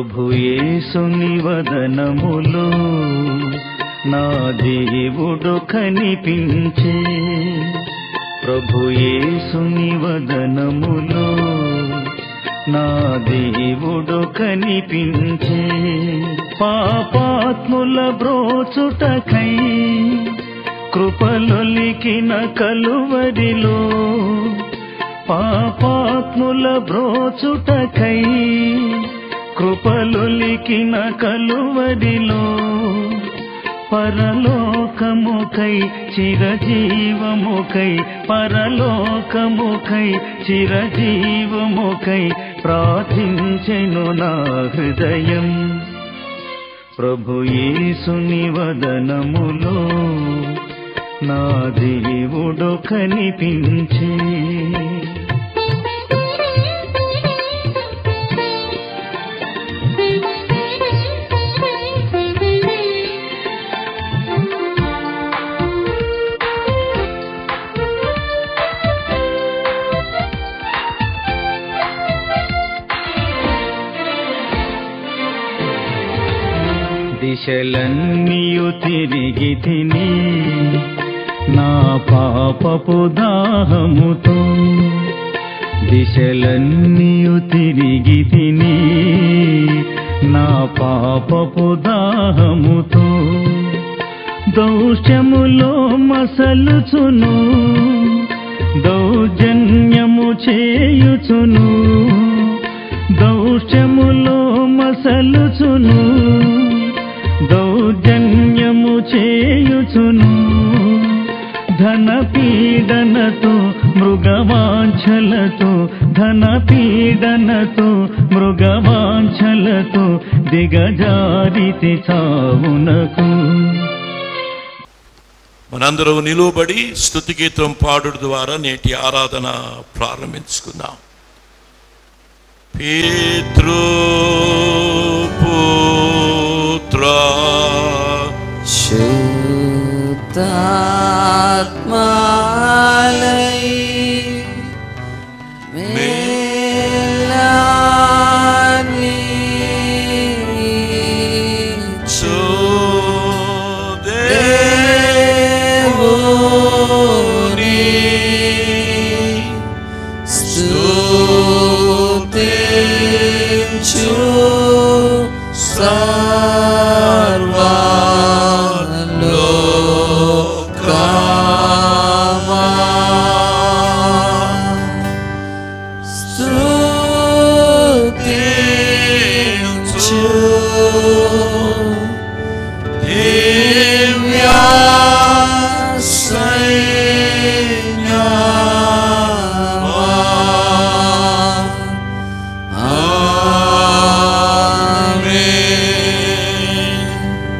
ప్రభు యేసుని వదనములో నా దేవుడు కనిపించే ప్రభు యేసుని వదనములో నా దేవుడు కనిపించే పాపాత్ముల బ్రోచుటకై కృపలొలికిన కలువరిలో పాపాత్ముల బ్రోచుటకై కృపలొలికిన కలువరిలో పరలోకముకై చిరజీవముకై పరలోకముకై చిరజీవముకై ప్రార్థించెను నా హృదయం ప్రభు యేసుని వదనములో నా దేవుడు కనిపించే దిశలన్నీయు తిరిగి తిని నా పాపపు దాహముతో దిశలన్నీయు తిరిగి తిని నా పాపపు దాహముతో దౌష్యములో మసలుచును దౌర్జన్యము చేయుచును దౌష్యములో మసలుచును దౌర్జన్యము చేయుచును ధన పీడనతో మృగవాంఛలతో ధన పీడనతో మృగవాంఛలతో దిగజారితి చావునకు మనందరం నిలువబడి స్తుతి గీతం పాడుడు ద్వారా నేటి ఆరాధన ప్రారంభించుకుందాం పితృపుత్ర శుద్ధాత్మాలై మేలాని దేవుని స్తుతించు సర్వలోకమా స్తుతించు దివ్యా సైన్యమా. ఆమేన్.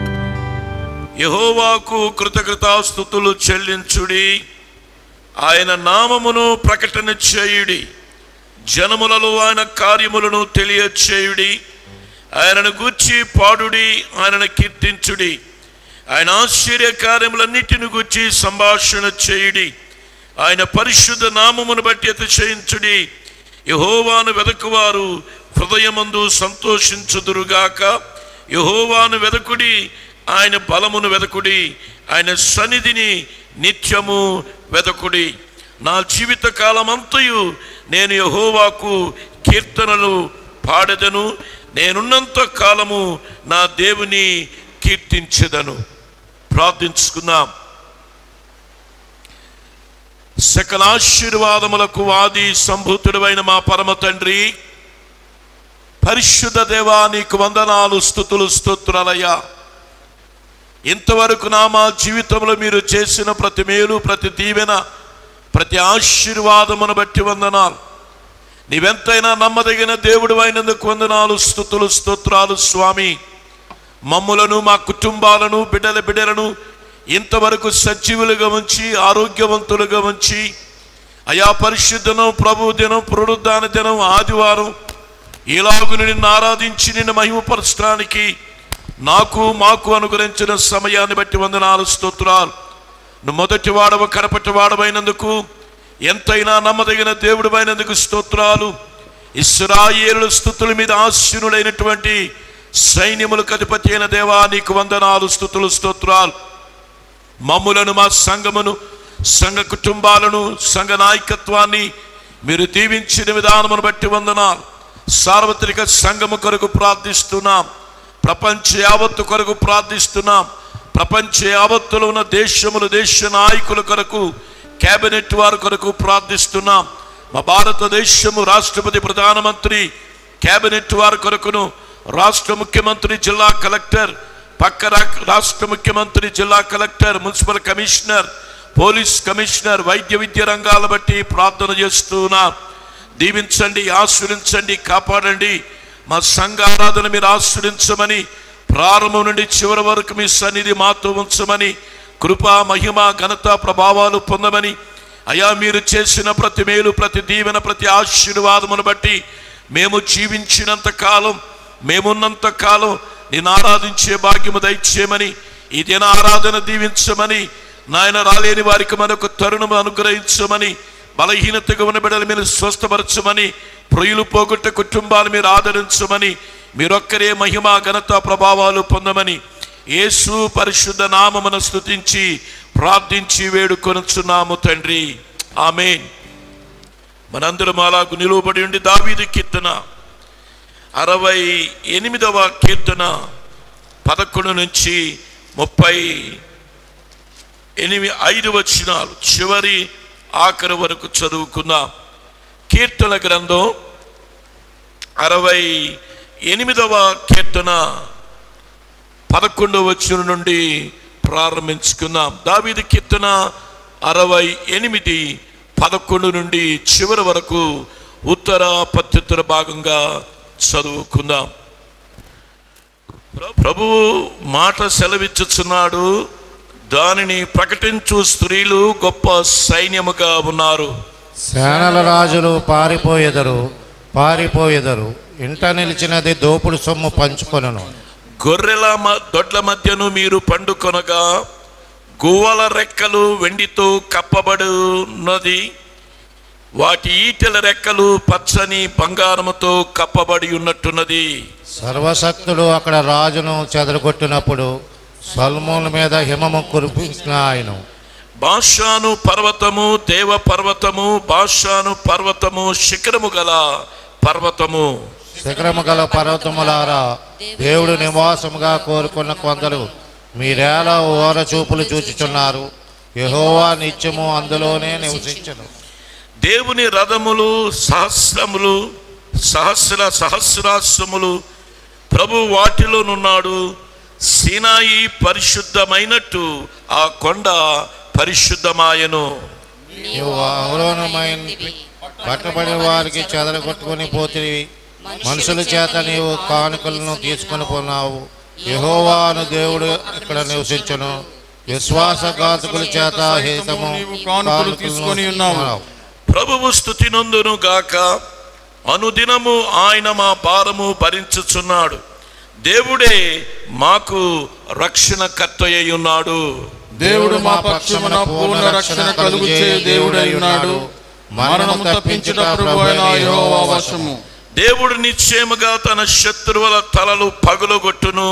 యహోవాకు కృతకృతాస్థుతులు చెల్లించుడి ఆయన నామమును ప్రకటన చేయుడి జనములలో ఆయన కార్యములను తెలియచేయుడి ఆయనను గూర్చి పాడుడి ఆయనను కీర్తించుడి ఆయన ఆశ్చర్య కార్యములన్నిటిని గూర్చి సంభాషణ చేయుడి ఆయన పరిశుద్ధ నామమును బట్టి అతిశయించుడి యహోవాను వెదకువారు హృదయమందు సంతోషించుదురుగాక యహోవాను వెదకుడి ఆయన బలమును వెదకుడి ఆయన సన్నిధిని నిత్యము వెదకుడి నా జీవిత కాలమంతయు నేను యహోవాకు కీర్తనలు పాడెదను నేనున్నంత కాలము నా దేవుని కీర్తించెదను ప్రార్థించుకుందాం సకల ఆశీర్వాదములకు వాది సంభూతుడైన మా పరమ తండ్రి పరిశుద్ధ దేవా నీకు వందనాలు స్థుతులు స్తోత్రాలయ్యా ఇంతవరకు నా మా జీవితంలో మీరు చేసిన ప్రతి మేలు ప్రతి దీవెన ప్రతి ఆశీర్వాదమును బట్టి వందనాలు నీవెంతైనా నమ్మదగిన దేవుడు అయినందుకు వందనాలు స్థుతులు స్తోత్రాలు స్వామి మమ్ములను మా కుటుంబాలను బిడ్డల బిడ్డలను ఇంతవరకు సజీవులుగా ఉంచి ఆరోగ్యవంతులుగా ఉంచి అయా పరిశుద్ధనం ప్రభు దినం పునరుద్ధాన దినం ఆదివారం ఇలాగును నిన్ను ఆరాధించి నిన్ను మహిమపరచడానికి నాకు మాకు అనుగ్రహించిన సమయాన్ని బట్టి వందనాలు స్తోత్రాలు నువ్వు మొదటి వాడవ కడపటి వాడవైనందుకు ఎంతైనా నమ్మదగిన దేవుడు అయినందుకు స్తోత్రాలు ఇస్రాయేలు స్థుతుల మీద ఆశీనుడైనటువంటి సైన్యములకు అధిపతి అయిన దేవా నీకు వందనాలు స్థుతులు స్తోత్రాలు మమ్ములను మా సంఘమును సంఘ కుటుంబాలను సంఘ నాయకత్వాన్ని మీరు దీవించిన విధానమును బట్టి వందనాలు సార్వత్రిక సంఘము కొరకు ప్రార్థిస్తున్నాం ప్రపంచ యావత్తు కొరకు ప్రార్థిస్తున్నాం ప్రపంచ యావత్తులో ఉన్న దేశములు దేశ నాయకుల కొరకు కేబినెట్ వారి కొరకు ప్రార్థిస్తున్నాం మా భారతదేశము రాష్ట్రపతి ప్రధానమంత్రి కేబినెట్ వారి కొరకును రాష్ట్ర ముఖ్యమంత్రి జిల్లా కలెక్టర్ పక్క రా- రాష్ట్ర ముఖ్యమంత్రి జిల్లా collector municipal commissioner police commissioner వైద్య విద్య రంగాల బట్టి ప్రార్థన చేస్తున్నాం దీవించండి ఆశ్రయించండి కాపాడండి మా సంఘ ఆరాధన మీరు ఆశ్రయించమని ప్రారంభం నుండి చివరి వరకు మీ సన్నిధి మాతో ఉంచమని కృప మహిమ ఘనత ప్రభావాలు పొందమని అయా మీరు చేసిన ప్రతి మేలు ప్రతి దీవెన ప్రతి ఆశీర్వాదమును బట్టి మేము జీవించినంత కాలం మేమున్నంత కాలం నేను ఆరాధించే భాగ్యము దయచేయమని ఈ దిన ఆరాధన దీవించమని నాయన రాలేని వారికి మనకు తరుణము అనుగ్రహించమని బలహీనతగా ఉన్న బిడ్డలు మీరు స్వస్థపరచమని ప్రియులు పోగొట్ట కుటుంబాలు మీరు ఆదరించమని మీరొక్కరే మహిమ ఘనత ప్రభావాలు పొందమని యేసు పరిశుద్ధ నామమును స్తుతించి ప్రార్థించి వేడుకొనుచున్నాము తండ్రి ఆమెన్ మనందరం అలాగు నిలువబడి ఉండి దావీదు కీర్తన అరవై ఎనిమిదవ కీర్తన పదకొండు నుంచి ముప్పై ఎనిమిది ఐదు వచనాలు చివరి ఆఖరి వరకు చదువుకుందాం కీర్తన గ్రంథం అరవై ఎనిమిదవ కీర్తన పదకొండవ వచనం నుండి ప్రారంభించుకుందాం దావీదు కీర్తన అరవై ఎనిమిది పదకొండు నుండి చివరి వరకు ఉత్తర పత్యుత్తర భాగంగా చదువుకుందాం ప్రభువు మాట సెలవిచ్చుచున్నాడు దానిని ప్రకటించు స్త్రీలు గొప్ప సైన్యముగా ఉన్నారు సేనల రాజులు పారిపోయెదరు పారిపోయెదరు ఇంట నిలిచినది దోపుడు సొమ్ము పంచుకొనను గొర్రెల మ- దొడ్ల మధ్యను మీరు పండుకొనగా గువ్వల రెక్కలు వెండితో కప్పబడినది వాటి ఈటెల రెక్కలు పచ్చని బంగారముతో కప్పబడి ఉన్నట్టున్నది సర్వశక్తుడు అక్కడ రాజును చెదరగొట్టినప్పుడు సల్మోన్ మీద హిమము కురిపించిన ఆయన బాషాను పర్వతము దేవ పర్వతము బాషాను పర్వతము శిఖరము గల పర్వతము శిఖరము గల పర్వతములారా దేవుడు నివాసముగా కోరుకున్న కొందరు మీరేళ ఓర చూపులు చూచుచున్నారు యెహోవా నిత్యము అందులోనే నివసించను దేవుని రథములు సహస్రములు సహస్ర సహస్రాశ్రములు ప్రభు వాటిలోనున్నాడు సీనాయి పరిశుద్ధమైనట్టు ఆ కొండ పరిశుద్ధమాయను నీవు అవరోణమైన పట్టబడిన వారికి చెదరగొట్టుకుని పోతివి మనుషుల చేత నీవు కానుకలను తీసుకొని పోనావు యెహోవాను దేవుడు ఇక్కడ నివసించును విశ్వాసఘాతకుల చేత హితము నీవు కానుకలు తీసుకొని ఉన్నావు. ప్రభువు స్థుతి నందును గాక అనుదినము ఆయన మా భారము భరించుచున్నాడు దేవుడే మాకు రక్షణ కర్తయ్య ఉన్నాడు దేవుడు మా పక్షమున పూర్ణ రక్షణ కలుగు చేయు దేవుడై ఉన్నాడు మరణము తప్పించుట ప్రభు అయిన యెహోవా వశము దేవుడు నిశ్చయముగా తన శత్రువుల తలలు పగులగొట్టును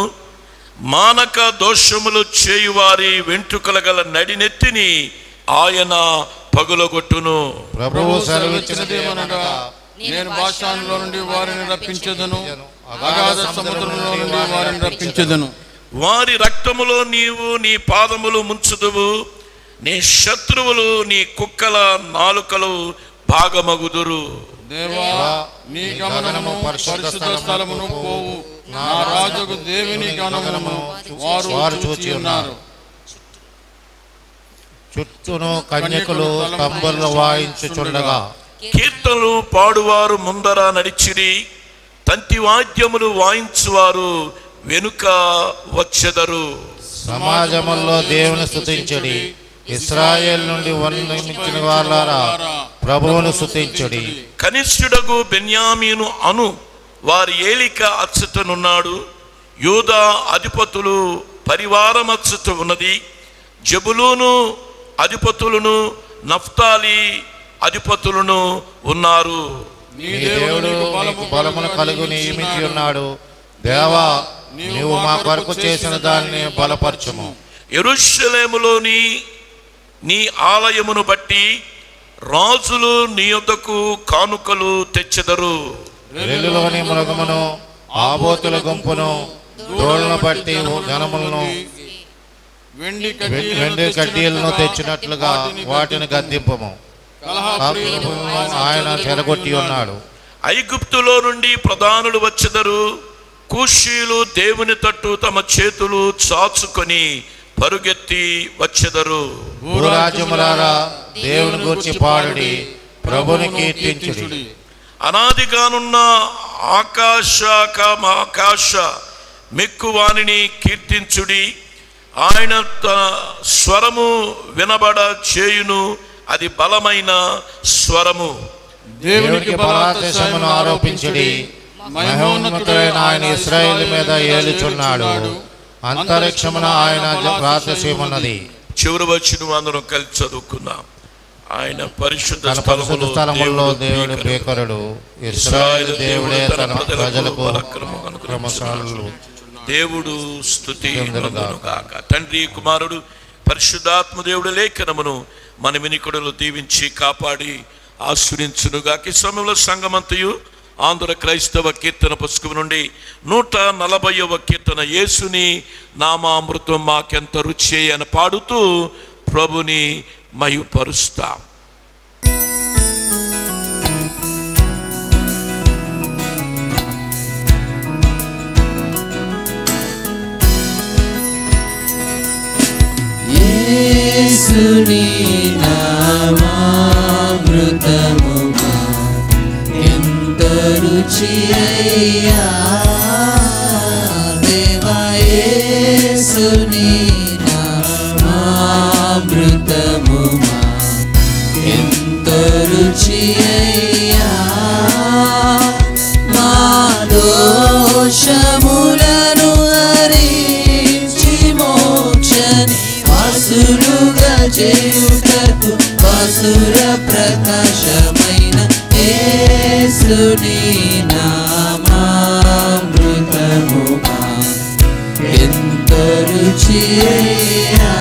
మానక దోషములు చేయువారి వెంట్రుకల గల నడినెత్తిని ఆయన పగులగొట్టును ప్రభువు సెలవిచ్చినది సెలవిచ్చినదేమనగా నేను భాషానులో నుండి వారిని రప్పించదను అగాధ సముద్రంలో నుండి వారిని రప్పించదను వారి రక్తములో నీవు నీ పాదములు ముంచుదువు నీ శత్రువులు నీ కుక్కల నాలుకలు భాగమగుదురు దేవా నీ గమనము పరిశుద్ధ స్థలమును పోవు నా రాజుకు దేవుని గమనము వారు చూచి ఉన్నారు చుట్టూను కన్యకులు తంబులు వాయించుచుండగా కీర్తనలు పాడువారు ముందర నడిచిరి తంతి వాద్యములు వాయించువారు వెనుక వచ్చెదరు సమాజములో దేవుని స్తుతించడి ఇస్రాయేల్ నుండి వర్ణించిన వాళ్ళారా ప్రభువును స్తుతించడి కనిష్ఠుడగు బెన్యామీను అను వారి ఏలిక అచ్చుతనున్నాడు యూదా అధిపతులు పరివారం అచ్చుత ఉన్నది జబులూను అధిపతులను నఫ్తాలి అధిపతులను ఉన్నారు నీ దేవుడు నీకు బలమును కలుగు నియమించి ఉన్నాడు దేవా నీవు మా కొరకు చేసిన దాన్ని బలపరచుము ఎరుషలేములోని నీ ఆలయమును బట్టి రాజులు నీ యొద్దకు కానుకలు తెచ్చెదరు వెల్లులోని మృగమును ఆబోతుల గుంపును దోళ్లను బట్టి జనములను వెండి వె- వెండి కడ్డీలను తెచ్చినట్లుగా వాటిని గద్దింపము కలహప్రియులను పాపములను ఆయన చెరగొట్టి ఉన్నాడు ఐగుప్తులో నుండి ప్రధానులు వచ్చెదరు కూషీలు దేవుని తట్టు తమ చేతులు చాచుకొని పరుగెత్తి వచ్చెదరు భూరాజ్యములారా దేవుని గూర్చి పాడుడి ప్రభుని కీర్తించుడి అనాదిగానున్న ఆకాశ ఆకాశ మెక్కువానిని కీర్తించుడి ఆయన తన స్వరము వినబడ చేయును అది బలమైన స్వరము దేవునికి బలాదేశమును ఆరోపించుడి మహోన్నతుడైన ఆయన ఇస్రాయేల్ మీద ఏలుచున్నాడు అంతరిక్షమున ఆయన రాతసీమన్నది చివరి వచ్చిన అందరం కలిసి చదువుకుందాం ఆయన పరిశుద్ధ తన పరిశుద్ధ స్థలముల్లో దేవుడు భీకరుడు. పేకరుడు ఇస్రాయేల్ దేవుడే తన ప్రజలకు క్రమశాలు దేవుడు స్థుతి చెందునుగాక. నొందునుగాక. తండ్రి కుమారుడు పరిశుద్ధాత్మ దేవుడు లేఖనమును మన వినికుడులు దీవించి కాపాడి ఆశ్రయించునుగాక ఈ సమయంలో సంగమంతయు ఆంధ్ర క్రైస్తవ కీర్తన పుస్తకం నుండి నూట నలభైవ కీర్తన యేసుని నామామృతం మాకెంత రుచి అని పాడుతూ ప్రభుని మయుపరుస్తాం యేసుని నామామృతముగా ఎంత రుచి అయ్యా దేవా యేసుని నామామృతముగా ఎంత రుచి అయ్యా మా దోషములను హరించి మోక్షని వాసులుగా చేయుటకు వాసుర ప్రకాశమైన యేసుని నామామృతముగా ఎంత రుచి అయ్యా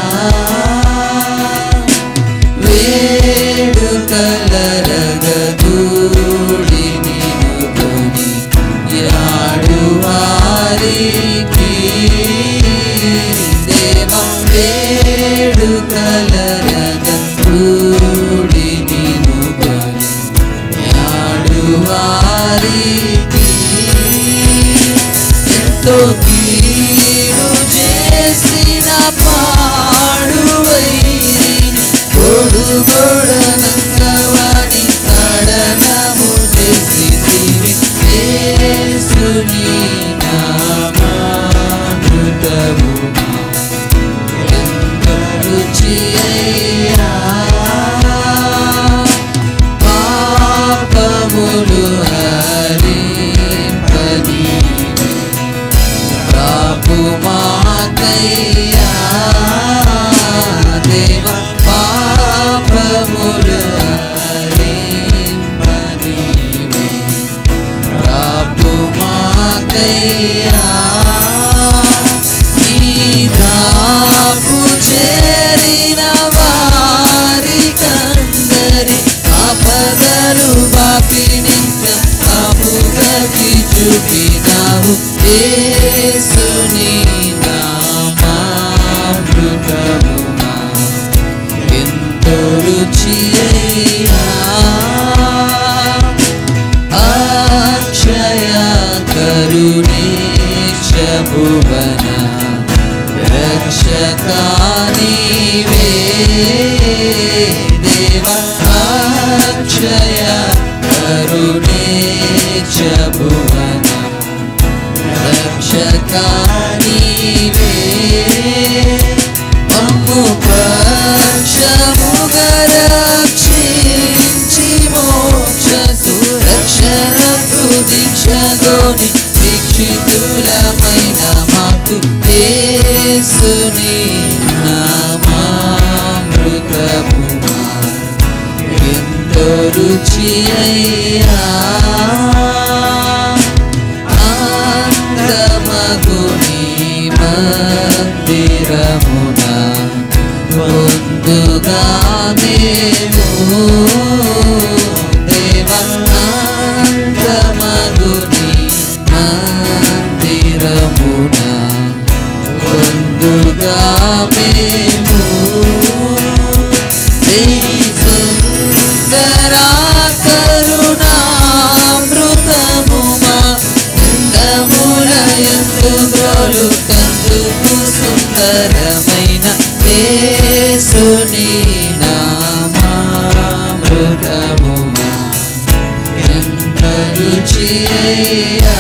వేడుకలరగూడి నిలుగొని యాడువారికి దేవ వేడుకలరగూడి నిలుగొని యాడువారికి ఎంతో కీడు చేసిన పాడువైరి గోడు గోడనంగవాడి కడనము చేసి యేసుని నామామృతము ఎంత రుచి అయ్యా పాపములు హరింపని బాపు మాకయ్యా దేవ పాపములు హరింపని బాపు మాకయ్యా నీ దాపు చేరిన వారి కందరి ఆపదలు బాపినింక కాపుగతి చూపినావు యేసుని నామామృతమునా ఎంతో రుచి అయ్యా అక్షయ కరుణేశ భువన రక్షకానివే దేవ అక్షయ కరుణేశ భువన రక్షకానివే మమ్ము పక్షముగా రక్షించి మోక్ష సురక్షణకు దీక్షగోని దీక్షితులమైన మాకు యేసుని నామామృతముమా ఎంత రుచి అయ్యా అందమగుని మందిరమున ముందుగా మేము దేవంతమగుని మందిరమున ముందుగా మేము సుందరా కరుణామృతముమా ఎందములయందు బ్రోలు కందుకు సుందరమైన యేసుని నామామృతముమా ఎంత రుచి అయ్యా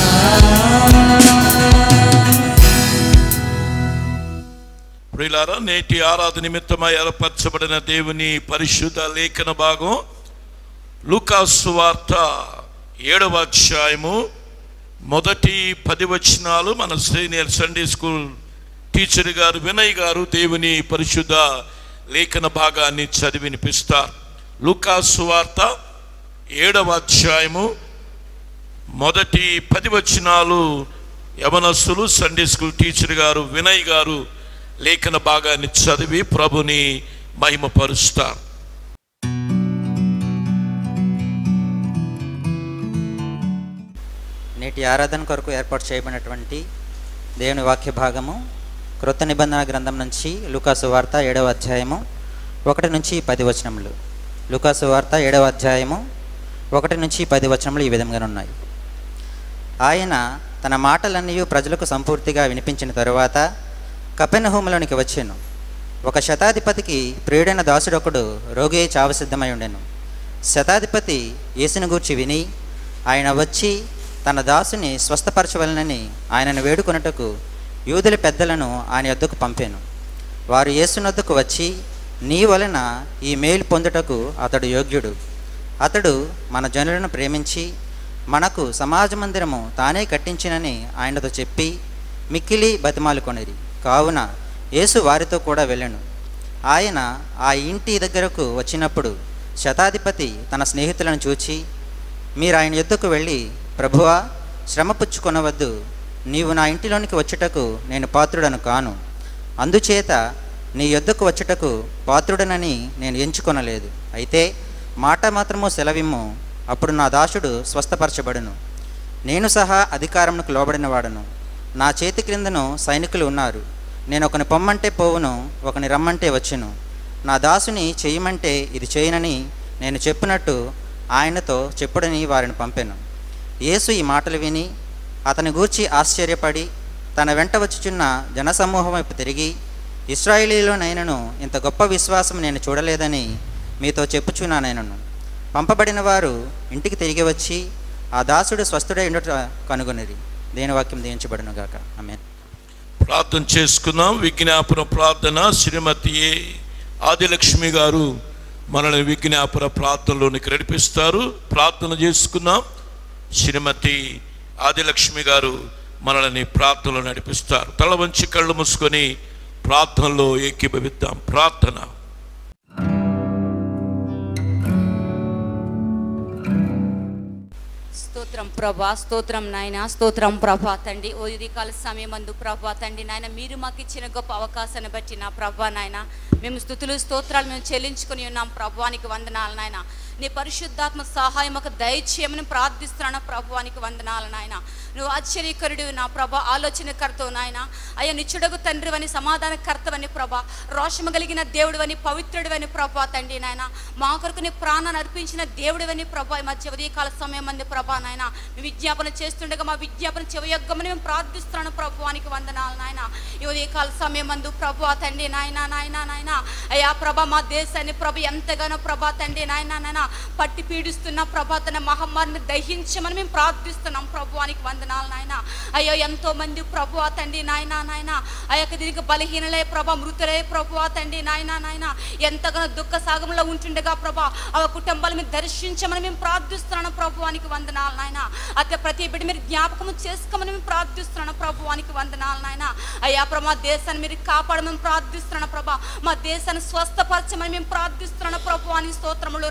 ప్రియులారా నేటి ఆరాధన నిమిత్తమై ఏర్పరచబడిన దేవుని పరిశుద్ధ లేఖన భాగం లూకాసు వార్త ఏడవ అధ్యాయము మొదటి పది వచనాలు మన సీనియర్ సండే స్కూల్ టీచర్ గారు వినయ్ గారు దేవుని పరిశుద్ధ లేఖన భాగాన్ని చదివి వినిపిస్తారు లూకాసు వార్త ఏడవ అధ్యాయము మొదటి పది వచనాలు యవనస్సులు సండే స్కూల్ టీచర్ గారు వినయ్ గారు లేఖన భాగాన్ని చదివి ప్రభుని మహిమపరుస్తారు నేటి ఆరాధన కొరకు ఏర్పాటు చేయబడినటువంటి దేవుని వాక్య భాగము క్రొత్త నిబంధన గ్రంథం నుంచి లూకాసు వార్త ఏడవ అధ్యాయము ఒకటి నుంచి పది వచనములు లూకాసు వార్త ఏడవ అధ్యాయము ఒకటి నుంచి పది వచనములు ఈ విధంగా ఉన్నాయి ఆయన తన మాటలన్నీ ప్రజలకు సంపూర్తిగా వినిపించిన తరువాత కపెనహూములోనికి వచ్చాను ఒక శతాధిపతికి ప్రియుడైన దాసుడొకడు రోగి చావు సిద్ధమై ఉండెను శతాధిపతి యేసుని గూర్చి విని ఆయన వచ్చి తన దాసుని స్వస్థపరచవలనని ఆయనను వేడుకొనుటకు యూదుల పెద్దలను ఆయన యొద్దకు పంపాను వారు యేసునొద్దకు వచ్చి నీ వలన ఈ మేలు పొందుటకు అతడు యోగ్యుడు అతడు మన జనులను ప్రేమించి మనకు సమాజ మందిరము తానే కట్టించినని ఆయనతో చెప్పి మిక్కిలి బతిమాలుకొనిరి కావున యేసు వారితో కూడా వెళ్ళాను ఆయన ఆ ఇంటి దగ్గరకు వచ్చినప్పుడు శతాధిపతి తన స్నేహితులను చూచి మీరు ఆయన యుద్ధకు వెళ్ళి ప్రభువా శ్రమ పుచ్చుకొనవద్దు నీవు నా ఇంటిలోనికి వచ్చుటకు నేను పాత్రుడను కాను అందుచేత నీ యొద్దకు వచ్చుటకు పాత్రుడనని నేను ఎంచుకొనలేదు అయితే మాట మాత్రము సెలవిమ్ము అప్పుడు నా దాసుడు స్వస్థపరచబడును నేను సహా అధికారమునకు లోబడిన వాడను నా చేతి క్రిందను సైనికులు ఉన్నారు నేను ఒకని పొమ్మంటే పోవును ఒకని రమ్మంటే వచ్చును నా దాసుని చేయమంటే ఇది చేయనని నేను చెప్పినట్టు ఆయనతో చెప్పుడని వారిని పంపాను యేసు ఈ మాటలు విని అతని గూర్చి ఆశ్చర్యపడి తన వెంట వచ్చుచున్న జనసమూహం వైపు తిరిగి ఇస్రాయేలీలోనైనను ఇంత గొప్ప విశ్వాసం నేను చూడలేదని మీతో చెప్పుచున్నానైనను పంపబడిన వారు ఇంటికి తిరిగి వచ్చి ఆ దాసుడు స్వస్థుడై ఉండుట కనుగొనిరి దేని వాక్యం దీవించబడును గాక ఆమె ప్రార్థన చేసుకుందాం విజ్ఞాపన ప్రార్థన శ్రీమతి ఏ ఆదిలక్ష్మి గారు మనల్ని విజ్ఞాపన ప్రార్థనలోనికి నడిపిస్తారు ప్రార్థన చేసుకుందాం శ్రీమతి ఆదిలక్ష్మి గారు మనల్ని ప్రార్థనలో నడిపిస్తారు తల వంచి కళ్ళు మూసుకొని ప్రార్థనలో ఏకీభవిద్దాం ప్రార్థన స్తోత్రం ప్రభా స్తోత్రం నాయన స్తోత్రం ప్రభా తండ్రి ఓ ఉదయకాల సమయం అందు ప్రభా తండ్రి నాయన మీరు మాకు ఇచ్చిన గొప్ప అవకాశాన్ని బట్టి నా ప్రభా నాయన మేము స్థుతులు స్తోత్రాలు మేము చెల్లించుకొని ఉన్నాం ప్రభానికి వందనాలు నాయన నీ పరిశుద్ధాత్మ సహాయం ఒక దయచేయమని ప్రార్థిస్తున్నాను ప్రభువానికి వందనాలు నాయన నువ్వు ఆశ్చర్యకరుడు నా ప్రభా ఆలోచనకర్తవు నాయన అయ్యా నిచ్చుడగు తండ్రివని సమాధానకర్తవని ప్రభా రోషము కలిగిన దేవుడివని పవిత్రుడివని ప్రభా తండ్రి నాయన మా కొరకు నీ ప్రాణాన్ని అర్పించిన దేవుడివని ప్రభా ఈ మధ్య ఉదయకాల సమయం మంది ప్రభా నాయన మీ విజ్ఞాపన చేస్తుండగా మా విజ్ఞాపన చెవయొగ్గమని మేము ప్రార్థిస్తున్నాను ప్రభువానికి వందనాలు నాయన ఈ ఉదయకాల సమయం మందు ప్రభా తండ్రి నాయన నాయన నాయన అయ్యా ప్రభా మా దేశాన్ని ప్రభ ఎంతగానో ప్రభా తండ్రి నాయన నాయన పట్టి పీడిస్తున్న ప్రభా తన మహమ్మారిని దహించమని మేము ప్రార్థిస్తున్నాం ప్రభువానికి వందనాలు నాయన అయ్యో ఎంతో మంది ప్రభు తండ్రి నాయన నాయన ఆ యొక్క దీనికి బలహీనలే ప్రభా మృతులే ప్రభు తండ్రి నాయన నాయన ఎంతగానో దుఃఖ సాగంలో ఉంటుండగా ప్రభా ఆ కుటుంబాలు మీరు దర్శించమని మేము ప్రార్థిస్తున్నాను ప్రభువానికి వందనాలు నాయన అతే ప్రతి బిడ్డ మీరు జ్ఞాపకం చేసుకోమని మేము ప్రార్థిస్తున్నాను ప్రభువానికి వందనాలు నాయన అయ్యా ప్రభా మా దేశాన్ని మీరు కాపాడమని ప్రార్థిస్తున్నాను ప్రభా మా దేశాన్ని స్వస్థపరచమని మేము ప్రార్థిస్తున్నాను ప్రభువాని స్తోత్రములు నాయన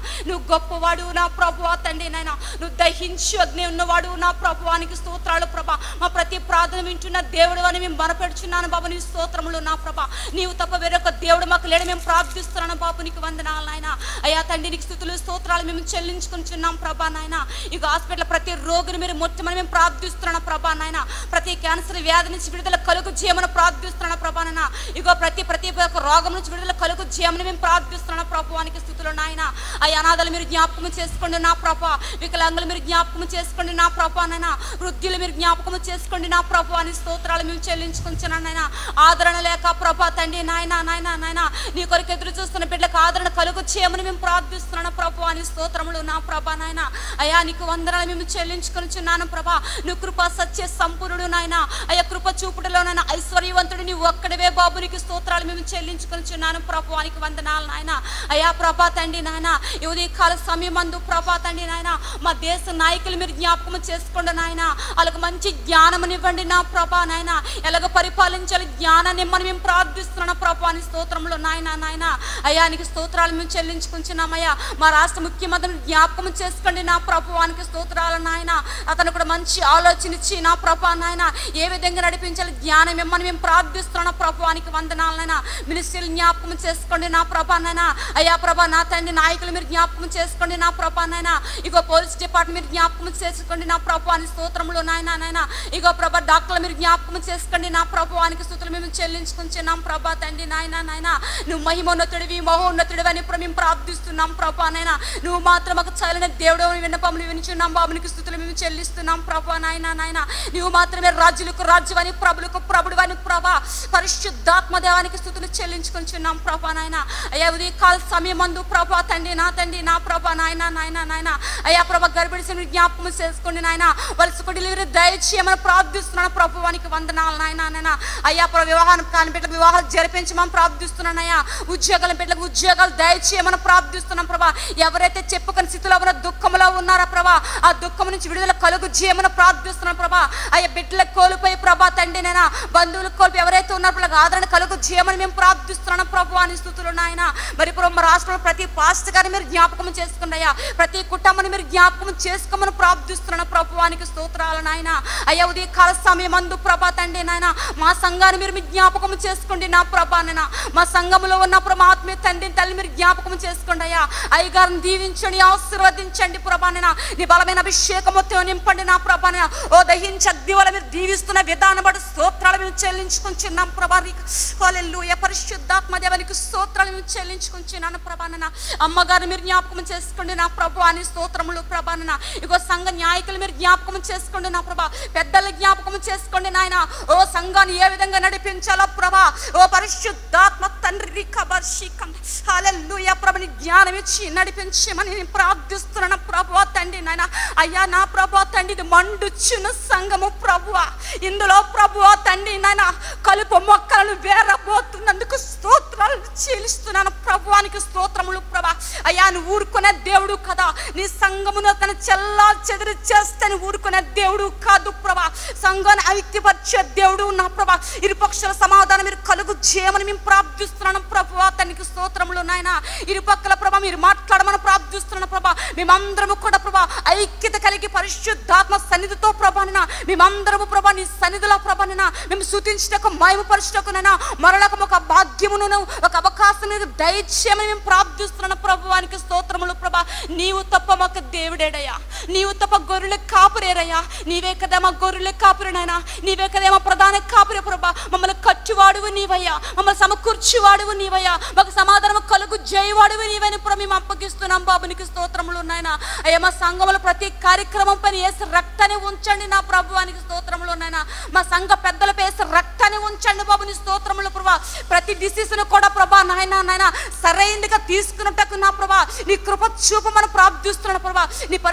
నువ్వు గొప్పవాడు నా ప్రభు తండ్రి నాయన నువ్వు దహించి అగ్ని ఉన్నవాడు నా ప్రభువానికి స్తోత్రాలు ప్రభా మా ప్రతి ప్రార్థన వింటున్న దేవుడు అని మేము బలపెడుచున్నాను బాబు నీ స్తోత్రములు నా ప్రభా నీవు తప్ప వేరొక దేవుడు మాకు లేడు మేము ప్రార్థిస్తున్నాను బాబు నీకు వందనాలు నాయన అయ్యా తండ్రి నీకు స్థుతులు స్తోత్రాలు మేము చెల్లించుకుంటున్నాం ప్రభా నాయన ఇక హాస్పిటల్ ప్రతి రోగిని మీరు ముట్టమని మేము ప్రార్థిస్తున్నాం ప్రభా నాయన ప్రతి క్యాన్సర్ వ్యాధి నుంచి విడుదల కలుగు చేయమని ప్రార్థిస్తున్నాం ప్రభా నాయన ఇగో ప్రతి ప్రతి ఒక్క రోగం నుంచి విడుదల కలుగు చేయమని మేము ప్రార్థిస్తున్నాం ప్రభువానికి స్థుతులు నాయన అయ్యా అనాథలు మీరు జ్ఞాపకం చేసుకోండి నా ప్రభా వికలాంగులు మీరు జ్ఞాపకం చేసుకోండి నా ప్రభా నాయన వృద్ధులు మీరు జ్ఞాపకం చేసుకోండి నా ప్రభు అని స్తోత్రాలు మేము చెల్లించుకుంటున్నాను నాయన ఆదరణ లేక ప్రభా తండ్రి నాయన నాయన నాయన నీ కొరకు ఎదురు చూస్తున్న బిడ్డలకు ఆదరణ కలుగు చేయమని మేము ప్రార్థిస్తున్నాను ప్రభు అని స్తోత్రములు నా ప్రభా నాయన అయ్యా నీకు వందనాలు మేము చెల్లించుకొనిచున్నాను ప్రభా నువ్వు కృప సత్య సంపూర్ణుడు నాయన అయ్యా కృప చూపుడులో నాయన ఐశ్వర్యవంతుడు నీవు ఒక్కడవే బాబు నీకు స్తోత్రాలు మేము చెల్లించుకొనిచున్నాను ప్రభువానికి వందనాలు నాయన అయ్యా ప్రభా తండ్రి నాయన ఈ ఉదయకాల సమయం అందు ప్రభా తండ్రి నాయన మా దేశ నాయకులు మీరు జ్ఞాపకం చేసుకోండి నాయన వాళ్ళకి మంచి జ్ఞానమునివ్వండి నా ప్రభా నాయన ఎలాగ పరిపాలించాలి జ్ఞానాన్ని ఇమ్మని మేము ప్రార్థిస్తున్నాను ప్రభా అని స్తోత్రంలో నాయన నాయన అయ్యా నీకు స్తోత్రాలు మేము చెల్లించుకుంటున్నామయ్యా మా రాష్ట్ర ముఖ్యమంత్రిని జ్ఞాపకం చేసుకోండి నా ప్రభువానికి స్తోత్రాలు నాయన అతను కూడా మంచి ఆలోచన ఇచ్చి నా ప్రభా నాయన ఏ విధంగా నడిపించాలి జ్ఞానం ఇమ్మని మేము ప్రార్థిస్తున్నాను ప్రభువానికి వందనాలనైనా మినిస్ట్రీలు జ్ఞాపకం చేసుకోండి నా ప్రభా నాయన అయ్యా ప్రభా నా తండ్రి నాయకులు మీరు జ్ఞాపకం చేసుకోండి నా ప్రభా నాయన ఇగో పోలీస్ డిపార్ట్మెంట్ మీరు జ్ఞాపకం చేసుకోండి నా ప్రభు అని స్తోత్రములు నాయన నాయన ఇగో ప్రభా డాక్టర్లు మీరు జ్ఞాపకం చేసుకోండి నా ప్రభువానికి స్థుతులు మేము చెల్లించుకుంటున్నాం ప్రభా తండ్రి నాయన నాయన నువ్వు మహిమోన్నతుడివి మహోన్నతుడివి అని ఇప్పుడు మేము ప్రార్థిస్తున్నాం ప్రభా నాయన నువ్వు మాత్రం మాకు చల్లని దేవుడు విన్నపములు వినిచున్నాం బాబునికి స్థుతులు మేము చెల్లిస్తున్నాం ప్రభా నాయన నాయన నువ్వు మాత్రమే రాజులకు రాజు అని ప్రభులకు ప్రభుడు అని ప్రభా పరిశుద్ధాత్మ దేవానికి స్థుతులు చెల్లించుకుంటున్నాం ప్రభా నాయన అయ్యా ఉదయ కాల సమయం మందు ప్రభా తండ్రి నా తండ్రి నా ప్రభా నాయన నాయన నాయన అయ్యా ప్రభా గర్భిణి సమయం జ్ఞాపకం చేసుకోండి నాయన వలసకు డెలివరీ దయచేయమని ప్రార్థిస్తున్నాను ప్రభువానికి వందనాలు నాయన నాయన అయ్యా ప్రభు వివాహాన్ని కాని బిడ్డలకు వివాహాలు జరిపించమని ప్రార్థిస్తున్నాను అయ్యా ఉద్యోగాల బిడ్డలకు ఉద్యోగాలు దయచేయమని ప్రార్థిస్తున్నాం ప్రభా ఎవరైతే చెప్పుకొని స్థితిలో ఉన్న దుఃఖంలో ఉన్నారా ప్రభా ఆ దుఃఖం నుంచి విడుదల కలుగు చేయమని ప్రార్థిస్తున్నాం ప్రభా అయ్యా బిడ్డలకు కోల్పోయి ప్రభా తండ్రి నైనా బంధువులకు కోల్పోయి ఎవరైతే ఉన్నారో వాళ్ళకి ఆదరణ కలుగు చేయమని మేము ప్రార్థిస్తున్నాం ప్రభు అని స్థుతులు నాయన మరి ఇప్పుడు మా రాష్ట్రంలో ప్రతి పాస్ట్ గారిని మీరు జ్ఞాపకం చేసుకోండి అయ్యా ప్రతి కుటుంబాన్ని మీరు జ్ఞాపకం చేసుకోమని ప్రార్థిస్తున్నాను ప్రభువానికి స్తోత్రాలు నాయన అయ్యా ఉదయ కాల సమయం అందు ప్రభా తండ్రి నాయన మా సంఘాన్ని మీరు మీ జ్ఞాపకం చేసుకోండి నా ప్రభా నాయన మా సంఘములో ఉన్న ప్రభా ఆత్మీయ తండ్రి తల్లి మీరు జ్ఞాపకం చేసుకోండి అయ్యా అయ్యగారిని దీవించండి ఆశీర్వదించండి ప్రభా నాయన నీ బలమైన అభిషేకముతో నింపండి నా ప్రభా నాయన ఓ దహించి అగ్ని వల్ల మీరు దీవిస్తున్న విధానం బట్టి స్తోత్రాలు మేము చెల్లించుకుంటున్నాం ప్రభా హల్లెలూయ పరిశుద్ధాత్మ దేవానికి స్తోత్రాలు మేము చెల్లించుకుంటున్నాను ప్రభా నాయన అమ్మగారిని మీరు జ్ఞాపకం చేసుకోండి నా ప్రభు అని స్తోత్రములు ప్రభా నాయన ఇగో సంఘ న్యాయకులు మీరు జ్ఞాపకం చేసుకోండి నా ప్రభా పెద్దలు జ్ఞాపకం చేసుకోండి నాయన ఓ సంఘాన్ని ఏ విధంగా నడిపించాలో ప్రభా ఓ పరిశుద్ధాత్మ తండ్రి కబర్షికం హల్లెలూయ ప్రభుని జ్ఞానం ఇచ్చి నడిపించమని నేను ప్రార్థిస్తున్నాను ప్రభు తండ్రి నాయన అయ్యా నా ప్రభు తండ్రి ఇది మండుచున్న సంఘము ప్రభు ఇందులో ప్రభు తండ్రి నాయన కలుపు మొక్కలను వేరబోతున్నందుకు స్తోత్రాలు చెల్లిస్తున్నాను ప్రభువానికి స్తోత్రములు ప్రభా అయ్యా నువ్వు ఊరుకునే దేవుడు కదా నీ సంఘమును తన చెల్లా చెదిరి చేస్తని ఊరుకునే దేవుడు కాదు ప్రభా సంఘాన్ని ఐక్యపరిచే దేవుడు నా ప్రభా ఇరుపక్షల సమాధానం మీరు కలుగు చేయమని మేము ప్రార్థిస్తున్నాను ప్రభు అతనికి స్తోత్రములు నాయన ఇరుపక్కల ప్రభా మీరు మాట్లాడమని ప్రార్థిస్తున్నాను ప్రభా మేమందరము కూడా ప్రభా ఐక్యత కలిగి పరిశుద్ధాత్మ సన్నిధితో ప్రభానిన మేమందరము ప్రభా నీ సన్నిధిలో ప్రభానిన మేము శుతించటకు మయమపరచటకునైనా మరొక ఒక భాగ్యమును ఒక అవకాశం మీద దయచేయమని మేము ప్రార్థిస్తున్నాను ప్రభువానికి స్తోత్రములు ప్రభా నీవు తప్ప మాకు దేవుడేడయ్యా నీవు తప్ప గొర్రెల కాపురేరయ్యా నీవే కదా మా గొర్రెల కాపురేనైనా నీవే కదా మా ప్రధాన కాపురే ప్రభా మమ్మల్ని కట్టువాడువు నీవయ్యా మమ్మల్ని సమకూర్చువాడువు నీవయ్యా మాకు సమాధానం కలుగు జయవాడువు నీవని ప్రభు మేము అప్పగిస్తున్నాం బాబు నీకు స్తోత్రములు ఉన్నాయన అయ్యా మా సంఘములో ప్రతి కార్యక్రమం పని వేసి రక్తాన్ని ఉంచండి నా ప్రభువానికి స్తోత్రములు ఉన్నాయన మా సంఘ పెద్దలపై వేసి రక్తాన్ని ఉంచండి బాబు నీ స్తోత్రములు ప్రభా ప్రతి డిసిషన్ కూడా ప్రభా నాయన నాయన సరైనదిగా తీసుకున్నట్టుకు నా ప్రభా నీ కృప చూపమని ప్రార్థిస్తున్నాను ప్రభా నీ పరిశుద్ధ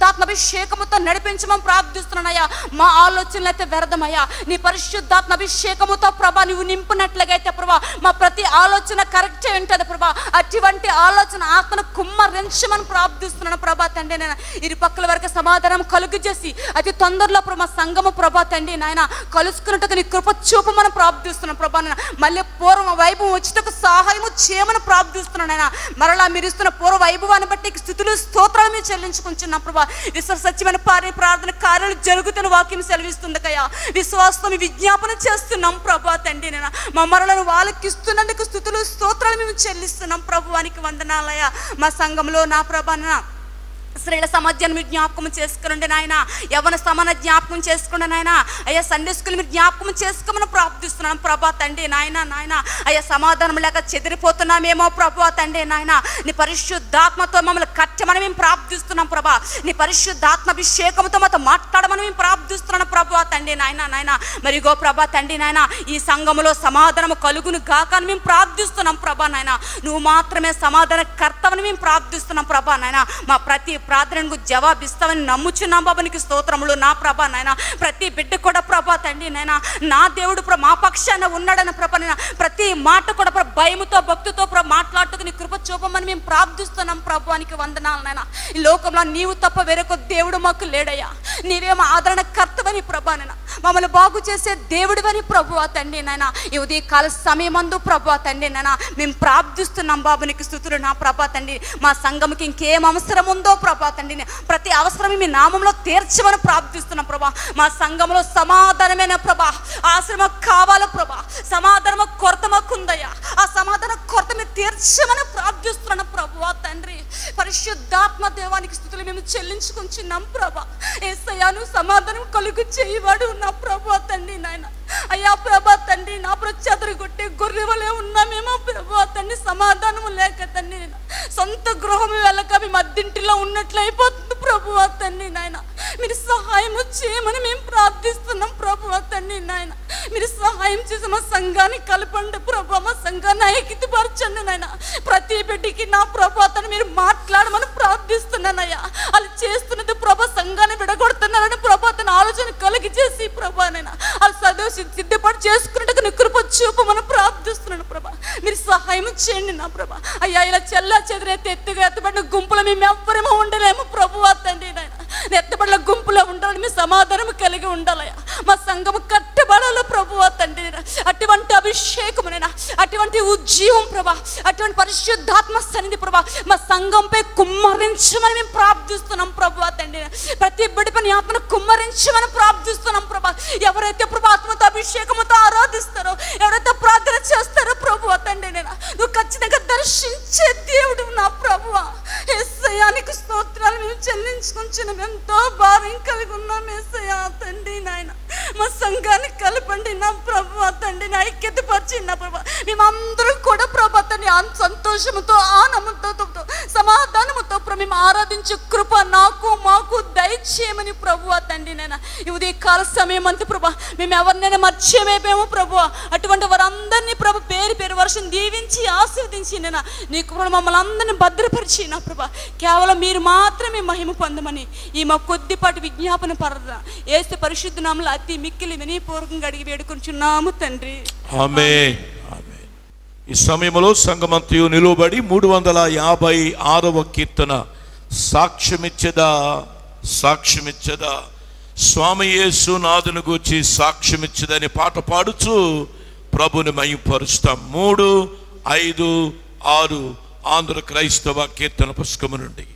పరిశుద్ధాత్మ అభిషేకముతో నడిపించమని ప్రార్థిస్తున్నానయ్యా మా ఆలోచనలు అయితే వ్యర్థమయ్యా నీ పరిశుద్ధాత్మ అభిషేకముతో ప్రభా నువ్వు నింపునట్లుగైతే ప్రభా మా ప్రతి ఆలోచన కరెక్ట్ ఉంటుంది ప్రభా అటువంటి ఆలోచన ఆత్మను కుమ్మరించమని ప్రార్థిస్తున్నాను ప్రభా తండ్రి నేను ఇరు పక్కల వరకు సమాధానం కలుగు చేసి అతి తొందరలో ప్రభా సంగము ప్రభా తండ్రి నాయన కలుసుకున్నట్టుగా నీ కృప చూపమని ప్రార్థిస్తున్నాను ప్రభా నాయన మళ్ళీ పూర్వ వైభవం వచ్చేటకు సహాయము చేయమని ప్రార్థిస్తున్నాను నాయన మరలా మీరు ఇస్తున్న పూర్వ వైభవాన్ని బట్టి నీకు స్థుతులు స్తోత్రాలు మీరు చెల్లించుకుంటున్నాం ప్రభా విశ్వ సత్యమైన పారి ప్రార్థన కార్యాలు జరుగుతున్న వాక్యం సెలవిస్తుంది కయ్యా విశ్వాసం విజ్ఞాపన చేస్తున్నాం ప్రభా తండ్రి నేను మా మరలను వాళ్ళకి ఇస్తున్నందుకు స్థుతులు స్తోత్రాలు మేము చెల్లిస్తున్నాం ప్రభువానికి వందనాలయ మా సంఘంలో నా ప్రభా నా స్త్రీల సమాధ్యాన్ని మీరు జ్ఞాపకం చేసుకోండి నాయన యవన సమాన జ్ఞాపకం చేసుకోండి నాయన అయ్యా సండే స్కూల్ మీరు జ్ఞాపకం చేసుకోమని ప్రార్థిస్తున్నాను ప్రభా తండ్రి నాయన నాయన అయ్యా సమాధానం లేక చెదిరిపోతున్నామేమో ప్రభా తండ్రి నాయన నీ పరిశుద్ధాత్మతో మమ్మల్ని కట్టమని మేము ప్రార్థిస్తున్నాం ప్రభా నీ పరిశుద్ధాత్మ అభిషేకంతో మాతో మాట్లాడమని మేము ప్రార్థిస్తున్నాను ప్రభా తండ్రి నాయన నాయన మరి గో ప్రభా తండ్రి నాయన ఈ సంఘములో సమాధానం కలుగును గాక అని మేము ప్రార్థిస్తున్నాం ప్రభా నాయన నువ్వు మాత్రమే సమాధాన కర్తవని మేము ప్రార్థిస్తున్నాం ప్రభా నాయన మా ప్రతి ప్రార్థనకు జవాబిస్తామని నమ్ముచున్నాం బాబా నీకు స్తోత్రములు నా ప్రభా నాయన ప్రతి బిడ్డ కూడా ప్రభా తండ్రి నాయన నా దేవుడు ప్ర- మా పక్షాన ఉన్నాడని ప్రభా నాయన ప్రతి మాట కూడా ప్ర- భయముతో భక్తితో ప్ర- మాట్లాడుతూ నీ కృప చూపమని మేము ప్రార్థిస్తున్నాం ప్రభువానికి వందనాలు నాయన ఈ లోకంలో నీవు తప్ప వేరొక దేవుడు మాకు లేడయ్యా నీవేమో ఆదరణ కర్తవని ప్రభా నాయన మమ్మల్ని బాగు చేసే దేవుడివని ప్రభు తండ్రి నాయన ఈ ఉదయ కాల సమయమందు ప్రభు తండ్రి నాయన మేము ప్రార్థిస్తున్నాం బాబు నీకు స్థుతులు నా ప్రభా తండ్రి మా సంఘంకి ఇంకేం అవసరం ఉందో ప్రభా తండ్రి ప్రతి అవసరం మీ నామంలో తీర్చమని ప్రార్థిస్తున్నాం ప్రభా మా సంఘంలో సమాధానమైన ప్రభా ఆశ్రమ కావాల ప్రభా సమాధానం కొరత మాకుందయ్యా ఆ సమాధాన కొరత మీరు తీర్చమని ప్రార్థిస్తున్నాను ప్రభు తండ్రి పరిశుద్ధాత్మ దేవానికి స్థుతులు మేము చెల్లించుకుంటున్నాం ప్రభా ఏసయ్యాను సమాధానం కలుగు చేయవాడు నా ప్రభా తండ్రి నాయన అయ్యా ప్రభా తండ్రి నా ప్రత్యాతరు కొట్టే గొర్రె వలె ఉన్నామేమో ప్రభా తండ్రి సమాధానం లేక తండ్రి నాయన. సొంత గృహం వెళ్ళక మేము అద్దింటిలో ఉన్నట్లు అయిపోతుంది ప్రభు తండ్రి నాయన మీరు సహాయం చేయమని మేము ప్రార్థిస్తున్నాం ప్రభు తండ్రి నాయన మీరు సహాయం చేసి మా సంఘాన్ని కలపండి ప్రభు మా సంఘాన్ని ఐక్యతపరచండి నాయన ప్రతి బిడ్డకి నా ప్రభాతను మీరు మాట్లాడమని ప్రార్థిస్తున్నానయ్యా అది చేస్తున్నది ప్రభా సంఘాన్ని విడగొడుతున్నారని ప్రభాతను ఆలోచన కలిగి చేసి ప్రభా నేను అది చదువు సిద్ధ- సిద్ధపాటు చేసుకున్నట్టుగా నీ కృప చూపమని ప్రార్థిస్తున్నాను ప్రభా మీరు సహాయం చేయండి నా ప్రభా అయ్యా ఇలా చెల్లా చెదిరైతే ఎత్తుగా ఎత్తబడిన గుంపులో మేము ఎవ్వరేమో ఉండలేము ప్రభు తండ్రి నాయన ఎత్తబడిన గుంపులో ఉండాలని మీ సమాధానం కలిగి ఉండాలయ్యా మా సంఘము కట్టబడాలి ప్రభు తండ్రి అటువంటి అభిషేకమునైనా అటువంటి ఉజ్జీవం ప్రభా అటువంటి పరిశుద్ధాత్మ సన్నిధి ప్రభా మా సంఘంపై కుమ్మరించమని మేము ప్రార్థిస్తున్నాం ప్రభు తండ్రి ప్రతి బిడ్డ పని ఆత్మను కుమ్మరించమని ప్రార్థిస్తున్నాం ప్రభా ఎవరైతే ప్రభా ఆత్మతో అభిషేకముతో ఆరాధిస్తారో ఎవరైతే ప్రార్థన చేస్తారో ప్రభు తండ్రి నేను నువ్వు ఖచ్చితంగా దర్శించే దేవుడు నా ప్రభు ఎస్సయానికి స్తోత్రాలు మేము చెల్లించుకుంటున్నాం ఎంతో భారం కలిగి ఉన్నాం ఎస్సయా తండ్రి నాయన మా సంఘాన్ని కలపండి నా ప్రభు తండ్రి నా ఐక్యత పరిచి నా ప్రభు మేమందరం కూడా ప్రభు తండ్రి ఆ సంతోషముతో ఆనందంతో సమాధానముతో ప్రభు మేము ఆరాధించే కృప నాకు మాకు దయచేయమని ప్రభు తండ్రి నేను ఈ ఉదయ కాల సమయం అంతా ప్రభు మేము ఎవరినైనా మర్చిపోయామేమో ప్రభు అటువంటి వారందరినీ ప్రభు పేరు పేరు వర్షం దీవించి ఆశీర్వదించి నేను నీ కృపను మమ్మల్ని అందరినీ భద్రపరిచి నా ప్రభా కేవలం మీరు మాత్రమే మహిమ పొందమని ఈ మా కొద్దిపాటి విజ్ఞాపన పరద ఏసు పరిశుద్ధ నామలు అతి మిక్కిలి వినయపూర్వకంగా అడిగి వేడుకుంటున్నాము తండ్రి ఆమె ఆమె ఈ సమయంలో సంగమంతయు నిలువబడి మూడు వందల యాభై ఆరవ కీర్తన సాక్ష్యమిచ్చదా సాక్ష్యమిచ్చదా స్వామి యేసు నాదును గూర్చి సాక్ష్యమిచ్చదని పాట పాడుచు ప్రభుని మయంపరుస్తాం మూడు ఐదు ఆరు ఆంధ్ర క్రైస్తవ కీర్తన పుస్తకము నుండి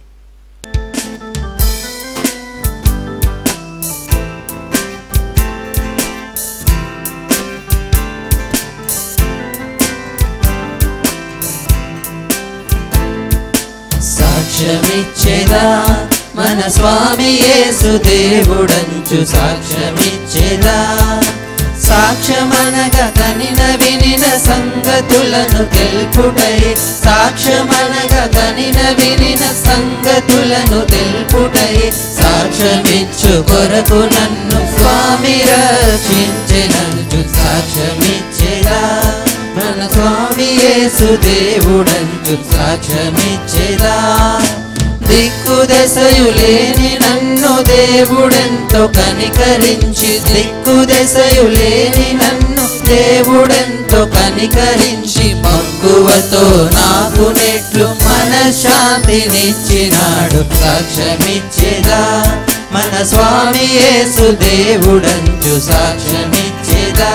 సాక్ష్యమిచ్చేదా మన స్వామి యేసు దేవుడంచు సాక్ష్యమిచ్చేదా సాక్ష్యమనగా కనిన వినిన సంగతులను తెలుపుటై సాక్ష్యమనగా కనిన వినిన సంగతులను తెలుపుటై సాక్ష్యమిచ్చు కొరకు నన్ను స్వామి రక్షించినంచు సాక్ష్యమిచ్చేదా మన స్వామి యేసు దేవుడంచు సాక్ష్యమిచ్చేదా దిక్కు దశయు లేని నన్ను దేవుడెంతో కనికరించి దిక్కు దశయు లేని నన్ను దేవుడెంతో కనికరించి మక్కువతో నాకు నెట్లు మనశ్శాంతినిచ్చినాడు సాక్ష్యమిచ్చేదా మన స్వామి యేసు దేవుడంచు సాక్ష్యమిచ్చేదా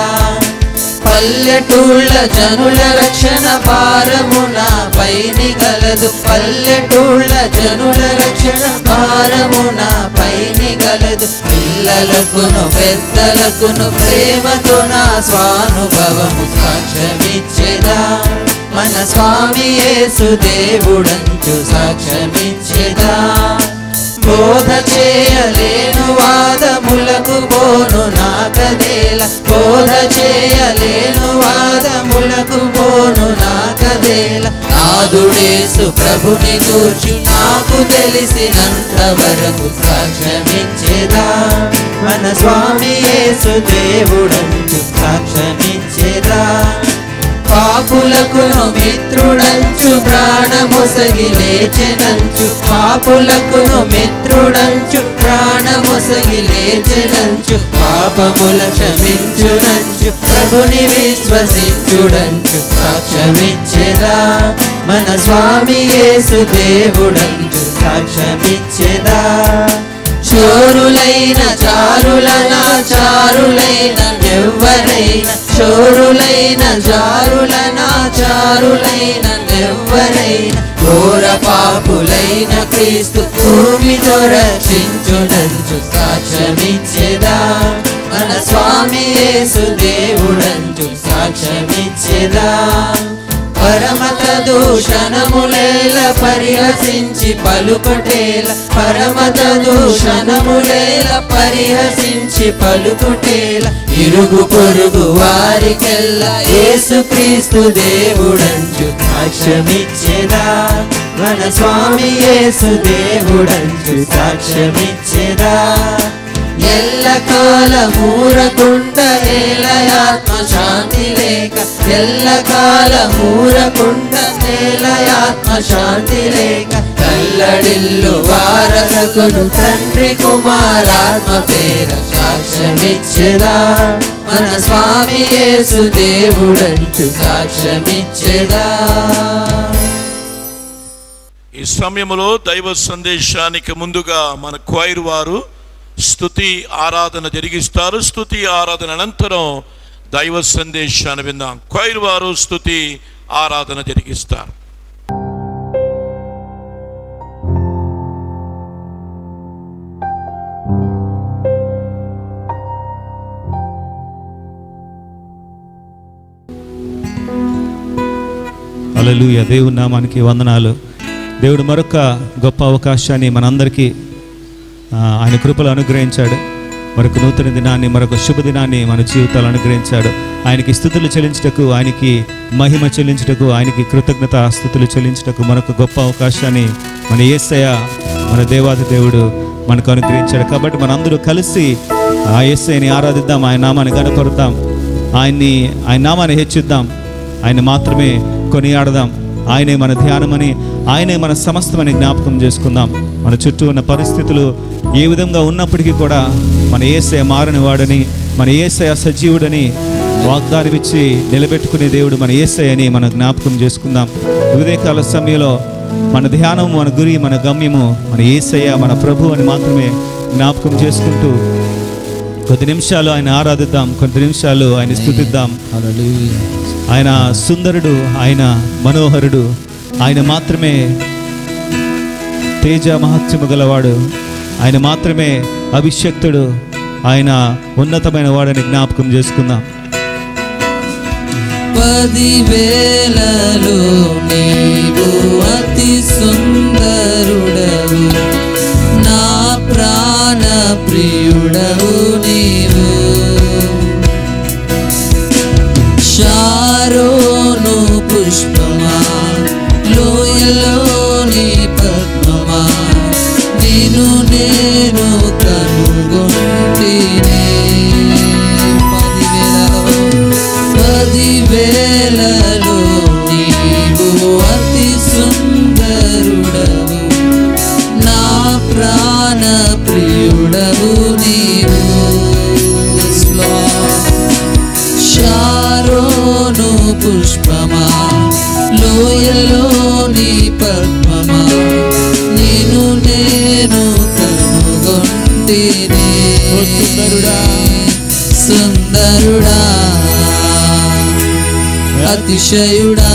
పల్లెటూళ్ళ జనుల రక్షణ భారమున పైని గలదు పల్లెటూళ్ళ జనుల రక్షణ భారమున పైని గలదు పిల్లలకును పెద్దలకును ప్రేమతో నా స్వానుభవము సాక్ష్యమిచ్చేదా మన స్వామి యేసు దేవుడంచు సాక్ష్యమిచ్చేదా బోధ చేయలేను వాదములకు పోను నాకదేల బోధ చేయలేను వాదములకు పోను నాకదేల నాదుడేసు ప్రభుని కూర్చు నాకు తెలిసినంత వరకు సాక్ష్యమిచ్చేదా మన స్వామి యేసు దేవుడంచు సాక్ష్యమిచ్చేదా పాపులకును మిత్రుడంచు ప్రాణమొసగి లేచెనంచు పాపులకును మిత్రుడంచు ప్రాణమొసగి లేచెనంచు పాపముల క్షమించునంచు ప్రభుని విశ్వసించుడంచు సాక్ష్యమిచ్చేదా మన స్వామి యేసు దేవుడంచు సాక్ష్యమిచ్చేదా చోరులైన చారులన చారులైన ఎవ్వరైన చోరులైన చారులన చారులైన ఎవ్వరైన ఘోర పాపులైన క్రీస్తు భూమితో రక్షించునంచు సాక్ష్యమిచ్చేదా మన స్వామి యేసు దేవుడంచు సాక్ష్యమిచ్చేదా పరమత దూషణములేల పరిహసించి పలుకుటేల పరమత దూషణములేల పరిహసించి పలుకుటేల ఇరుగు పొరుగు వారికెల్లా యేసుక్రీస్తు దేవుడంచు సాక్ష్యమిచ్చేదా మన స్వామి యేసు దేవుడంచు సాక్ష్యమిచ్చేదా ఎల్లకాల మూరకుండ ఏలయాత్మ శాంతి లేక ఎల్లకాల మూరకుండ ఏలయాత్మ శాంతి లేక కల్లడిల్లు వారసకును తండ్రి కుమారాత్మ పేర సాక్ష్యమిచ్చేదా మన స్వామి యేసు దేవుడంటూ సాక్ష్యమిచ్చేదా ఈ సమయంలో దైవ సందేశానికి ముందుగా మన క్వైర్ వారు స్తుతి ఆరాధన జరిగిస్తారు స్తుతి ఆరాధన అనంతరం దైవ సందేశాన్ని విందాం క్వైర్ వారు స్తుతి ఆరాధన జరిగిస్తారు అలలుయ దేవుని నామానికి వందనాలు దేవుడు మరొక గొప్ప అవకాశాన్ని మనందరికీ ఆ, ఆయన కృపలు అనుగ్రహించాడు మరొక నూతన దినాన్ని మరొక శుభ దినాన్ని మన జీవితాలు అనుగ్రహించాడు ఆయనకి స్థుతులు చెల్లించుటకు ఆయనకి మహిమ చెల్లించుటకు ఆయనకి కృతజ్ఞత స్థుతులు చెల్లించుటకు మరొక గొప్ప అవకాశాన్ని మన యేసయ్య మన దేవాది దేవుడు మనకు అనుగ్రహించాడు కాబట్టి మనందరూ కలిసి ఆ యేసయ్యని ఆరాధిద్దాం ఆయన నామాన్ని గనపరుద్దాం ఆయన్ని ఆయన నామాన్ని హెచ్చిద్దాం ఆయన మాత్రమే కొనియాడదాం ఆయనే మన ధ్యానమని ఆయనే మన సమస్తమని జ్ఞాపకం చేసుకుందాం మన చుట్టూ ఉన్న పరిస్థితులు ఏ విధంగా ఉన్నప్పటికీ కూడా మన ఏసయ మారని వాడని మన ఏసయ సజీవుడని వాగ్దానం ఇచ్చి నిలబెట్టుకునే దేవుడు మన ఏసయ అని మనం జ్ఞాపకం చేసుకుందాం ఉదయకాల సమయంలో మన ధ్యానం మన గురి మన గమ్యము మన ఏసయ్య మన ప్రభు అని మాత్రమే జ్ఞాపకం చేసుకుంటూ కొద్ది నిమిషాలు ఆయన ఆరాధిద్దాం కొద్ది నిమిషాలు ఆయన స్థుతిద్దాం ఆయన సుందరుడు ఆయన మనోహరుడు ఆయన మాత్రమే తేజ మహత్యము గలవాడు ఆయన మాత్రమే అభిషక్తుడు ఆయన ఉన్నతమైన వాడని జ్ఞాపకం చేసుకుందాం పదివేలలో నీవు అతి సుందరుడవు నా ప్రాణ ప్రియుడవు నీవు షారోను పుష్పమా లోయలోని పద్మమా నిన్ను నేను కనుగొంటినే పదివేలలో పదివేలలో నీవు అతి సుందరుడవు ప్రియుడవు నీవు Yes, Lord. షారోను పుష్పమా లోయలోని పద్మమా నేను నేను కనుగొంటిని ఓ సుందరుడా. సుందరుడా అతిశయుడా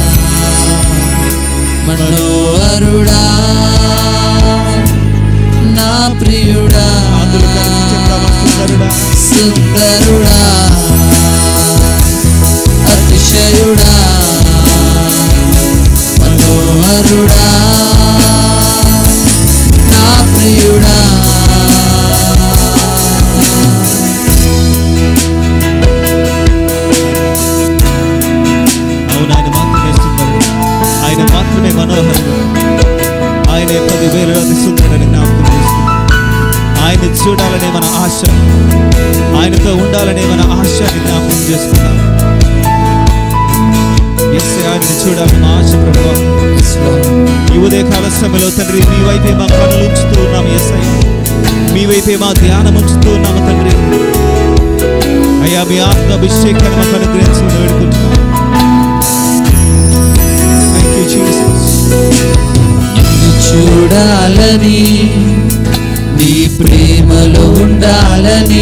మనోహరుడా నా ప్రియుడా అందులో కలిసి చెప్తామా సుందరుడా సుందరుడా అతిశయుడా మనోహరుడా నా ప్రియుడా అవును ఆయన మాత్రమే సుందరుడు ఆయన మాత్రమే మనోహరుడు ఆయనే పదివేల అతి సుందరుడని జ్ఞాపకం చేస్తుంది ఆయన చూడాలనే మన ఆశ ఆయనతో ఉండాలనే మన ఆశని జ్ఞాపకం చేసుకున్నాం ఎస్ ఆయనని చూడాలని మా ఆశ ప్రభు ఈ ఉదయకాల సమయంలో తండ్రి మీ వైపే మా కనులు ఉంచుతూ ఉన్నాం ఎస్ మీ వైపే మా ధ్యానం ఉంచుతూ ఉన్నాము తండ్రి అయ్యా మీ ఆత్మ అభిషేకాన్ని మాకు అనుగ్రహించి వేడుకుంటున్నాం థ్యాంక్ యూ జీసస్ నిన్ను చూడాలని నీ ప్రేమలో ఉండాలని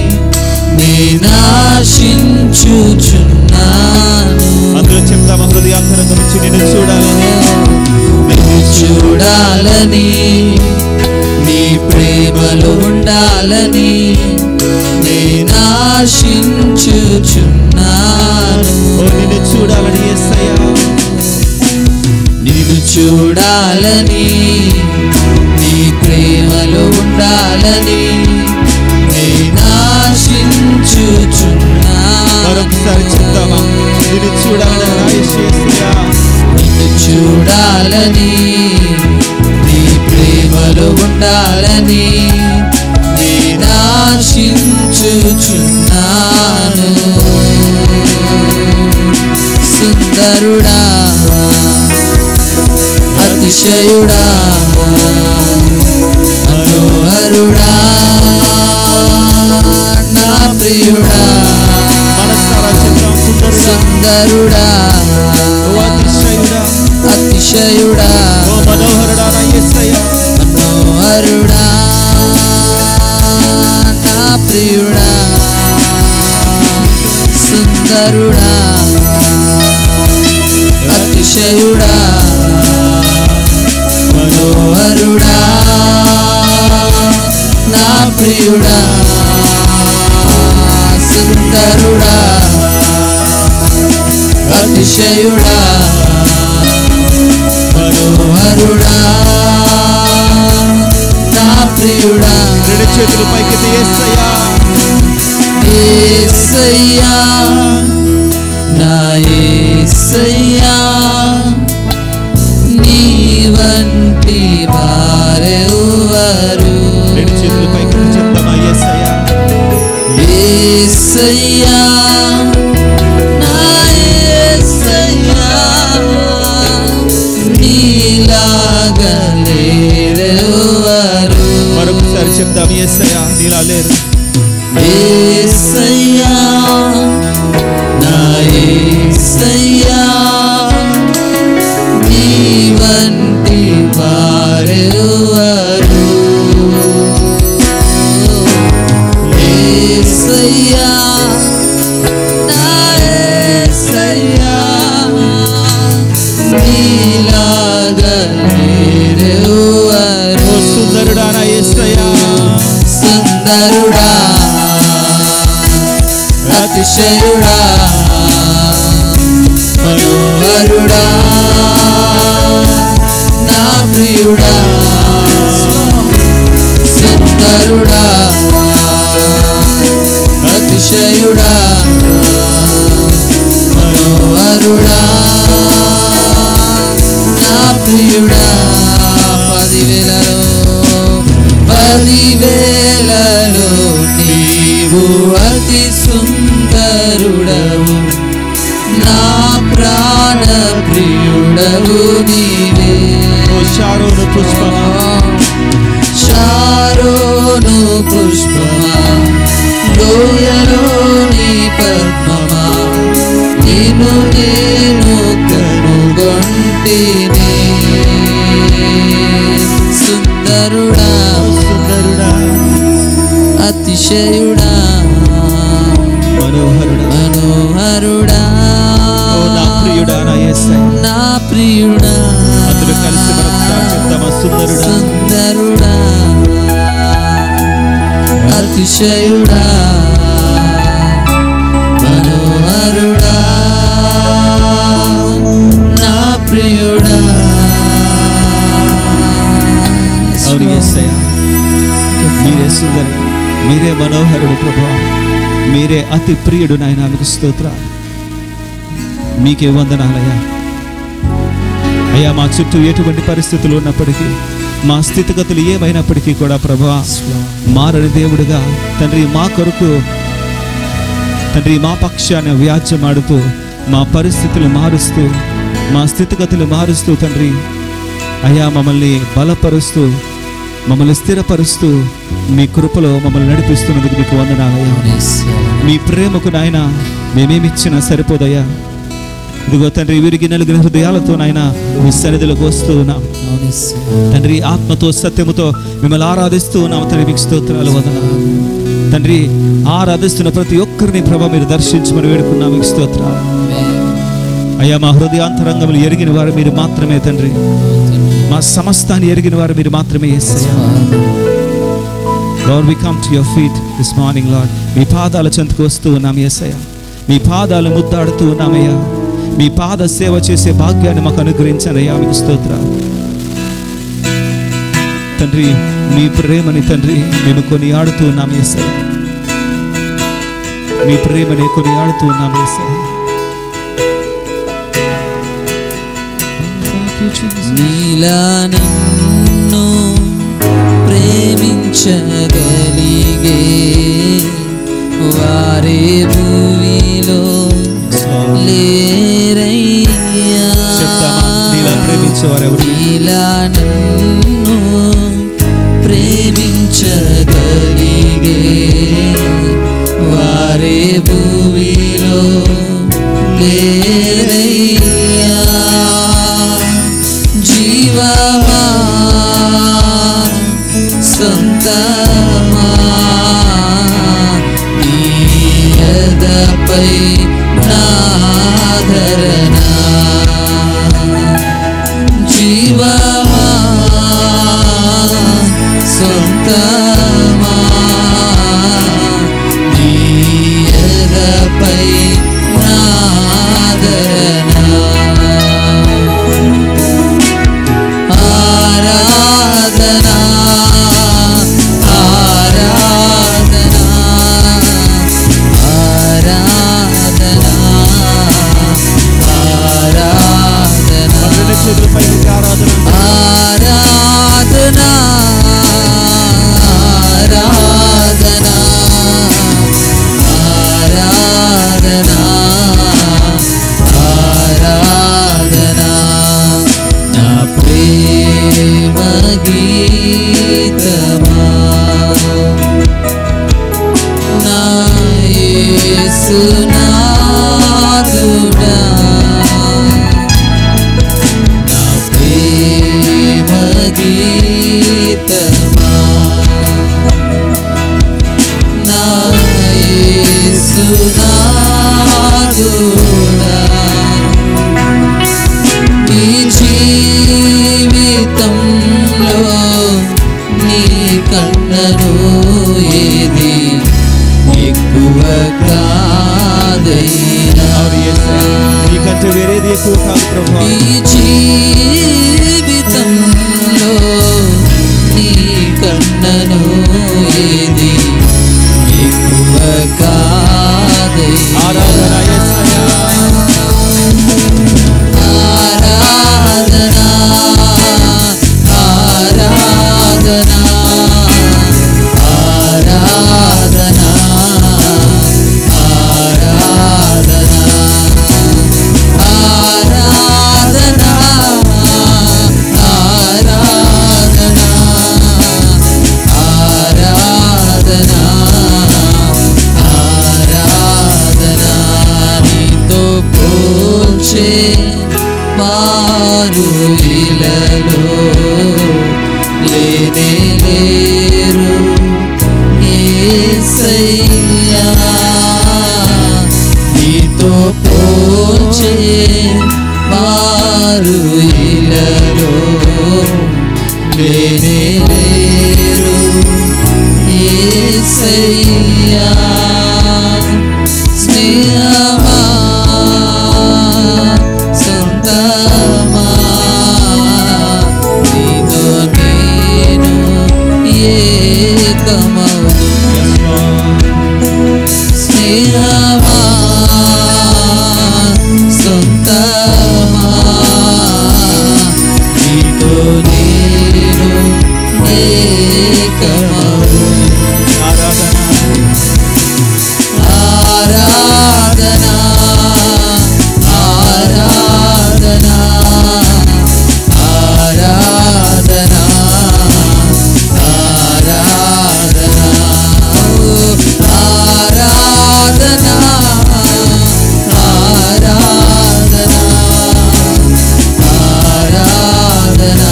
నేనాశించుచున్నాను అందులో చెప్తామా హృదయాంతరంగ నుంచి నిన్ను చూడాలని నిన్ను చూడాలని నీ ప్రేమలో ఉండాలని నేనాశించుచున్నాను ఓ నిన్ను చూడాలని ఎస్సయ్యా నిన్ను చూడాలని నీ ప్రేమలో ఉండాలని నేనాశించుచున్నాను మరొకసారి చెప్తామా నిన్ను చూడాలని రాయేష్ ఎస్సయ్యా నిన్ను చూడాలని నీ ప్రేమలో ఉండాలని నేనాశించుచున్నాను సుందరుడా అతిశయుడా మనోహరుడా నా ప్రియుడా మనసారా చెప్తాం సుందరుడా సుందరుడా ఓ అతిశయుడా అతిశయుడా ఓ మనోహరుడా నా ఎస్సయ్యా మనోహరుడా నా ప్రియుడా సుందరుడా అతిశయుడా మనోహరుడా నా ప్రియుడా సుందరుడా అతిశయుడా మనోహరుడా నా ప్రియుడా రెండు చేతులు పైకెత్తి ఎస్సయ్యా ఏసయ్యా నా ఏసయ్యా నీ వంటి వారెవరు రెండు చేతులు పైకెత్తి చెప్తామా ఎస్సయ్యా ఏసయ్యా నా ఏసయ్యా నీలాగా లేరెవరు మరొకసారి చెప్తాం ఎస్సయ్యా నీలా లేరు ఏసయ్యా నా ఏసయ్యా నీ వంటి వారెవరు ఏసయ్యా నా ఏసయ్యా నీలాగా లేరెవరు ఓ సుందరుడా నా ఎస్సయ్యా సుందరుడా అతిశయుడా మనోహరుడా నా ప్రియుడా సుందరుడా అతిశయుడా మనోహరుడా నా ప్రియుడా పదివేలలో పదివేలలో నీవు అతి సుందరుడవు నా ప్రాణ ప్రియుడవు నీవే ఓ షారోను పుష్పమా షారోను పుష్పమా లోయలోని పద్మమా నిన్ను నేను కనుగొంటినే సుందరుడా సుందరుడా అతిశయుడా మనోహరుడా మనోహరుడా ఓ నా ప్రియుడా నా యేసయ్య నా ప్రియుడా అందరూ కలిసి మనం చెప్తామా సుందరుడా సుందరుడా అతిశయుడా మనోహరుడా నా ప్రియుడా అవును యేసయ్య మీరే సుందరు మీరే మనోహరుడు ప్రభా మీరే అతి ప్రియుడు నాయన మీకు స్తోత్ర మీకే వందనాలయ్యా అయ్యా మా చుట్టూ ఎటువంటి పరిస్థితులు ఉన్నప్పటికీ మా స్థితిగతులు ఏమైనప్పటికీ కూడా ప్రభా మారని దేవుడుగా తండ్రి మా కొరకు తండ్రి మా పక్షాన్ని వ్యాజ్యమాడుతూ మా పరిస్థితులు మారుస్తూ మా స్థితిగతులు మారుస్తూ తండ్రి అయ్యా మమ్మల్ని బలపరుస్తూ మమ్మల్ని స్థిరపరుస్తూ మీ కృపలో మమ్మల్ని నడిపిస్తున్నందుకు మీకు వందనాలయ్యా మీ ప్రేమకు నాయన మేమేమిచ్చినా సరిపోదయ్యా ఇదిగో తండ్రి విరిగి నలుగురి హృదయాలతో నాయన మీ సన్నిధిలోకి వస్తూ ఉన్నాం తండ్రి ఆత్మతో సత్యముతో మిమ్మల్ని ఆరాధిస్తూ ఉన్నాం తండ్రి మీకు స్తోత్రాలు వందనాలు తండ్రి ఆరాధిస్తున్న ప్రతి ఒక్కరిని ప్రభ మీరు దర్శించమని వేడుకున్నాం మీకు స్తోత్రాలు అయ్యా మా హృదయాంతరంగములు ఎరిగిన వారు మీరు మాత్రమే తండ్రి మా సమస్తాన్ని ఎరిగిన వారు మీరు మాత్రమే యేసయ్యా Lord, we come to your feet this morning, Lord. మీ పాదాల చెంతకు వస్తూ ఉన్నాం యేసయ్య మీ పాదాలు ముద్దాడుతూ ఉన్నామయ్యా మీ పాద సేవ చేసే భాగ్యాన్ని మాకు అనుగ్రహించండి అయ్యా మీకు స్తోత్ర తండ్రి మీ ప్రేమని తండ్రి మేము కొని ఆడుతూ ఉన్నాం యేసయ్య మీ ప్రేమని కొని ఆడుతూ ఉన్నాం యేసయ్య నీలా నన్ను ప్రేమించగలిగే వారే భూమిలో లేరయ్యా చెప్తామా నీలా ప్రేమించేవారు ఎవరు నీలా నన్ను ప్రేమించగలిగే వారే భూమిలో లేరయ్యా జీవమా సొంతమా నీయదపై నాదరణ జీవమా సొంతమా నీయదపై నాదరణ ఆరాధనా ఆరాధనా ఆరాధనా ఆరాధనా అందరి చేతులు పైకి ఆరాధన ఆరాధనా ఆరాధనా ఆరాధనా ఆరాధనా నా ప్రేమ గీతమా నా యేసునాథుడా నా ప్రేమ గీతమా నా యేసునాథుడా ఈ జీవితంలో నీ కన్నను ఏది ఎక్కువ కాదైనా అవును యేసయ్య నీకంటే వేరేది ఎక్కువ కాదు ప్రభా ఈ జీవితంలో నీ కన్నను ఏది ఎక్కువ కాదైనా ఆరాధన యేసయ్య ఆరాధనా ఆరాధనా ఆరాధనా ఆరాధనా ఆరాధనా ఏకమవు ఆరాధన ఆరాధనా ఆరాధనా ఆరాధనా ఆరాధనా ఓ ఆరాధనా ఆరాధనా ఆరాధనా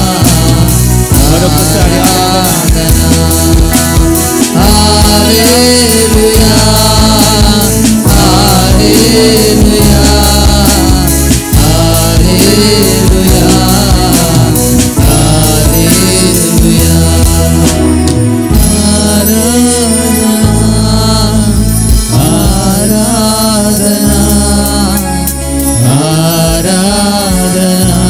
మరొకసారి ఆరాధన హల్లెలూయా హల్లెలూయా హల్లెలూయా హల్లెలూయా ఆరాధనా ఆరాధనా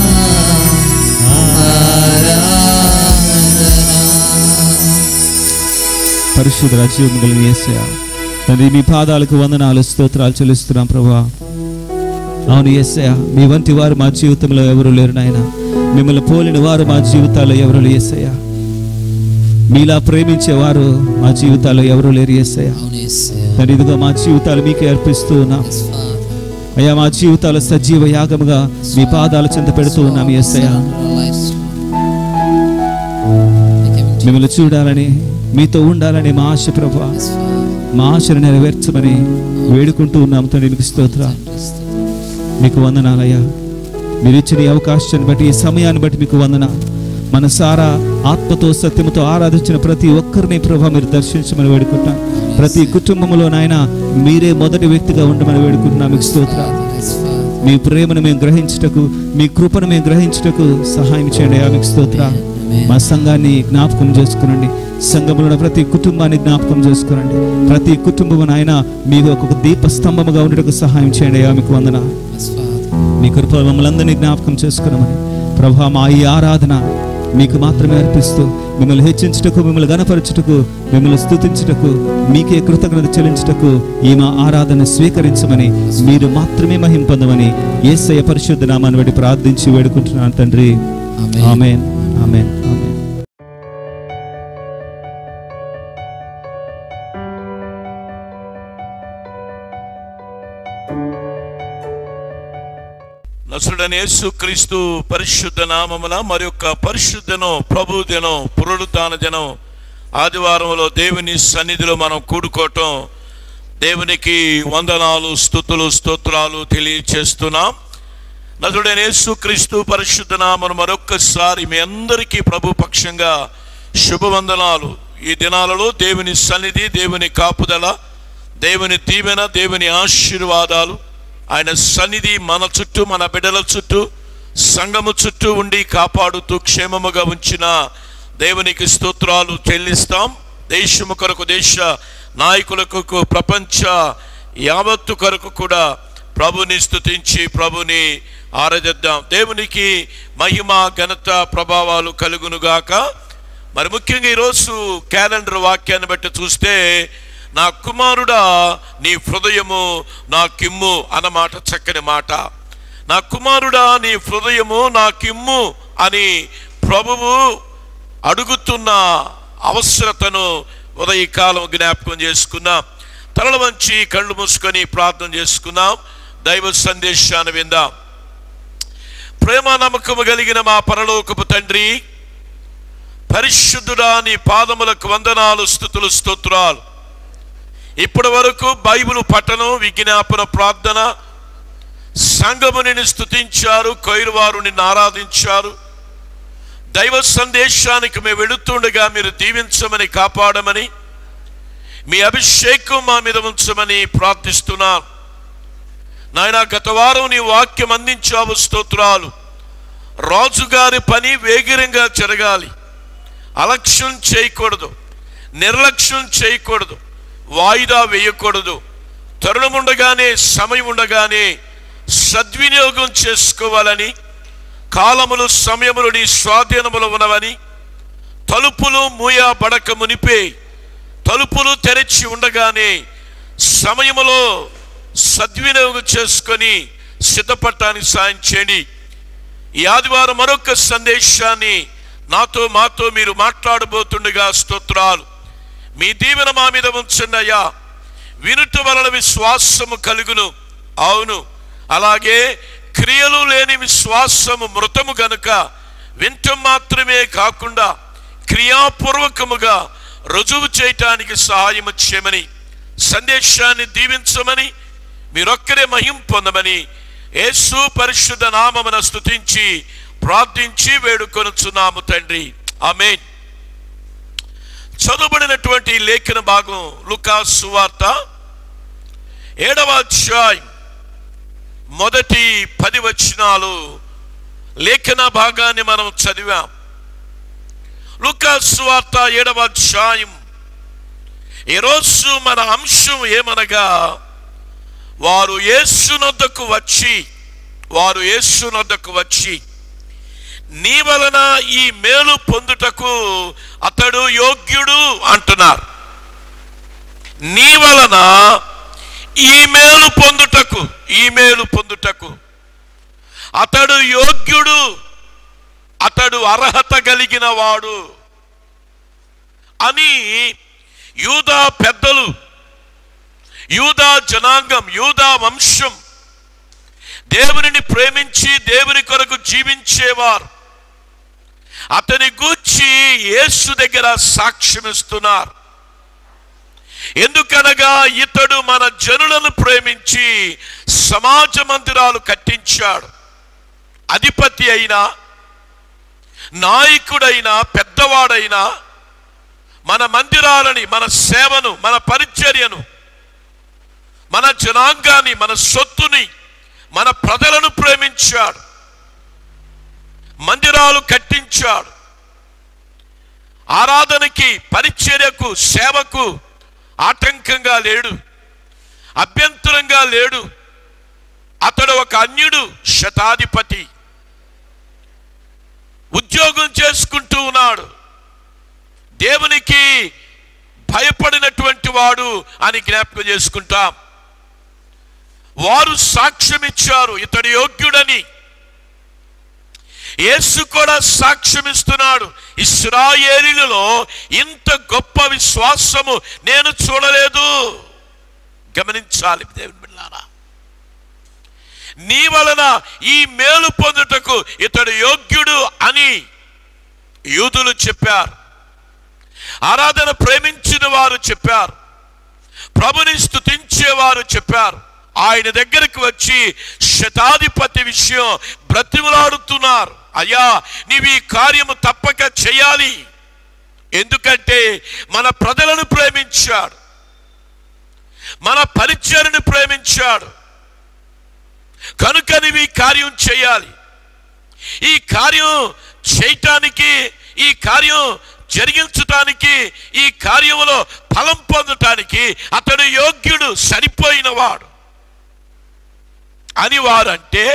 పరిశుద్ధ రాజ్యం కలిగిన యేసయ్య తండ్రి మీ పాదాలకు వందనాలు స్తోత్రాలు చెల్లిస్తున్నాం ప్రభా అవును యేసయ్య మీ వంటి వారు మా జీవితంలో ఎవరు లేరు నాయన మిమ్మల్ని పోలిన వారు మా జీవితాల్లో ఎవరు లేరు యేసయ్య మీలా ప్రేమించేవారు మా జీవితాల్లో ఎవరు లేరు యేసయ్య అవును యేసయ్య. తండ్రి ఇదిగో మా జీవితాలు మీకే అర్పిస్తూ ఉన్నాం Yes, Father. అయ్యా మా జీవితాలు సజీవ యాగముగా మీ పాదాల చెంత పెడుతూ ఉన్నాం యేసయ్య Surrender our lives to you. Make him to మిమ్మల్ని చూడాలని మీతో ఉండాలని మా ఆశ ప్రభా Yes, Father. మా ఆశను నెరవేర్చమని వేడుకుంటూ ఉన్నాం తండ్రి నీకు స్తోత్ర మీకు వందనాలయ్యా మీరు ఇచ్చిన ఈ అవకాశాన్ని బట్టి ఈ సమయాన్ని బట్టి మీకు వందన మనసారా ఆత్మతో సత్యముతో ఆరాధించిన ప్రతి ఒక్కరిని ప్రభా మీరు దర్శించమని వేడుకుంటాం ప్రతి కుటుంబంలో నాయన మీరే మొదటి వ్యక్తిగా ఉండమని వేడుకుంటున్నాం మీకు స్తోత్ర Yes, Father. మీ ప్రేమను మేము గ్రహించుటకు మీ కృపను మేము గ్రహించుటకు సహాయం చేయండి అయ్యా మీకు స్తోత్ర మా సంఘాన్ని జ్ఞాపకం చేసుకునండి సంఘంలో ఉన్న ప్రతి కుటుంబాన్ని జ్ఞాపకం చేసుకునండి ప్రతి కుటుంబం ఆయన మీకు ఒక దీప స్తంభముగా ఉండటకు సహాయం చేయండి అయ్యా మీకు వందన Yes, Father. మీ కృప మమ్మల్ని అందరినీ జ్ఞాపకం చేసుకున్నామని ప్రభా మా ఈ ఆరాధన మీకు మాత్రమే అర్పిస్తూ మిమ్మల్ని హెచ్చించుటకు మిమ్మల్ని గనపరచుటకు మిమ్మల్ని స్తుతించుటకు మీకే కృతజ్ఞత చెల్లించుటకు ఈ మా ఆరాధన స్వీకరించమని మీరు మాత్రమే మహిం పొందమని యేసయ్య పరిశుద్ధ నామాన్ని బట్టి ప్రార్థించి వేడుకుంటున్నాను తండ్రి Amen. ఆమెన్ ఆమెన్ ఆమెన్ నసుడని యేసు క్రీస్తు పరిశుద్ధ నామమున మరి యొక్క పరిశుద్ధను ప్రభు దినం పునరుత్న దినం ఆదివారంలో దేవుని సన్నిధిలో మనం కూడుకోవటం దేవునికి వందనాలు స్థుతులు స్తోత్రాలు తెలియచేస్తున్నాం నదుడైన యేసు క్రీస్తు పరిశుద్ధ నామను మరొక్కసారి మీ అందరికీ ప్రభు పక్షంగా శుభవందనాలు ఈ దినాలలో దేవుని సన్నిధి దేవుని కాపుదల దేవుని దీవెన దేవుని ఆశీర్వాదాలు ఆయన సన్నిధి మన చుట్టూ మన బిడ్డల చుట్టూ సంఘము చుట్టూ ఉండి కాపాడుతూ క్షేమముగా ఉంచిన దేవునికి స్తోత్రాలు చెల్లిస్తాం దేశము కొరకు దేశ నాయకులకు ప్రపంచ యావత్తు కొరకు కూడా ప్రభుని స్తుతించి ప్రభుని ఆరాధిద్దాం దేవునికి మహిమ ఘనత ప్రభావాలు కలుగునుగాక మరి ముఖ్యంగా ఈరోజు క్యాలెండర్ వాక్యాన్ని బట్టి చూస్తే నా కుమారుడా నీ హృదయము నా కిమ్ము అన్నమాట చక్కని మాట నా కుమారుడా నీ హృదయము నా కిమ్ము అని ప్రభువు అడుగుతున్న అవసరతను ఉదయకాలం జ్ఞాపకం చేసుకున్నాం తలల వంచి కళ్ళు మూసుకొని ప్రార్థన చేసుకున్నాం దైవ సందేశాన్ని విందాం ప్రేమ నమ్మకము కలిగిన మా పరలోకపు తండ్రి పరిశుద్ధుడా నీ పాదములకు వందనాలు స్థుతులు స్తోత్రాలు ఇప్పటి వరకు బైబిల్ పఠనం విజ్ఞాపన ప్రార్థన సంఘము నిన్ను స్థుతించారు కొయిరువారు నిన్ను ఆరాధించారు దైవ సందేశానికి మేము వెళుతుండగా మీరు దీవించమని కాపాడమని మీ అభిషేకం మా మీద ఉంచమని ప్రార్థిస్తున్నాను నాయన గత వారం నీ వాక్యం అందించావు స్తోత్రాలు రాజుగారి పని వేగిరంగా జరగాలి అలక్ష్యం చేయకూడదు నిర్లక్ష్యం చేయకూడదు వాయిదా వేయకూడదు తరుణం ఉండగానే సమయం ఉండగానే సద్వినియోగం చేసుకోవాలని కాలములు సమయములు నీ స్వాధీనములు ఉన్నవని తలుపులు మూయబడక మునిపే తలుపులు తెరిచి ఉండగానే సమయములో సద్వినియోగం చేసుకొని సిద్ధపడటానికి సాయం చేయండి ఈ ఆదివారం మరొక సందేశాన్ని నాతో మాతో మీరు మాట్లాడబోతుండగా స్తోత్రాలు మీ దీవెన మా మీద ఉంచండి అయ్యా వినుట వలన విశ్వాసము కలుగును అవును అలాగే క్రియలు లేని విశ్వాసము మృతము గనుక వింటం మాత్రమే కాకుండా క్రియాపూర్వకముగా రుజువు చేయటానికి సహాయం చేయమని సందేశాన్ని దీవించమని మీరొక్కరే మహిం పొందమని యేసు పరిశుద్ధ నామమున స్తుతించి ప్రార్థించి వేడుకొనుచున్నాము తండ్రి ఆమేన్ చదువుబడినటువంటి ఈ లేఖన భాగం లుకా సువార్త ఏడవ అధ్యాయం మొదటి పది వచనాలు లేఖన భాగాన్ని మనం చదివాం లుకా సువార్త ఏడవ అధ్యాయం ఈరోజు మన అంశం ఏమనగా వారు యేసునొద్దకు వచ్చి వారు యేసునొద్దకు వచ్చి నీ వలన ఈ మేలు పొందుటకు అతడు యోగ్యుడు అంటున్నారు నీ వలన ఈ మేలు పొందుటకు ఈ మేలు పొందుటకు అతడు యోగ్యుడు అతడు అర్హత కలిగిన వాడు అని యూదా పెద్దలు యూదా జనాంగం యూదా వంశం దేవునిని ప్రేమించి దేవుని కొరకు జీవించేవారు అతని గూర్చి యేసు దగ్గర సాక్ష్యమిస్తున్నారు ఎందుకనగా ఇతడు మన జనులను ప్రేమించి సమాజ మందిరాలు కట్టించాడు అధిపతి అయినా నాయకుడైనా పెద్దవాడైనా మన మందిరాలని మన సేవను మన పరిచర్యను మన జనాంగాన్ని మన సొత్తుని మన ప్రజలను ప్రేమించాడు మందిరాలు కట్టించాడు ఆరాధనకి పరిచర్యకు సేవకు ఆటంకంగా లేడు అభ్యంతరంగా లేడు అతడు ఒక అన్యుడు శతాధిపతి ఉద్యోగం చేసుకుంటూ ఉన్నాడు దేవునికి భయపడినటువంటి వాడు అని జ్ఞాపకం చేసుకుంటాం వారు సాక్ష్యం ఇచ్చారు ఇతడు యోగ్యుడని యేసు కూడా సాక్ష్యం ఇస్తున్నాడు ఇస్రాయేలీలలో ఇంత గొప్ప విశ్వాసము నేను చూడలేదు గమనించాలి దేవుని బిడ్డారా నీ వలన ఈ మేలు పొందుటకు ఇతడు యోగ్యుడు అని యూదులు చెప్పారు ఆరాధన ప్రేమించిన వారు చెప్పారు ప్రభుని స్తుతించేవారు చెప్పారు ఆయన దగ్గరికి వచ్చి శతాధిపతి విషయం బ్రతిమలాడుతున్నారు అయ్యా నీవు ఈ కార్యము తప్పక చేయాలి ఎందుకంటే మన ప్రజలను ప్రేమించాడు మన పరిచయను ప్రేమించాడు కనుక నీవు ఈ కార్యం చేయాలి ఈ కార్యం చేయటానికి ఈ కార్యం జరిగించటానికి ఈ కార్యములో ఫలం పొందటానికి అతడు యోగ్యుడు సరిపోయినవాడు అని వారంటే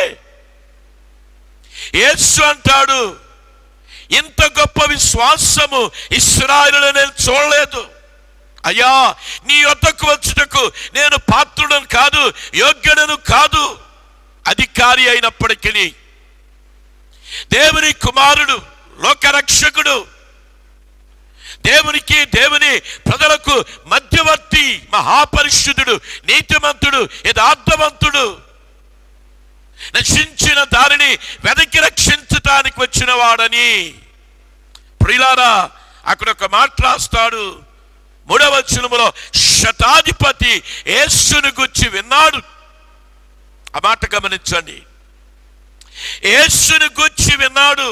యేసు అంటాడు ఇంత గొప్ప విశ్వాసము ఇస్రాయలు నేను చూడలేదు అయ్యా నీ యొద్దకు వచ్చుటకు నేను పాత్రుడను కాదు యోగ్యుడను కాదు అధికారి అయినప్పటికీ దేవుని కుమారుడు లోకరక్షకుడు దేవునికి దేవుని ప్రజలకు మధ్యవర్తి మహాపరిశుద్ధుడు నీతిమంతుడు యథార్థవంతుడు నశించిన దారిని వెనక్కి రక్షించటానికి వచ్చిన వాడని ప్రిలారా అక్కడ ఒక మాట రాస్తాడు మూడవ వచనములో శతాధిపతి యేసుని గుచ్చి విన్నాడు ఆ మాట గమనించండి యేసుని గుచ్చి విన్నాడు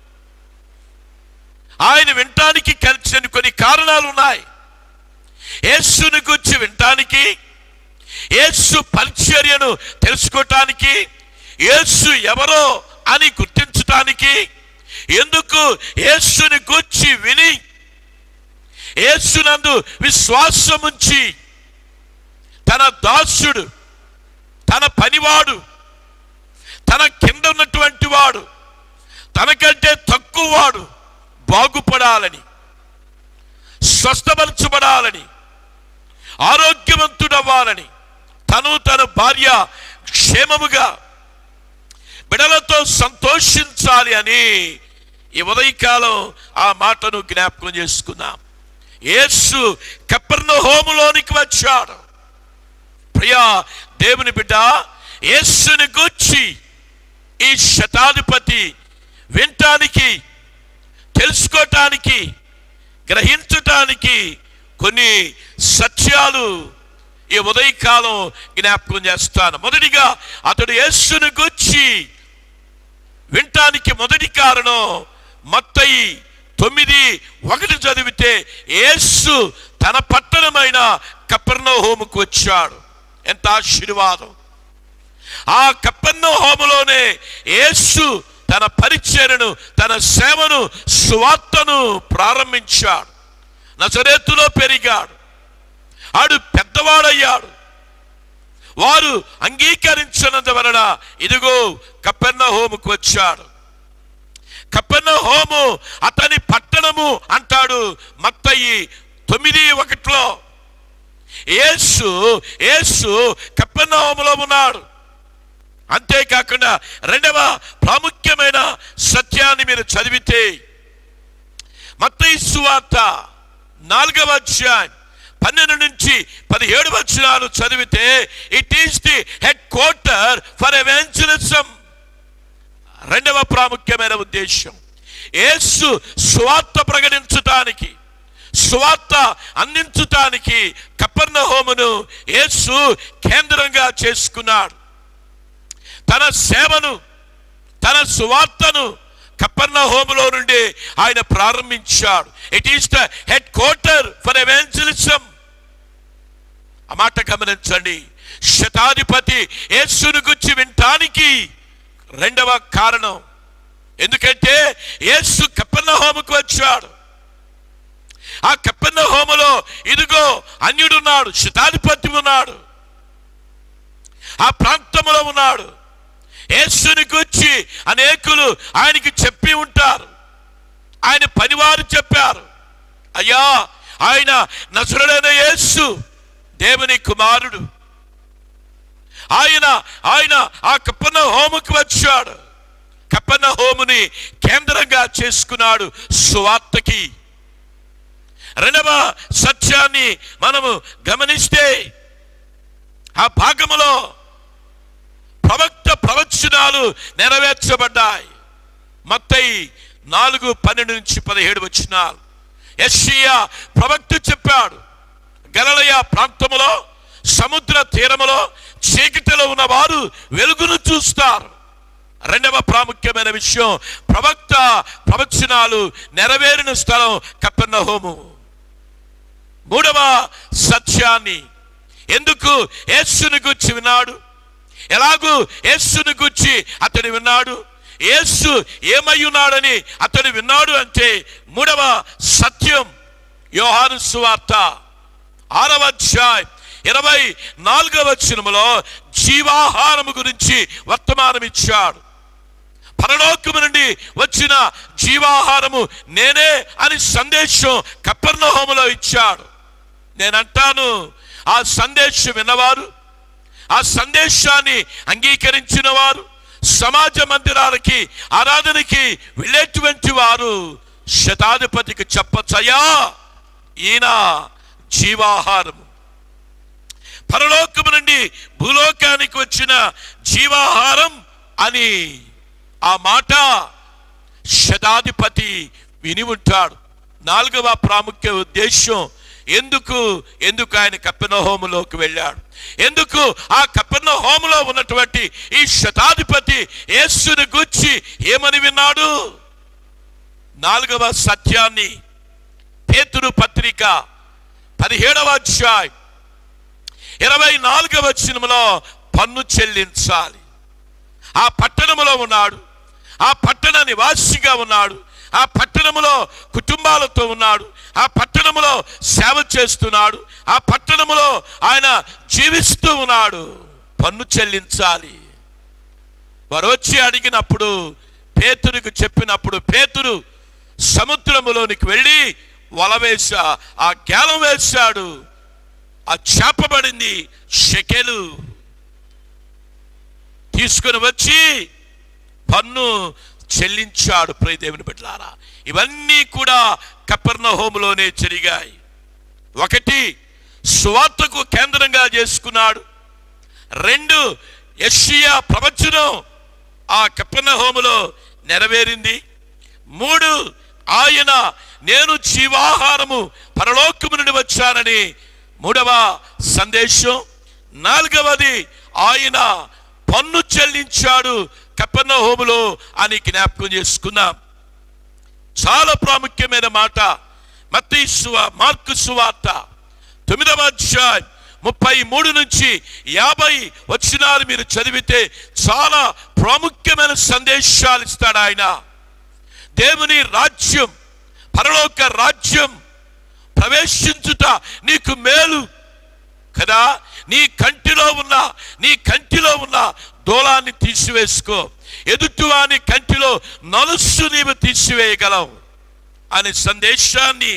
ఆయన వినటానికి కలిసిన కొన్ని కారణాలు ఉన్నాయి యేసుని గుచ్చి వినటానికి యేసు పరిచర్యను తెలుసుకోవటానికి యేసు ఎవరో అని గుర్తించటానికి ఎందుకు యేసుని గుచ్చి విని యేసునందు విశ్వాసముంచి తన దాసుడు తన పనివాడు తన కింద ఉన్నటువంటి వాడు తనకంటే తక్కువ వాడు బాగుపడాలని స్వస్థపరచబడాలని ఆరోగ్యవంతుడవ్వాలని తను తన భార్య క్షేమముగా బిడలతో సంతోషించాలి అని ఈ ఉదయకాలం ఆ మాటను జ్ఞాపకం చేసుకుందాం యేసు కప్పర్ణ హోములోనికి వచ్చాడు ప్రియా దేవుని బిడ్డ యేసుని గూర్చి ఈ శతాధిపతి వినటానికి తెలుసుకోవటానికి గ్రహించటానికి కొన్ని సత్యాలు ఈ ఉదయకాలం జ్ఞాపకం చేస్తాను మొదటిగా అతడు యేసుని గుచ్చి వినటానికి మొదటి కారణం మత్తయి తొమ్మిది ఒకటి చదివితే యేసు తన పట్టణమైన కపెర్ణ హోముకు వచ్చాడు ఎంత ఆశీర్వాదం ఆ కపెర్ణ హోములోనే యేసు తన పరిచర్యను తన సేవను సువార్తను ప్రారంభించాడు నజరేతులో పెరిగాడు ఆడు పెద్దవాడయ్యాడు వారు అంగీకరించినందు వలన ఇదిగో కపెర్ణ హోముకు వచ్చాడు కపెర్ణ హోము అతని పట్టణము అంటాడు మత్తయి తొమ్మిది ఒకటిలో యేసు యేసు కపెర్ణ హోములో ఉన్నాడు అంతేకాకుండా రెండవ ప్రాముఖ్యమైన సత్యాన్ని మీరు చదివితే మత్తయి సువార్త నాలుగవ అధ్యాయం పన్నెండు నుంచి పదిహేడు వచనాలు చదివితే it is the head quarter for evangelism రెండవ ప్రాముఖ్యమైన ఉద్దేశం యేసు స్వార్థ ప్రకటించటానికి స్వార్థ అందించటానికి కపర్ణ హోమును యేసు కేంద్రంగా చేసుకున్నాడు తన సేవను తన సువార్తను కపర్ణ హోములో నుండి ఆయన ప్రారంభించాడు it is the head quarter for evangelism ఆ మాట గమనించండి శతాధిపతి యేసును గుచ్చి వినటానికి రెండవ కారణం ఎందుకంటే యేసు కపెర్ణ హోముకు వచ్చాడు ఆ కపెర్ణ హోములో ఇదిగో అన్యుడున్నాడు శతాధిపతి ఉన్నాడు ఆ ప్రాంతంలో ఉన్నాడు యేసుని గురించి అనేకులు ఆయనకి చెప్పి ఉంటారు ఆయన పనివారు చెప్పారు అయ్యా ఆయన నసురుడైన యేసు దేవుని కుమారుడు ఆయన ఆయన ఆ కప్పన హోముకి వచ్చాడు కప్పన హోముని కేంద్రంగా చేసుకున్నాడు సువార్తకి రెండవ సత్యాన్ని మనము గమనిస్తే ఆ భాగములో ప్రవక్త ప్రవచనాలు నెరవేర్చబడ్డాయి మత్తయి నాలుగు పన్నెండు నుంచి పదిహేడు వచ్చినాలు యెషయా ప్రవక్త చెప్పాడు గలలయ ప్రాంతములో సముద్ర తీరములో చీకటిలో ఉన్న వారు వెలుగును చూస్తారు రెండవ ప్రాముఖ్యమైన విషయం ప్రవక్త ప్రవచనాలు నెరవేరిన స్థలం కపెర్ణ హోము మూడవ సత్యాన్ని ఎందుకు యేసుని గుచ్చి విన్నాడు ఎలాగూ యేసుని గుచ్చి అతడు విన్నాడు యేసు ఏమై ఉన్నాడని అతడు విన్నాడు అంటే మూడవ సత్యం యోహాను సువార్త ఆరవ అధ్యాయం ఇరవై నాలుగవ వచనములో జీవాహారము గురించి వర్తమానం ఇచ్చాడు పరలోకము నుండి వచ్చిన జీవాహారము నేనే అని సందేశం కపెర్ణహోములో ఇచ్చాడు నేనంటాను ఆ సందేశం విన్నవారు ఆ సందేశాన్ని అంగీకరించిన వారు సమాజ మందిరాలకి ఆరాధనకి వెళ్ళేటువంటి వారు శతాధిపతికి చెప్పచ్చయ్యా ఈయన జీవాహారము పరలోకము నుండి భూలోకానికి వచ్చిన జీవాహారం అని ఆ మాట శతాధిపతి విని ఉంటాడు నాలుగవ ప్రాముఖ్య ఉద్దేశం ఎందుకు ఎందుకు ఆయన కప్పెన హోములోకి వెళ్ళాడు ఎందుకు ఆ కప్పెన హోములో ఉన్నటువంటి ఈ శతాధిపతి యేసుని గుచ్చి ఏమని విన్నాడు నాలుగవ సత్యాన్ని పేతురు పత్రిక పదిహేడవ అధ్యాయం ఇరవై నాలుగవ వచనములో పన్ను చెల్లించాలి ఆ పట్టణములో ఉన్నాడు ఆ పట్టణ నివాసిగా ఉన్నాడు ఆ పట్టణములో కుటుంబాలతో ఉన్నాడు ఆ పట్టణములో సేవ చేస్తున్నాడు ఆ పట్టణములో ఆయన జీవిస్తూ ఉన్నాడు పన్ను చెల్లించాలి వారు వచ్చి అడిగినప్పుడు పేతురికి చెప్పినప్పుడు పేతురు సముద్రములోనికి వెళ్ళి వల వేసా ఆ గేలం వేశాడు ఆ చేపబడింది షెకెలు తీసుకుని వచ్చి పన్ను చెల్లించాడు ప్రియ దేవుని బిడ్డలారా ఇవన్నీ కూడా కపెర్ణ హోములోనే జరిగాయి ఒకటి సువార్తకు కేంద్రంగా చేసుకున్నాడు రెండు యెషయా ప్రవచనం ఆ కపెర్ణ హోములో నెరవేరింది మూడు ఆయన నేను జీవాహారము పరలోకము నుండి వచ్చానని మూడవ సందేశం నాలుగవది ఆయన పన్ను చెల్లించాడు కపెర్ణ హోములో అని జ్ఞాపకం చేసుకున్నాం చాలా ప్రాముఖ్యమైన మాట మత్తయి సువా మార్కు సువార్త తొమ్మిదవ అధ్యాయం ముప్పై మూడు నుంచి యాభై వచ్చినారు మీరు చదివితే చాలా ప్రాముఖ్యమైన సందేశాలు ఇస్తాడు ఆయన దేవుని రాజ్యం పరలోక రాజ్యం ప్రవేశించుట నీకు మేలు కదా నీ కంటిలో ఉన్న నీ కంటిలో ఉన్న దూలాన్ని తీసివేసుకో ఎదుటివాని కంటిలో నలుస్సు నీవు తీసివేయగలవు అనే సందేశాన్ని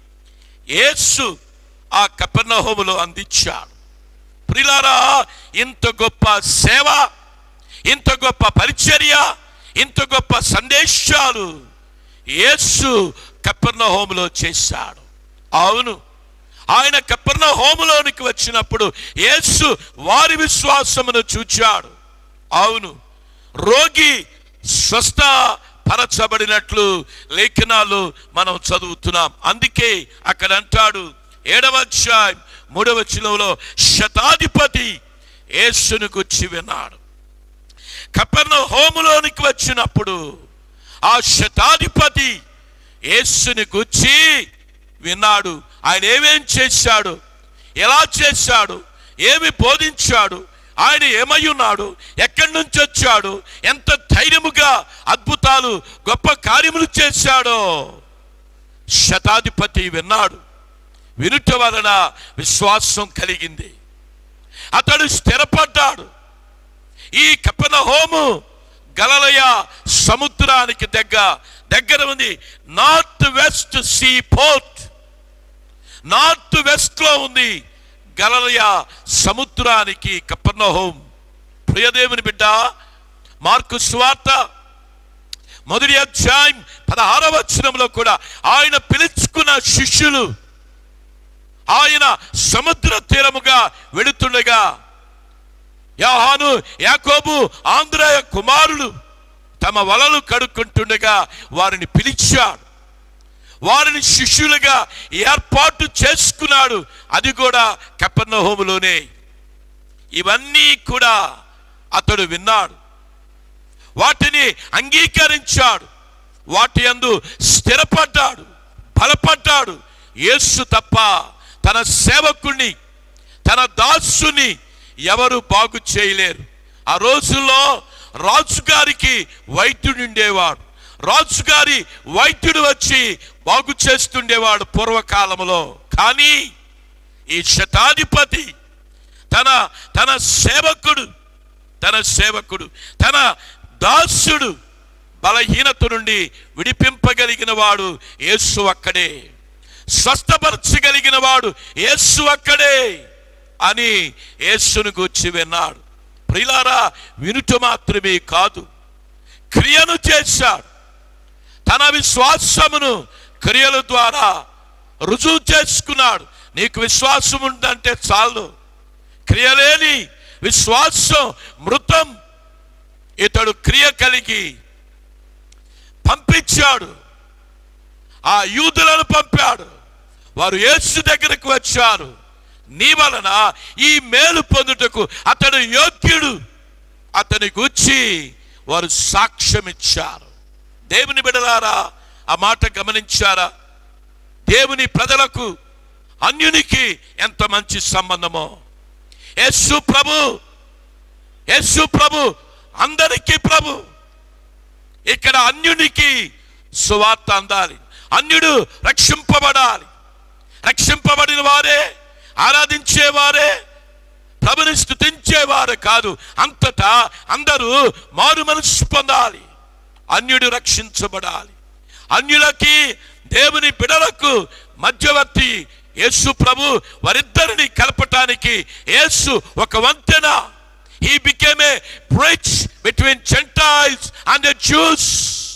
యేసు ఆ కపెర్నహోములో అందించాడు ప్రిలారా ఇంత గొప్ప సేవ ఇంత గొప్ప పరిచర్య ఇంత గొప్ప సందేశాలు యేసు కపెర్నహోములో చేశాడు అవును ఆయన కపెర్ణ హోములోనికి వచ్చినప్పుడు యేసు వారి విశ్వాసమును చూచాడు అవును రోగి స్వస్థ పరచబడినట్లు లేఖనాలు మనం చదువుతున్నాం అందుకే అక్కడ అంటాడు ఏడవ అధ్యాయం మూడవ చిలువలో శతాధిపతి యేసును గుచ్చి విన్నాడు కపెర్ణ హోములోనికి వచ్చినప్పుడు ఆ శతాధిపతి యేసుని గుచ్చి విన్నాడు ఆయన ఏమేం చేశాడు ఎలా చేశాడు ఏమి బోధించాడు ఆయన ఏమై ఉన్నాడు ఎక్కడి నుంచి వచ్చాడు ఎంత ధైర్యముగా అద్భుతాలు గొప్ప కార్యములు చేశాడో శతాధిపతి విన్నాడు వినుట వలన విశ్వాసం కలిగింది అతడు స్థిరపడ్డాడు ఈ కపెన హోము గలలయ సముద్రానికి దగ్గర దగ్గర ఉంది north west sea port north west లో ఉంది గలలయ సముద్రానికి కపెర్నహోం ప్రియదేవుని బిడ్డ మార్కు స్వార్త మొదటి అధ్యాయం పదహారవ వచనంలో కూడా ఆయన పిలుచుకున్న శిష్యులు ఆయన సముద్ర తీరముగా వెళుతుండగా యాహాను యాకోబు ఆంధ్రయ కుమారులు తమ వలలు కడుక్కుంటుండగా వారిని పిలిచాడు వారిని శిష్యులుగా ఏర్పాటు చేసుకున్నాడు అది కూడా కపెర్నహోములోనే ఇవన్నీ కూడా అతడు విన్నాడు వాటిని అంగీకరించాడు వాటి అందు స్థిరపడ్డాడు బలపడ్డాడు యేసు తప్ప తన సేవకుణ్ణి తన దాసుని ఎవరు బాగు చేయలేరు ఆ రోజుల్లో రాజుగారికి వైద్యుడు ఉండేవాడు రాజుగారి వైద్యుడు వచ్చి బాగు చేస్తుండేవాడు పూర్వకాలంలో కానీ ఈ శతాధిపతి తన తన సేవకుడు తన సేవకుడు తన దాసుడు బలహీనత నుండి విడిపింపగలిగిన వాడు యేసు అక్కడే స్వస్థపరచగలిగిన వాడు యేసు అక్కడే అని యేసును గూర్చి విన్నాడు ప్రిలారా వినుట మాత్రమే కాదు క్రియను చేశాడు తన విశ్వాసమును క్రియల ద్వారా రుజువు చేసుకున్నాడు నీకు విశ్వాసం ఉందంటే చాలు క్రియలేని విశ్వాసం మృతం ఇతడు క్రియ కలిగి పంపించాడు ఆ యూదులను పంపాడు వారు యేసు దగ్గరకు వచ్చారు నీ వలన ఈ మేలు పొందుటకు అతడు యోగ్యుడు అతని గుచ్చి వారు సాక్ష్యం ఇచ్చారు దేవుని బిడలారా ఆ మాట గమనించారా దేవుని ప్రజలకు అన్యునికి ఎంత మంచి సంబంధమో యేసు ప్రభు యేసు ప్రభు అందరికీ ప్రభు ఇక్కడ అన్యునికి సువార్త అందాలి అన్యుడు రక్షింపబడాలి రక్షింపబడిన వారే ఆరాధించేవారే ప్రభుని స్థుతించేవారు కాదు అంతటా అందరూ మారు మనసు పొందాలి అన్యుడు రక్షించబడాలి అన్యులకి దేవుని బిడలకు మధ్యవర్తి యేసు ప్రభు వారిద్దరిని కలపటానికి యేసు ఒక వంతెన he became a bridge between Gentiles and the Jews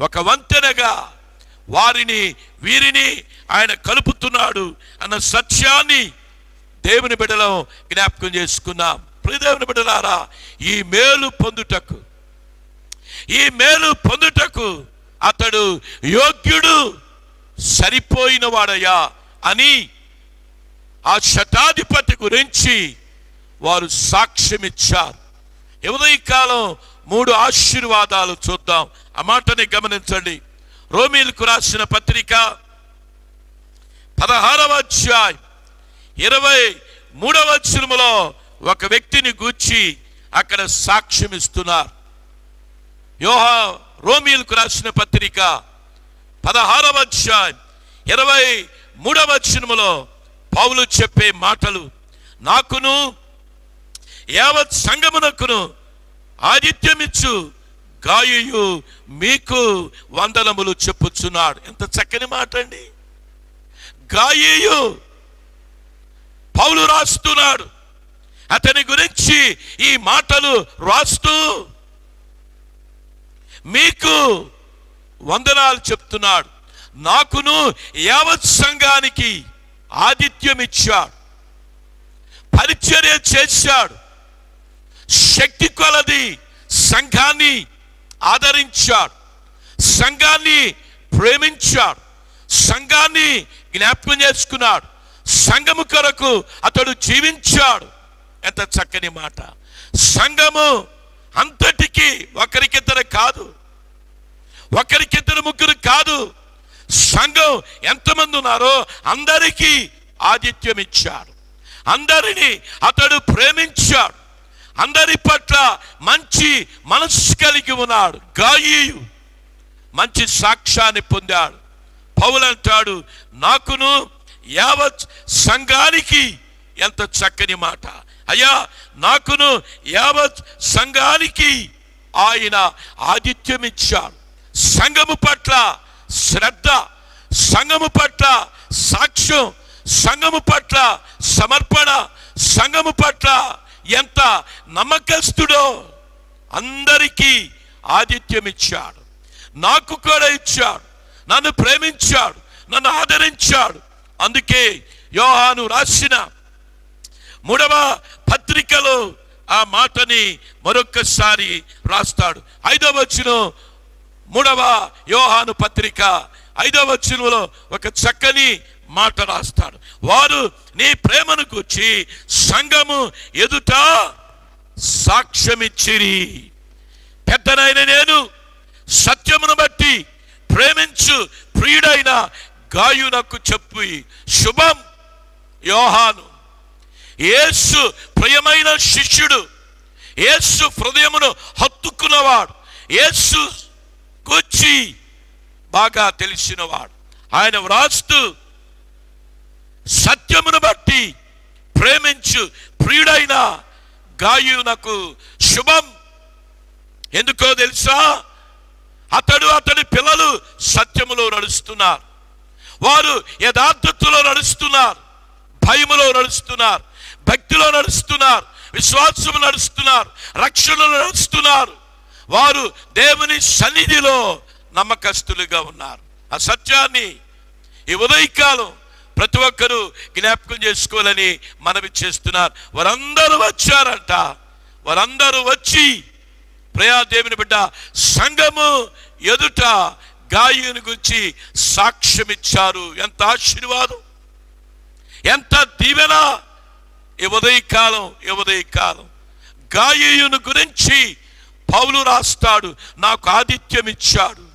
ఒక వంతెనగా వారిని వీరిని ఆయన కలుపుతున్నాడు అన్న సత్యాన్ని దేవుని బిడ్డలో జ్ఞాపకం చేసుకున్నాం ప్రియదేవుని బిడ్డలారా ఈ మేలు పొందుటకు ఈ మేలు పొందుటకు అతడు యోగ్యుడు సరిపోయిన వాడయ్యా అని ఆ శతాధిపతి గురించి వారు సాక్ష్యమిచ్చారు ఉదయ కాలం మూడు ఆశీర్వాదాలు చూద్దాం ఆ మాటని గమనించండి రోమీలకు రాసిన పత్రిక పదహారవ అధ్యాయం ఇరవై మూడవ వచనములో ఒక వ్యక్తిని గూర్చి అక్కడ సాక్ష్యం ఇస్తున్నారు యోహా రోమీలకు రాసిన పత్రిక పదహారవ అధ్యాయం ఇరవై మూడవ వచనములో పౌలు చెప్పే మాటలు నాకును యావత్ సంగమునకును ఆదిత్యమిచ్చు గాయు మీకు వందనములు చెప్పుచున్నాడు ఎంత చక్కని మాట అండి గాయు పౌలు రాస్తున్నాడు అతని గురించి ఈ మాటలు రాస్తూ మీకు వందనాలు చెప్తున్నాడు నాకును యావత్ సంఘానికి ఆతిథ్యం ఇచ్చాడు పరిచర్య చేశాడు శక్తి కొలది సంఘాన్ని ఆదరించాడు సంఘాన్ని ప్రేమించాడు సంఘాన్ని జ్ఞాపకం చేసుకున్నాడు సంఘము కొరకు అతడు జీవించాడు ఎంత చక్కని మాట సంఘము అంతటికి ఒకరికిద్దరు కాదు ఒకరికిద్దరు ముగ్గురు కాదు సంఘం ఎంతమంది ఉన్నారో అందరికీ ఆతిథ్యం ఇచ్చాడు అందరినీ అతడు ప్రేమించాడు అందరి పట్ల మంచి మనస్సు కలిగి ఉన్నాడు గాయు మంచి సాక్ష్యాన్ని పొందాడు పౌలు అంటాడు నాకును యావత్ సంఘానికి ఎంత చక్కని మాట అయ్యా నాకును యావత్ సంఘానికి ఆయన ఆతిథ్యం ఇచ్చాడు సంఘము పట్ల శ్రద్ధ సంఘము పట్ల సాక్ష్యం సంఘము పట్ల సమర్పణ సంఘము పట్ల ఎంత నమ్మకస్తుడో అందరికీ ఆతిథ్యం ఇచ్చాడు నాకు కూడా ఇచ్చాడు నన్ను ప్రేమించాడు నన్ను ఆదరించాడు అందుకే యోహాను రాసిన మూడవ పత్రికలో ఆ మాటని మరొక్కసారి రాస్తాడు ఐదవ వచ్చిన మూడవ యోహాను పత్రిక ఐదవ వచనంలో ఒక చక్కని మాట రాస్తాడు వారు నీ ప్రేమను కూర్చి సంఘము ఎదుట సాక్ష్యమిచ్చిరి పెద్దనైన నేను సత్యమును బట్టి ప్రేమించు ప్రియుడైన గాయునకు చెప్పు శుభం యోహాను యేసు ప్రియమైన శిష్యుడు యేసు హృదయమును హత్తుకున్నవాడు యేసు కూర్చి బాగా తెలిసినవాడు ఆయన వ్రాస్తూ సత్యమును బట్టి ప్రేమించు ప్రియుడైన గాయునకు శుభం ఎందుకో తెలుసా అతడు అతడి పిల్లలు సత్యములో నడుస్తున్నారు వారు యథార్థతలో నడుస్తున్నారు భయములో నడుస్తున్నారు భక్తిలో నడుస్తున్నారు విశ్వాసము నడుస్తున్నారు రక్షణలో నడుస్తున్నారు వారు దేవుని సన్నిధిలో నమ్మకస్తులుగా ఉన్నారు ఆ సత్యాన్ని ఈ ఉదయకాలం ప్రతి ఒక్కరూ జ్ఞాపకం చేసుకోవాలని మనవి చేస్తున్నారు వారందరూ వచ్చారంట వారందరూ వచ్చి ప్రయా దేవుని బిడ్డ సంఘము ఎదుట గాయుని గురించి సాక్ష్యమిచ్చారు ఎంత ఆశీర్వాదం ఎంత దీవెన ఈ ఉదయకాలం ఈ ఉదయకాలం గాయయుని గురించి పౌలు రాస్తాడు నాకు ఆతిథ్యం ఇచ్చాడు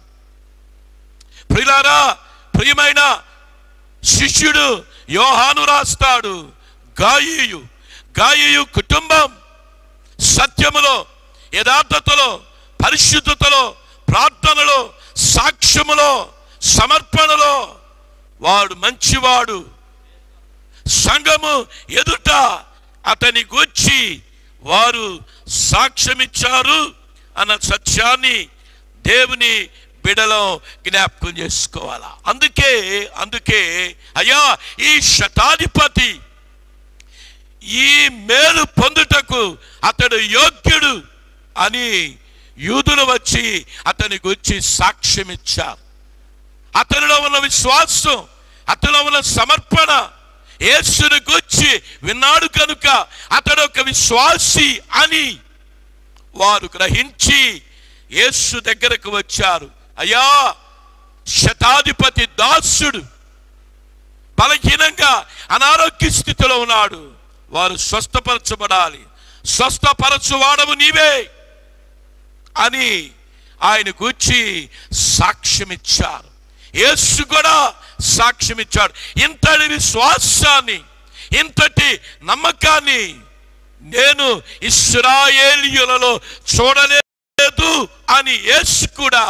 ప్రియులారా ప్రియమైన శిష్యుడు యోహాను రాస్తాడు గాయు గాయు కుటుంబం సత్యములో యథార్థతలో పరిశుద్ధతలో ప్రార్థనలో సాక్ష్యములో సమర్పణలో వాడు మంచివాడు సంఘము ఎదుట అతని గూర్చి వారు సాక్ష్యమిచ్చారు అన్న సత్యాన్ని దేవుని బిడలో జ్ఞాపకం చేసుకోవాలా అందుకే అందుకే అయ్యా ఈ శతాధిపతి ఈ మేలు పొందుటకు అతడు యోగ్యుడు అని యూదులు వచ్చి అతని గురించి సాక్ష్యం ఇచ్చారు అతనిలో ఉన్న విశ్వాసం అతనిలో ఉన్న సమర్పణ యేసుని గురించి విన్నాడు కనుక అతడు ఒక విశ్వాసి అని వారు గ్రహించి యేసు దగ్గరకు వచ్చారు అయ్యా శతాధిపతి దాసుడు బలహీనంగా అనారోగ్య స్థితిలో ఉన్నాడు వారు స్వస్థపరచబడాలి స్వస్థపరచువాడవు నీవే అని ఆయన గూర్చి సాక్ష్యమిచ్చారు యేసు కూడా సాక్ష్యమిచ్చాడు ఇంతటి విశ్వాసాన్ని ఇంతటి నమ్మకాన్ని నేను ఇస్రాయేలియులలో చూడలేదు అని యేసు కూడా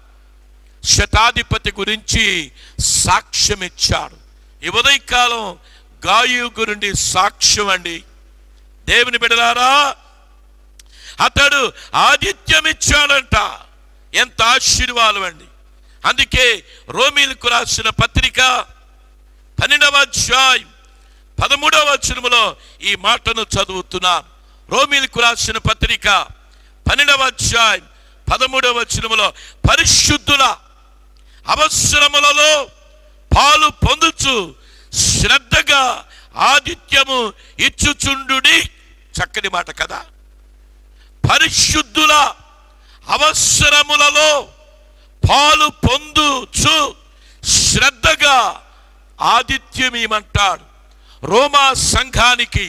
శతాధిపతి గురించి సాక్ష్యం ఇచ్చాడు ఈ ఉదయకాలం గాయు గురించి సాక్ష్యం అండి దేవుని బిడలారా అతడు ఆదిత్యం ఇచ్చాడంట ఎంత ఆశీర్వాదం అండి అందుకే రోమిలకు రాసిన పత్రిక పన్నెండవ అధ్యాయం పదమూడవ వచనములో ఈ మాటను చదువుతున్నాను రోమిలకు రాసిన పత్రిక పన్నెండవ అధ్యాయం పదమూడవ వచనములో పరిశుద్ధుల అవసరములలో పాలు పొందుచు శ్రద్ధగా ఆదిత్యము ఇచ్చుచుండుడి చక్కని మాట కదా పరిశుద్ధుల అవసరములలో పాలు పొందుచు శ్రద్ధగా ఆదిత్యమేమంటాడు రోమా సంఘానికి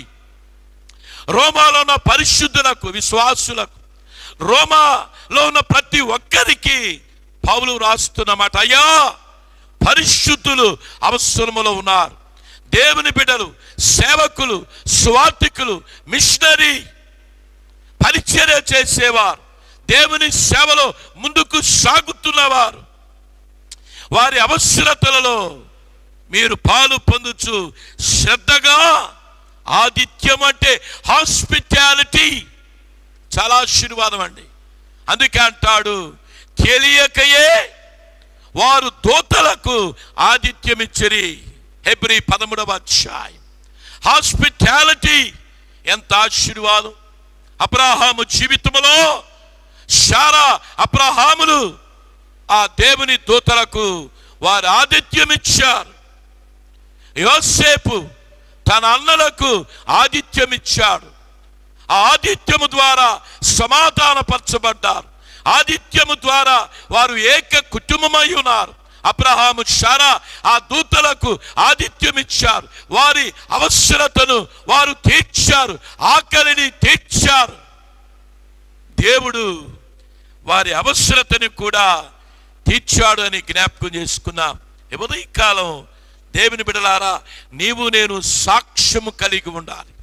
రోమాలో ఉన్న పరిశుద్ధులకు విశ్వాసులకు రోమాలో ఉన్న ప్రతి ఒక్కరికి పౌలు రాస్తున్నమాట అయ్యా పరిశుద్ధులు అవసరములో ఉన్నారు దేవుని బిడ్డలు సేవకులు స్వార్థికులు మిషనరీ పరిచర్య చేసేవారు దేవుని సేవలో ముందుకు సాగుతున్నవారు వారి అవసరతలలో మీరు పాలు పొందుచు శ్రద్ధగా ఆతిథ్యం అంటే హాస్పిటాలిటీ చాలా ఆశీర్వాదం అండి అందుకే అంటాడు తెలియకయే వారు దోతలకు ఆతిథ్యం ఇచ్చిరి హెబ్రి పదమూడవ అధ్యాయం హాస్పిటాలిటీ ఎంత ఆశీర్వాదం అబ్రాహాము జీవితంలో శారా అబ్రహాములు ఆ దేవుని దూతలకు వారు ఆతిథ్యం ఇచ్చారు యోసేపు తన అన్నలకు ఆతిథ్యం ఇచ్చాడు ఆ ఆతిథ్యము ద్వారా సమాధానపరచబడ్డారు ఆతిథ్యము ద్వారా వారు ఏక కుటుంబమై ఉన్నారు అబ్రహాము శారా ఆ దూతలకు ఆతిథ్యం ఇచ్చారు వారి అవసరతను వారు తీర్చారు ఆకలిని తీర్చారు దేవుడు వారి అవసరతని కూడా తీర్చాడు అని జ్ఞాపకం చేసుకున్నాం ఈ ఉదయకాలం దేవుని బిడలారా నీవు నేను సాక్ష్యము కలిగి ఉండాలి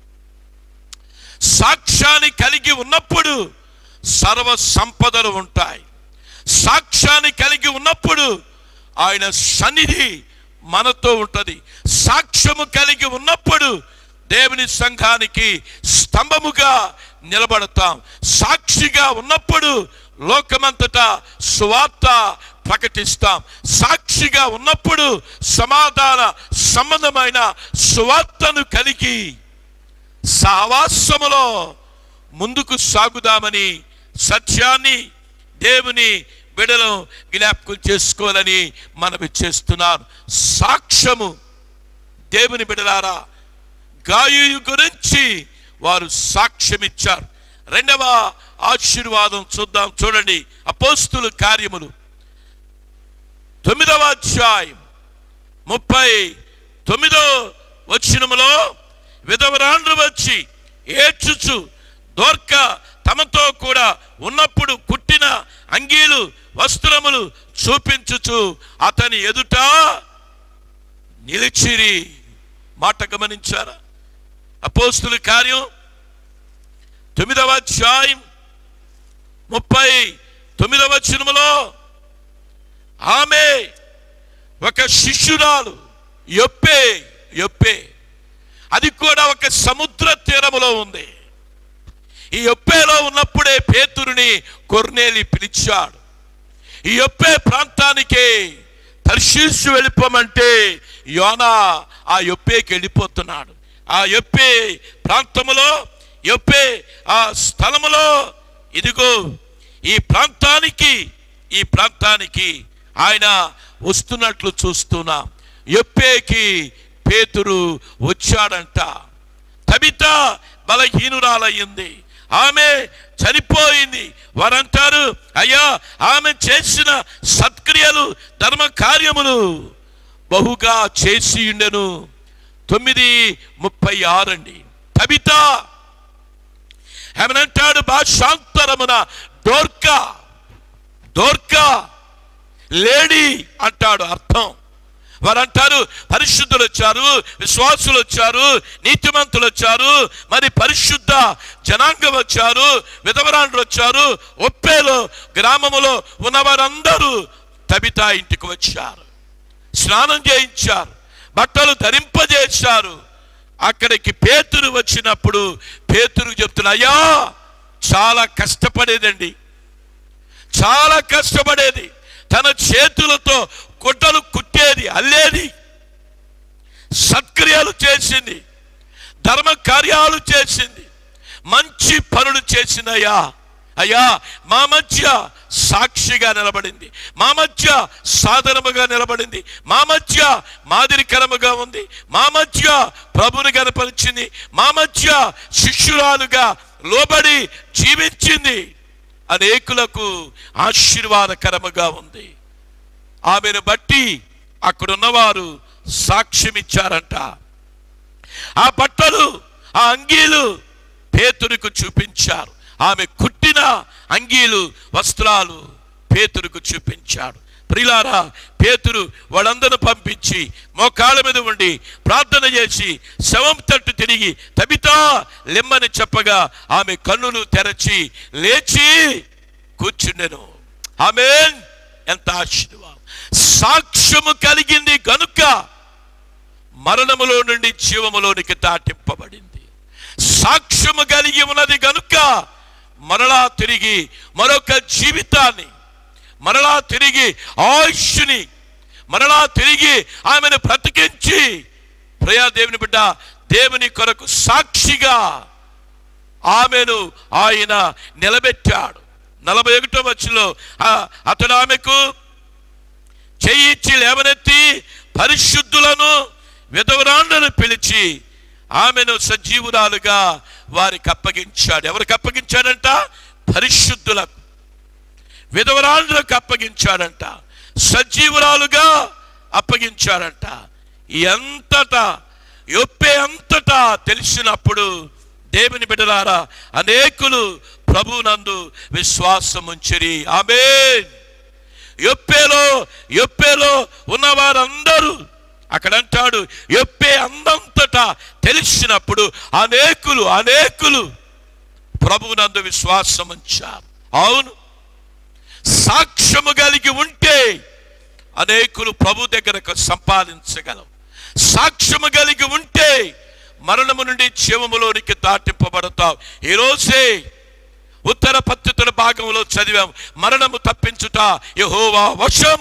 సాక్ష్యాన్ని కలిగి ఉన్నప్పుడు సర్వ సంపదలు ఉంటాయి సాక్ష్యాన్ని కలిగి ఉన్నప్పుడు ఆయన సన్నిధి మనతో ఉంటది సాక్ష్యము కలిగి ఉన్నప్పుడు దేవుని సంఘానికి స్తంభముగా నిలబడతాం సాక్షిగా ఉన్నప్పుడు లోకమంతటా సువార్త ప్రకటిస్తాం సాక్షిగా ఉన్నప్పుడు సమాధాన సంబంధమైన సువార్తను కలిగి సహవాసములో ముందుకు సాగుదామని సత్యాన్ని దేవుని బిడలను జ్ఞాపకం చేసుకోవాలని మనవి చేస్తున్నాను సాక్ష్యము దేవుని బిడలారా గాయు గురించి వారు సాక్ష్యం ఇచ్చారు రెండవ ఆశీర్వాదం చూద్దాం చూడండి అపోస్తుల కార్యములు తొమ్మిదవ అధ్యాయం ముప్పై తొమ్మిదో వచనములో విధవరాండ్రు వచ్చి ఏడ్చుచు దోర్క తమతో కూడా ఉన్నప్పుడు కుట్టిన అంగీలు వస్త్రములు చూపించుచు అతని ఎదుట నిలిచిరి మాట గమనించారా అపోస్తుల కార్యం తొమ్మిదవ అధ్యాయం ముప్పై తొమ్మిదవ వచనములో ఆమె ఒక శిష్యురాలు యొప్పే యొప్పే అది కూడా ఒక సముద్ర తీరములో ఉంది ఈ యొప్పేలో ఉన్నప్పుడే పేతురుని కొర్నేలి పిలిచాడు ఈ యొప్పే ప్రాంతానికి తర్షీసు వెళ్ళిపోమంటే యోనా ఆ యొప్పేకి వెళ్ళిపోతున్నాడు ఆ యొప్పే ప్రాంతములో యొప్పే ఆ స్థలములో ఇదిగో ఈ ప్రాంతానికి ఈ ప్రాంతానికి ఆయన వస్తున్నట్లు చూస్తున్నా ఎప్పేకి పేతురు వచ్చాడంట తబిత బలహీనురాలయ్యింది ఆమె చనిపోయింది వారంటారు అయ్యా ఆమె చేసిన సత్క్రియలు ధర్మ కార్యములు బహుగా చేసి ఉండెను తొమ్మిది ముప్పై ఆరు అండి తబిత ఆమెనంటాడు భాషాంతరమున డోర్కా డోర్కా లేడీ అంటాడు అర్థం వారు అంటారు పరిశుద్ధులు వచ్చారు విశ్వాసులు వచ్చారు నీతిమంతులు వచ్చారు మరి పరిశుద్ధ జనాంగం వచ్చారు విధవరాండ్రు వచ్చారు ఒప్పేలో గ్రామములో ఉన్నవారందరూ తబితా ఇంటికి వచ్చారు స్నానం చేయించారు బట్టలు ధరింపజేశారు అక్కడికి పేతురు వచ్చినప్పుడు పేతురు చెప్తున్నా అయ్యా చాలా కష్టపడేదండి చాలా కష్టపడేది తన చేతులతో గుడ్డలు కుట్టేది అల్లేది సత్క్రియలు చేసింది ధర్మ కార్యాలు చేసింది మంచి పనులు చేసిందయ్యా అయ్యా మా మధ్య సాక్షిగా నిలబడింది మా మధ్య సాధనముగా నిలబడింది మా మధ్య మాదిరికరముగా ఉంది మా మధ్య ప్రభుని కనపరిచింది మా మధ్య శిష్యురాలుగా లోబడి జీవించింది అనేకులకు ఆశీర్వాదకరముగా ఉంది ఆమెను బట్టి అక్కడున్నవారు సాక్ష్యమిచ్చారంట ఆ బట్టలు ఆ అంగీలు పేతురుకు చూపించారు ఆమె కుట్టిన అంగీలు వస్త్రాలు పేతురుకు చూపించాడు ప్రిలారా పేతురు వాళ్ళందరూ పంపించి మోకాళ్ళ మీద ఉండి ప్రార్థన చేసి శవం తట్టు తిరిగి తబితా లెమ్మని చెప్పగా ఆమె కన్నులు తెరచి లేచి కూర్చుండెను ఆమెన్ ఎంత ఆశీర్వాదం సాక్ష్యము కలిగింది గనుక మరణములో నుండి జీవములోనికి దాటింపబడింది సాక్ష్యము కలిగి ఉన్నది గనుక మరలా తిరిగి మరొక జీవితాన్ని మరలా తిరిగి ఆయుష్ని మరలా తిరిగి ఆమెను బ్రతికించి ప్రియా దేవుని బిడ్డ దేవుని కొరకు సాక్షిగా ఆమెను ఆయన నిలబెట్టాడు నలభై ఒకటో వచ్చిలో అతడు ఆమెకు చెయ్యిచ్చి లేవనెత్తి పరిశుద్ధులను విధవరాండ్లను పిలిచి ఆమెను సజీవురాలుగా వారికి అప్పగించాడు ఎవరికి అప్పగించాడంట పరిశుద్ధులకు విధవరాండ్రులకు అప్పగించాడంట సజీవురాలుగా అప్పగించాడంట ఎంతటా యొప్పే అంతటా తెలిసినప్పుడు దేవుని బిడ్డలారా అనేకులు ప్రభునందు విశ్వాసముంచిరి ఆమె యొప్పేలో యొప్పేలో ఉన్నవారందరూ అక్కడ అంటాడు యొప్పే అందంతటా తెలిసినప్పుడు అనేకులు అనేకులు ప్రభునందు విశ్వాసం ఉంచారు అవును సాక్ష్యము కలిగి ఉంటే అనేకులు ప్రభు దగ్గరకు సంపాదించగలం సాక్ష్యము కలిగి ఉంటే మరణము నుండి జీవములోనికి దాటింపబడతావు ఈరోజే ఉత్తర పత్రికల భాగంలో చదివాం మరణము తప్పించుట యహోవా వశం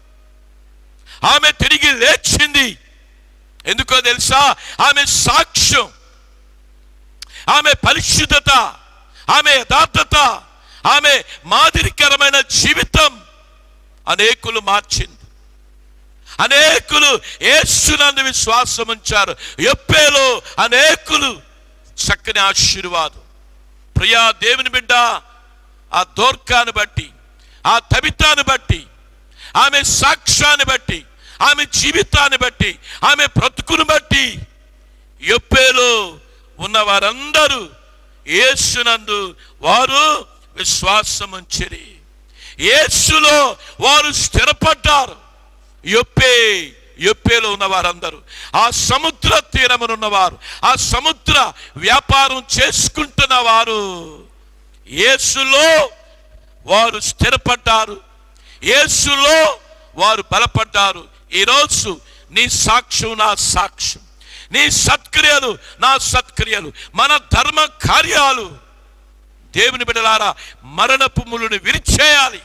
ఆమె తిరిగి లేచింది ఎందుకో తెలుసా ఆమె సాక్ష్యం ఆమె పరిశుద్ధత ఆమె యథార్థత ఆమె మాదిరికరమైన జీవితం అనేకులు మార్చింది అనేకులు ఏసునందు విశ్వాసం ఉంచారు ఎప్పేలో అనేకులు చక్కని ఆశీర్వాదం ప్రియా దేవుని బిడ్డ ఆ దోర్కాను బట్టి ఆ తబితాను బట్టి ఆమె సాక్ష్యాన్ని బట్టి ఆమె జీవితాన్ని బట్టి ఆమె బ్రతుకును బట్టి ఎప్పేలో ఉన్న వారందరూ యేసునందు వారు విశ్వాసం ఉంచిరి యేసులో వారు స్థిరపడ్డారు యొప్పే యొప్పేలో ఉన్న వారందరూ ఆ సముద్ర తీరమున ఉన్నవారు ఆ సముద్ర వ్యాపారం చేసుకుంటున్న వారు యేసులో వారు స్థిరపడ్డారు యేసులో వారు బలపడ్డారు ఈరోజు నీ సాక్ష్యం నా సాక్ష్యం నీ సత్క్రియలు నా సత్క్రియలు మన ధర్మ కార్యాలు దేవుని బిడ్డలారా మరణపు ముళ్ళుని విరిచేయాలి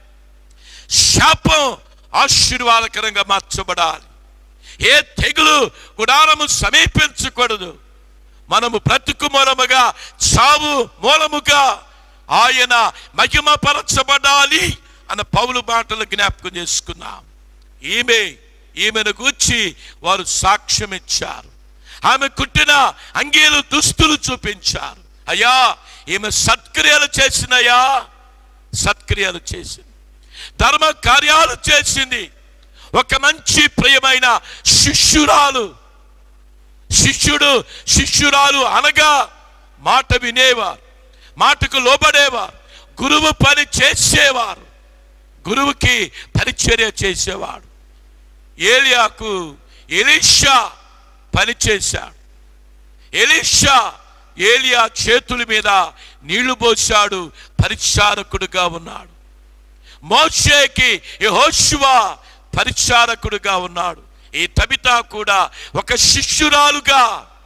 శాపం ఆశీర్వాదకరంగా మార్చబడాలి ఏ తెగులు గుడారము సమీపించకూడదు మనము బ్రతుకు మూలముగా చావు మూలముగా ఆయన మహిమపరచబడాలి అన్న పౌలు మాటలు జ్ఞాపకం చేసుకున్నాం ఈమె ఈమెను గూర్చి వారు సాక్ష్యం ఇచ్చారు ఆమె కుట్టిన అంగీలు దుస్తులు చూపించారు అయ్యా ఈమె సత్క్రియలు చేసినయా సత్క్రియలు చేసింది ధర్మ కార్యాలు చేసింది ఒక మంచి ప్రియమైన శిష్యురాలు శిష్యుడు శిష్యురాలు అనగా మాట వినేవారు మాటకు లోబడేవారు గురువు పని చేసేవారు గురువుకి పరిచర్య చేసేవాడు ఏలియాకు ఎలీషా పని చేశాడు ఎలీషా ఏలియా చేతుల మీద నీళ్లు పోశాడు పరిచారకుడుగా ఉన్నాడు మోషేకి యెహోషువ పరిచారకుడుగా ఉన్నాడు ఈ తబితా కూడా ఒక శిష్యురాలుగా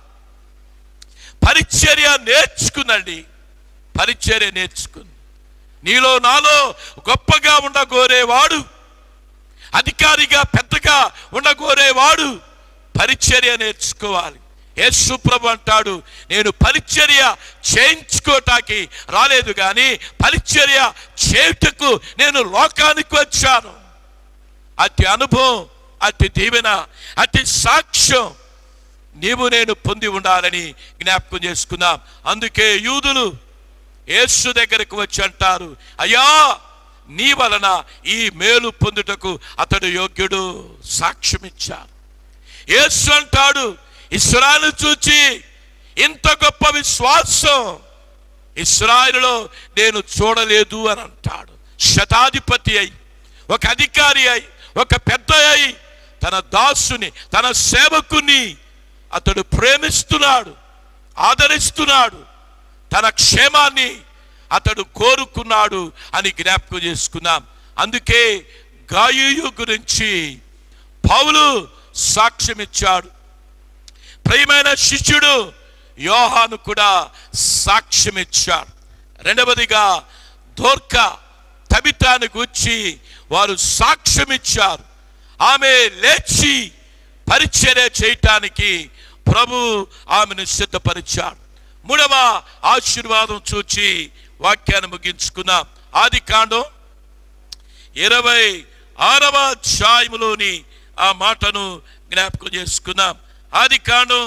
పరిచర్య నేర్చుకుందండి పరిచర్య నేర్చుకుంది నీలో నాలో గొప్పగా ఉండగోరేవాడు అధికారిగా పెద్దగా ఉండగోరేవాడు పరిచర్య నేర్చుకోవాలి యేసు ప్రభు అంటాడు నేను పరిచర్య చేయించుకోటానికి రాలేదు కానీ పరిచర్య చేయుటకు నేను లోకానికి వచ్చాను అతి అనుభవం అతి దీవెన అతి సాక్ష్యం నీవు నేను పొంది ఉండాలని జ్ఞాపకం చేసుకుందాం అందుకే యూదులు యేసు దగ్గరకు వచ్చి అంటారు అయ్యా నీ వలన ఈ మేలు పొందుటకు అతడు యోగ్యుడు సాక్ష్యం ఇచ్చారు యేసు అంటాడు ఇస్రాయలు చూచి ఇంత గొప్ప విశ్వాసం ఇస్రాయలులో నేను చూడలేదు అని అంటాడు శతాధిపతి అయి ఒక అధికారి అయి ఒక పెద్ద అయి తన దాసుని తన సేవకుని అతడు ప్రేమిస్తున్నాడు ఆదరిస్తున్నాడు తన క్షేమాన్ని అతడు కోరుకున్నాడు అని జ్ఞాపకం చేసుకున్నాం అందుకే గాయు గురించి పౌలు సాక్ష్యం ఇచ్చాడు ప్రియమైన శిష్యుడు యోహాను కూడా సాక్ష్యం ఇచ్చాడు రెండవదిగా దోర్క తబితాను గూర్చి వారు సాక్ష్యం ఇచ్చారు ఆమె లేచి పరిచర్య చేయటానికి ప్రభు ఆమెను సిద్ధపరిచాడు మూడవ ఆశీర్వాదం చూచి వాక్యాన్ని ముగించుకున్నాం ఆది కాండం ఇరవై ఆరవ అధ్యాయములోని ఆ మాటను జ్ఞాపకం చేసుకున్నాం ఆది కాండం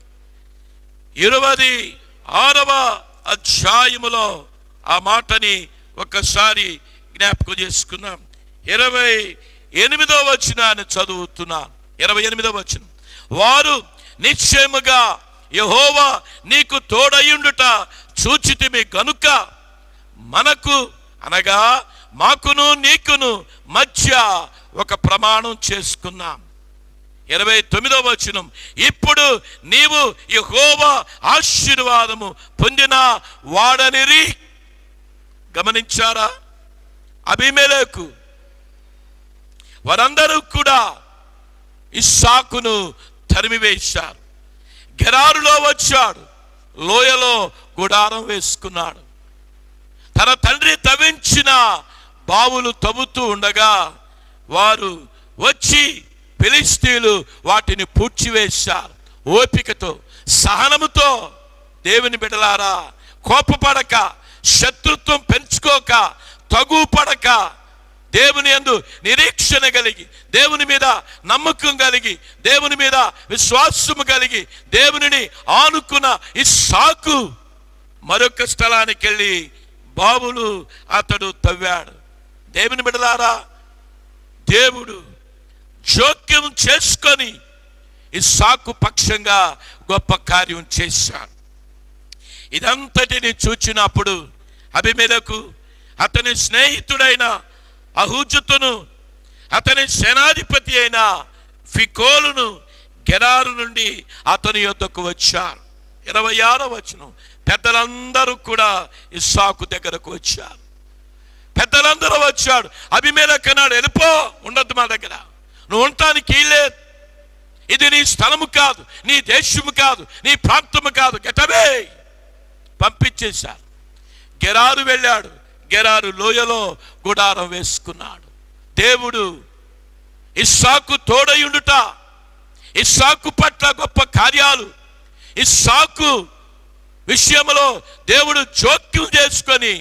ఇరవై ఆరవ అధ్యాయములో ఆ మాటని ఒక్కసారి జ్ఞాపకం చేసుకున్నాం ఇరవై ఎనిమిదో వచనాన్ని చదువుతున్నాను ఇరవై ఎనిమిదో వచనం వారు నిశ్చయముగా యహోవా నీకు తోడయుండుట చూచితిమి గనుక మనకు అనగా మాకును నీకును మధ్య ఒక ప్రమాణం చేసుకున్నాం ఇరవై తొమ్మిదవ వచనం ఇప్పుడు నీవు యెహోవా ఆశీర్వాదము పొందిన వాడనిరి గమనించారా అభిమేలకు వారందరూ కూడా ఇస్సాకును తరిమివేశారు గెరారులో వచ్చాడు లోయలో గుడారం వేసుకున్నాడు తన తండ్రి తవ్వించిన బావులు తవ్వుతూ ఉండగా వారు వచ్చి ఫిలిస్తీన్లు వాటిని పూడ్చివేశారు ఓపికతో సహనముతో దేవుని బిడలారా కోపపడక శత్రుత్వం పెంచుకోక తగు పడక దేవుని యందు నిరీక్షణ కలిగి దేవుని మీద నమ్మకం కలిగి దేవుని మీద విశ్వాసము కలిగి దేవునిని ఆనుకున్న ఈ సాకు మరొక స్థలానికి వెళ్ళి బావులు అతడు తవ్వాడు దేవుని బిడలారా దేవుడు జోక్యం చేసుకొని ఈ సాకు పక్షంగా గొప్ప కార్యం చేశాడు ఇదంతటిని చూచినప్పుడు అభిమేలకు అతని స్నేహితుడైన అహూజతును అతని సేనాధిపతి అయిన ఫికోలును గెరారు నుండి అతని యొద్దకు వచ్చారు ఇరవై ఆరో వచనం పెద్దలందరూ కూడా ఇస్సాకు దగ్గరకు వచ్చారు పెద్దలందరూ వచ్చాడు అభిమేలకు అన్నాడు వెళ్ళిపో ఉండద్దు మా దగ్గర నువ్వు ఉండటానికి లేదు ఇది నీ స్థలము కాదు నీ దేశము కాదు నీ ప్రాంతము కాదు గెటవే పంపించేశారు గెరారు వెళ్ళాడు గెరారు లోయలో గుడారం వేసుకున్నాడు దేవుడు ఇస్సాకు తోడయుండుట ఇస్సాకు పట్ల గొప్ప కార్యాలు ఇస్సాకు విషయంలో దేవుడు జోక్యం చేసుకొని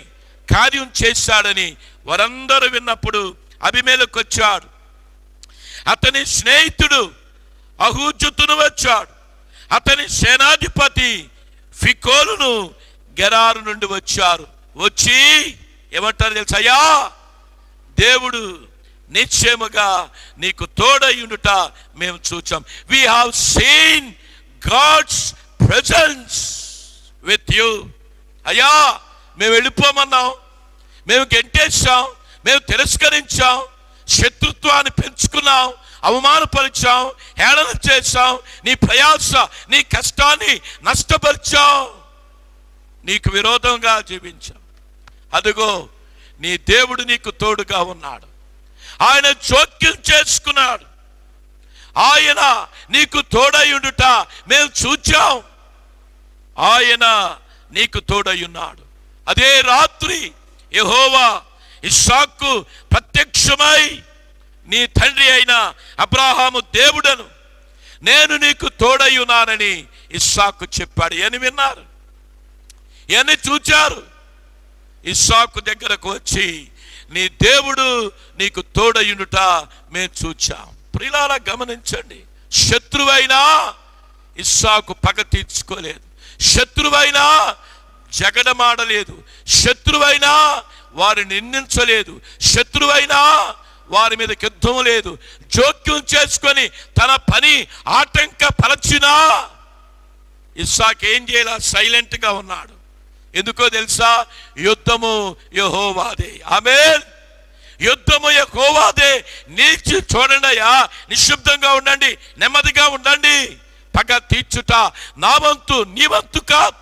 కార్యం చేశాడని వారందరూ విన్నప్పుడు అభిమేలకు వచ్చాడు అతని స్నేహితుడు అహూజుతును వచ్చాడు అతని సేనాధిపతి ఫికోలును గెరారు నుండి వచ్చారు వచ్చి ఏమంటారు తెలుసా అయ్యా దేవుడు నిశ్చయముగా నీకు తోడయ్యుండుట మేము చూచాం we have seen God's presence with you అయ్యా మేము వెళ్ళిపోమన్నాం మేము గెంటేశాం మేము తిరస్కరించాం శత్రుత్వాన్ని పెంచుకున్నాం అవమానపరిచాం హేళన చేశాం నీ ప్రయాస నీ కష్టాన్ని నష్టపరిచాం నీకు విరోధంగా జీవించాం అదిగో నీ దేవుడు నీకు తోడుగా ఉన్నాడు ఆయన జోక్యం చేసుకున్నాడు ఆయన నీకు తోడయుండుట మేము చూచాం ఆయన నీకు తోడయున్నాడు అదే రాత్రి యెహోవా ఇస్సాకు ప్రత్యక్షమై నీ తండ్రి అయిన అబ్రాహాము దేవుడను నేను నీకు తోడయ్యున్నానని ఇస్సాకు చెప్పాడు అని విన్నారు ఇవన్నీ చూచారు ఇస్సాకు దగ్గరకు వచ్చి నీ దేవుడు నీకు తోడయునుట మేము చూచాం ప్రిలారా గమనించండి శత్రువైనా ఇస్సాకు పగ తీర్చుకోలేదు శత్రువైనా జగడమాడలేదు శత్రువైనా వారిని నిందించలేదు శత్రువైనా వారి మీద యుద్ధం లేదు జోక్యం చేసుకొని తన పని ఆటంక పరచినా ఇస్సాక్ ఏం చేయాల సైలెంట్ గా ఉన్నాడు ఎందుకో తెలుసా యుద్ధము యహోవాదే ఆమె యుద్ధము యహోవాదే నిలిచి చూడండి అయ్యా నిశ్శబ్దంగా ఉండండి నెమ్మదిగా ఉండండి పగ తీర్చుట నా వంతు నీ వంతు కాదు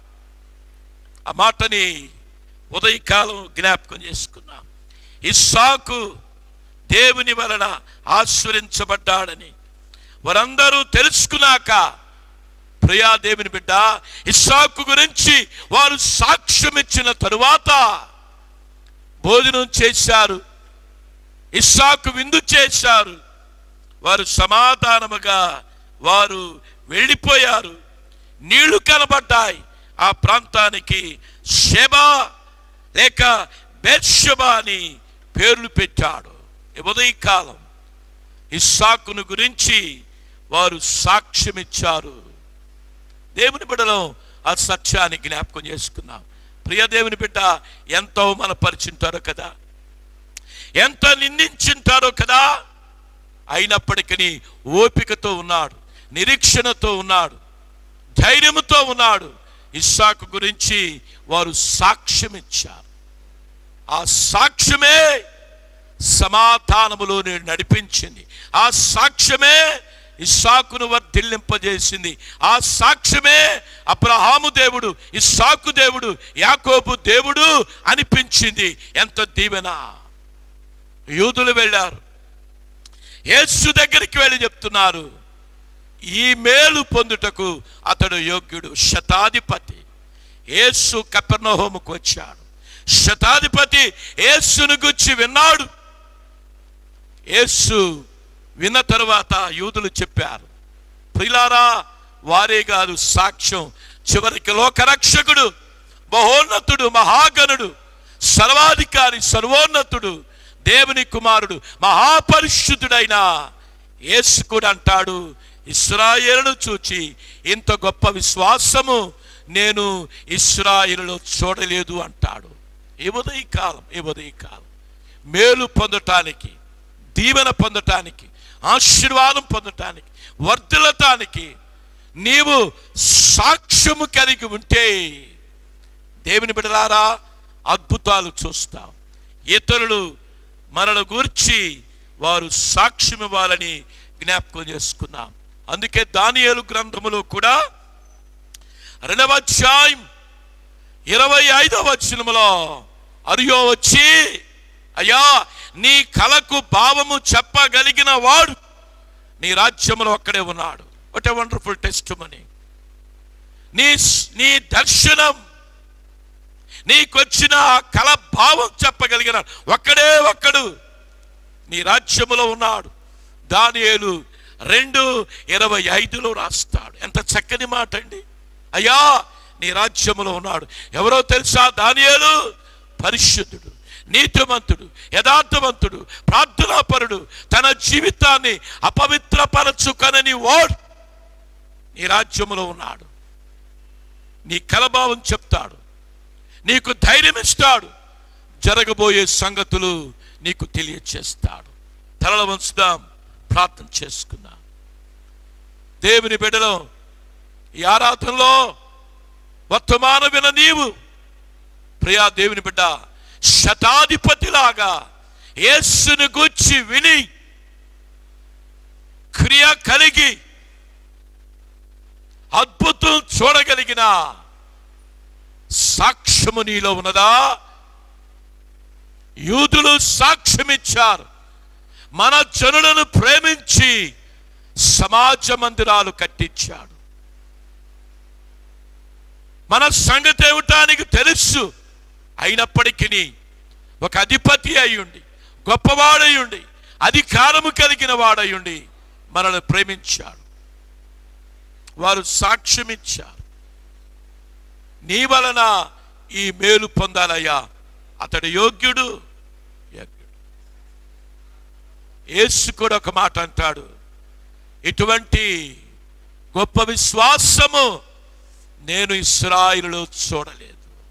ఆ మాటని ఉదయకాలం జ్ఞాపకం చేసుకున్నాం ఇస్సాకు దేవుని వలన ఆశ్రయించబడ్డాడని వారందరూ తెలుసుకున్నాక ప్రియా దేవుని బిడ్డ ఇస్సాకు గురించి వారు సాక్ష్యం ఇచ్చిన తరువాత భోజనం చేశారు ఇస్సాకు విందు చేశారు వారు సమాధానముగా వారు వెళ్ళిపోయారు నీళ్లు కనబడ్డాయి ఆ ప్రాంతానికి షెబా లేక బెర్షబా అని పేర్లు పెట్టాడు ఈ ఉదయకాలం ఇస్సాకును గురించి వారు సాక్ష్యమిచ్చారు దేవుని బిడ్డలో ఆ సత్యాన్ని జ్ఞాపకం చేసుకున్నాం ప్రియ దేవుని బిడ్డ ఎంత అవమానపరిచింటారో కదా ఎంత నిందించింటారో కదా అయినప్పటికీ ఓపికతో ఉన్నాడు నిరీక్షణతో ఉన్నాడు ధైర్యముతో ఉన్నాడు ఇస్సాకు గురించి వారు సాక్ష్యం ఇచ్చారు ఆ సాక్ష్యమే సమాధానములోని నడిపించింది ఆ సాక్ష్యమే ఇస్సాకును వర్ధిల్లింపజేసింది ఆ సాక్ష్యమే అబ్రహాము దేవుడు ఇస్సాకు దేవుడు యాకోబు దేవుడు అనిపించింది ఎంత దీవెన యూదులు వెళ్ళారు యేసు దగ్గరికి వెళ్ళి చెప్తున్నారు ఈ మేలు పొందుటకు అతడు యోగ్యుడు శతాధిపతి యేసు కపెర్నహోముకు వచ్చాడు శతాధిపతి యేసును గుచ్చి విన్నాడు యేసు విన్న తరువాత యూదులు చెప్పారు ప్రిలారా వారే కాదు సాక్ష్యం చివరికి లోకరక్షకుడు మహోన్నతుడు మహాగణుడు సర్వాధికారి సర్వోన్నతుడు దేవుని కుమారుడు మహాపరిశుద్ధుడైన యేసు కూడా అంటాడు ఇస్రాయేలును చూచి ఇంత గొప్ప విశ్వాసము నేను ఇస్రాయేలులో చూడలేదు అంటాడు ఈ ఉదయకాలం ఈ ఉదయకాలం మేలు పొందటానికి దీవెన పొందటానికి ఆశీర్వాదం పొందటానికి వర్ధిల్లటానికి నీవు సాక్ష్యము కలిగి ఉంటే దేవుని బిడలారా అద్భుతాలు చూస్తాం ఇతరులు మనల గూర్చి వారు సాక్ష్యం ఇవ్వాలని జ్ఞాపకం చేసుకున్నాం అందుకే దానియేలు గ్రంథములో కూడా రెండవ అధ్యాయం ఇరవై ఐదవ వచనములో అరియో వచ్చి అయ్యా నీ కలకు భావము చెప్పగలిగిన వాడు నీ రాజ్యములో ఒక్కడే ఉన్నాడు what a wonderful testimony నీ నీ దర్శనం నీకొచ్చిన ఆ కల భావం చెప్పగలిగిన ఒక్కడే ఒక్కడు నీ రాజ్యములో ఉన్నాడు దానియేలు రెండు ఇరవై ఐదులో రాస్తాడు ఎంత చక్కని మాట అండి అయ్యా నీ రాజ్యములో ఉన్నాడు ఎవరో తెలుసా దానియేలు పరిశుద్ధుడు నీతిమంతుడు యథార్థవంతుడు ప్రార్థనాపరుడు తన జీవితాన్ని అపవిత్రపరచుకనని వాడు నీ రాజ్యములో ఉన్నాడు నీ కలభావం చెప్తాడు నీకు ధైర్యం ఇస్తాడు జరగబోయే సంగతులు నీకు తెలియచేస్తాడు తలల వంచుదాం ప్రార్థన చేసుకుందాం దేవుని బిడ్డలో ఈ ఆరాధనలో వర్తమాన విన నీవు ప్రియా దేవుని బిడ్డ శతాధిపతిలాగా యేసుని గూర్చి విని క్రియ కలిగి అద్భుతం చూడగలిగిన సాక్ష్యము నీలో ఉన్నదా యూదులు సాక్ష్యమిచ్చారు మన జనులను ప్రేమించి సమాజ మందిరాలు కట్టించాడు మన సంగతి ఏమిటానికి తెలుసు అయినప్పటికీ ఒక అధిపతి అయ్యుండి గొప్పవాడయ్యుండి అధికారము కలిగిన వాడయ్యుండి మనల్ని ప్రేమించాడు వారు సాక్ష్యమిచ్చారు నీ వలన ఈ మేలు పొందాలయ్యా అతడు యోగ్యుడు యోగ్యుడు యేసు కూడా ఒక మాట అంటాడు ఇటువంటి గొప్ప విశ్వాసము నేను ఇస్రాయిలులో చూడలేదు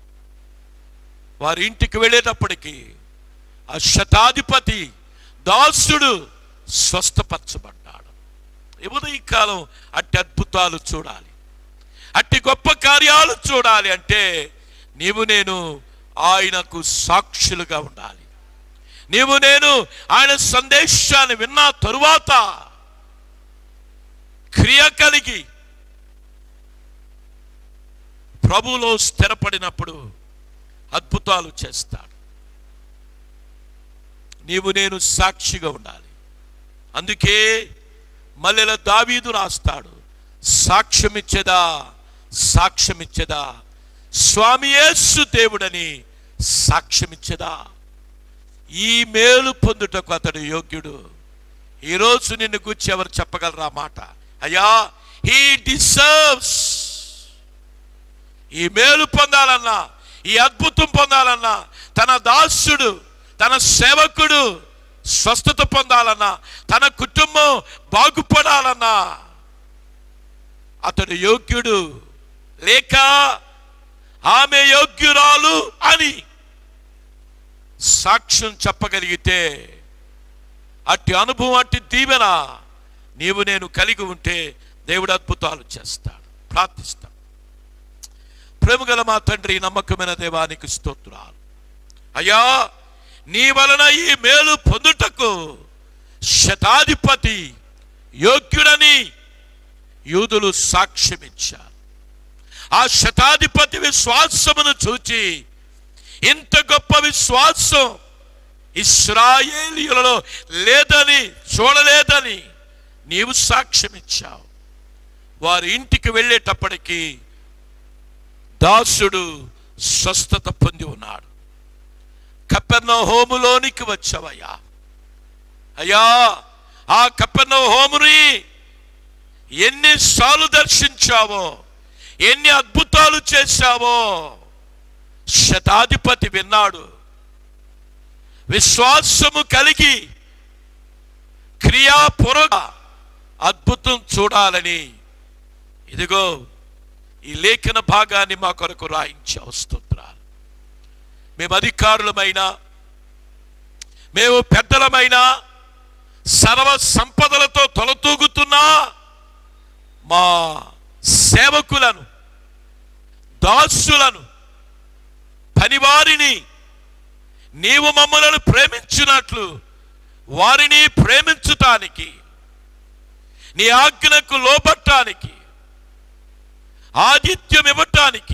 వారి ఇంటికి వెళ్ళేటప్పటికి ఆ శతాధిపతి దాసుడు స్వస్థపరచబడ్డాడు ఈ కాలం అట్టి అద్భుతాలు చూడాలి అట్టి గొప్ప కార్యాలు చూడాలి అంటే నీవు నేను ఆయనకు సాక్షులుగా ఉండాలి నీవు నేను ఆయన సందేశాన్ని విన్న తరువాత క్రియ కలిగి ప్రభులో స్థిరపడినప్పుడు అద్భుతాలు చేస్తాడు నీవు నేను సాక్షిగా ఉండాలి అందుకే మల్లెల దావీదు రాస్తాడు సాక్ష్యమిచ్చేదా సాక్ష్యమిచ్చేదా స్వామి యేసు దేవుడని సాక్ష్యమిచ్చేదా ఈ మేలు పొందుటకు అతడు యోగ్యుడు ఈరోజు నిన్ను గురించి ఎవరు చెప్పగలరా మాట అయ్యా హీ డిసర్వ్స్ ఈ మేలు పొందాలన్నా ఈ అద్భుతం పొందాలన్నా తన దాసుడు తన సేవకుడు స్వస్థత పొందాలన్నా తన కుటుంబం బాగుపడాలన్నా అతడు యోగ్యుడు లేక ఆమె యోగ్యురాలు అని సాక్ష్యం చెప్పగలిగితే అట్టి అనుభవం అట్టి దీవెన నీవు నేను కలిగి ఉంటే దేవుడు అద్భుతాలు చేస్తాడు ప్రార్థిస్తాం ప్రేమగల మా తండ్రి నమ్మకమైన దేవానికి స్తోత్రాలు అయ్యా నీ వలన ఈ మేలు పొందుటకు శతాధిపతి యోగ్యుడని యూదులు సాక్ష్యమిచ్చారు ఆ శతాధిపతి విశ్వాసమును చూచి ఇంత గొప్ప విశ్వాసం ఇస్రాయేలీయులలో లేదని చూడలేదని నీవు సాక్ష్యమిచ్చావు వారి ఇంటికి వెళ్ళేటప్పటికీ దాసుడు స్వస్థత పొంది ఉన్నాడు కపెర్ణ హోములోనికి వచ్చావయ్యా అయ్యా ఆ కపెర్ణ హోముని ఎన్నిసార్లు దర్శించావో ఎన్ని అద్భుతాలు చేశావో శతాధిపతి విన్నాడు విశ్వాసము కలిగి క్రియాపూర్వక అద్భుతం చూడాలని ఇదిగో ఈ లేఖన భాగాన్ని మా కొరకు రాయించి స్తోత్రాలు మేము అధికారులమైనా మేము పెద్దలమైనా సర్వ సంపదలతో తొలతూగుతున్నా మా సేవకులను దాసులను పనివారిని నీవు మమ్మలను ప్రేమించినట్లు వారిని ప్రేమించటానికి నీ ఆజ్ఞకు లోబట్టానికి ఆతిథ్యం ఇవ్వటానికి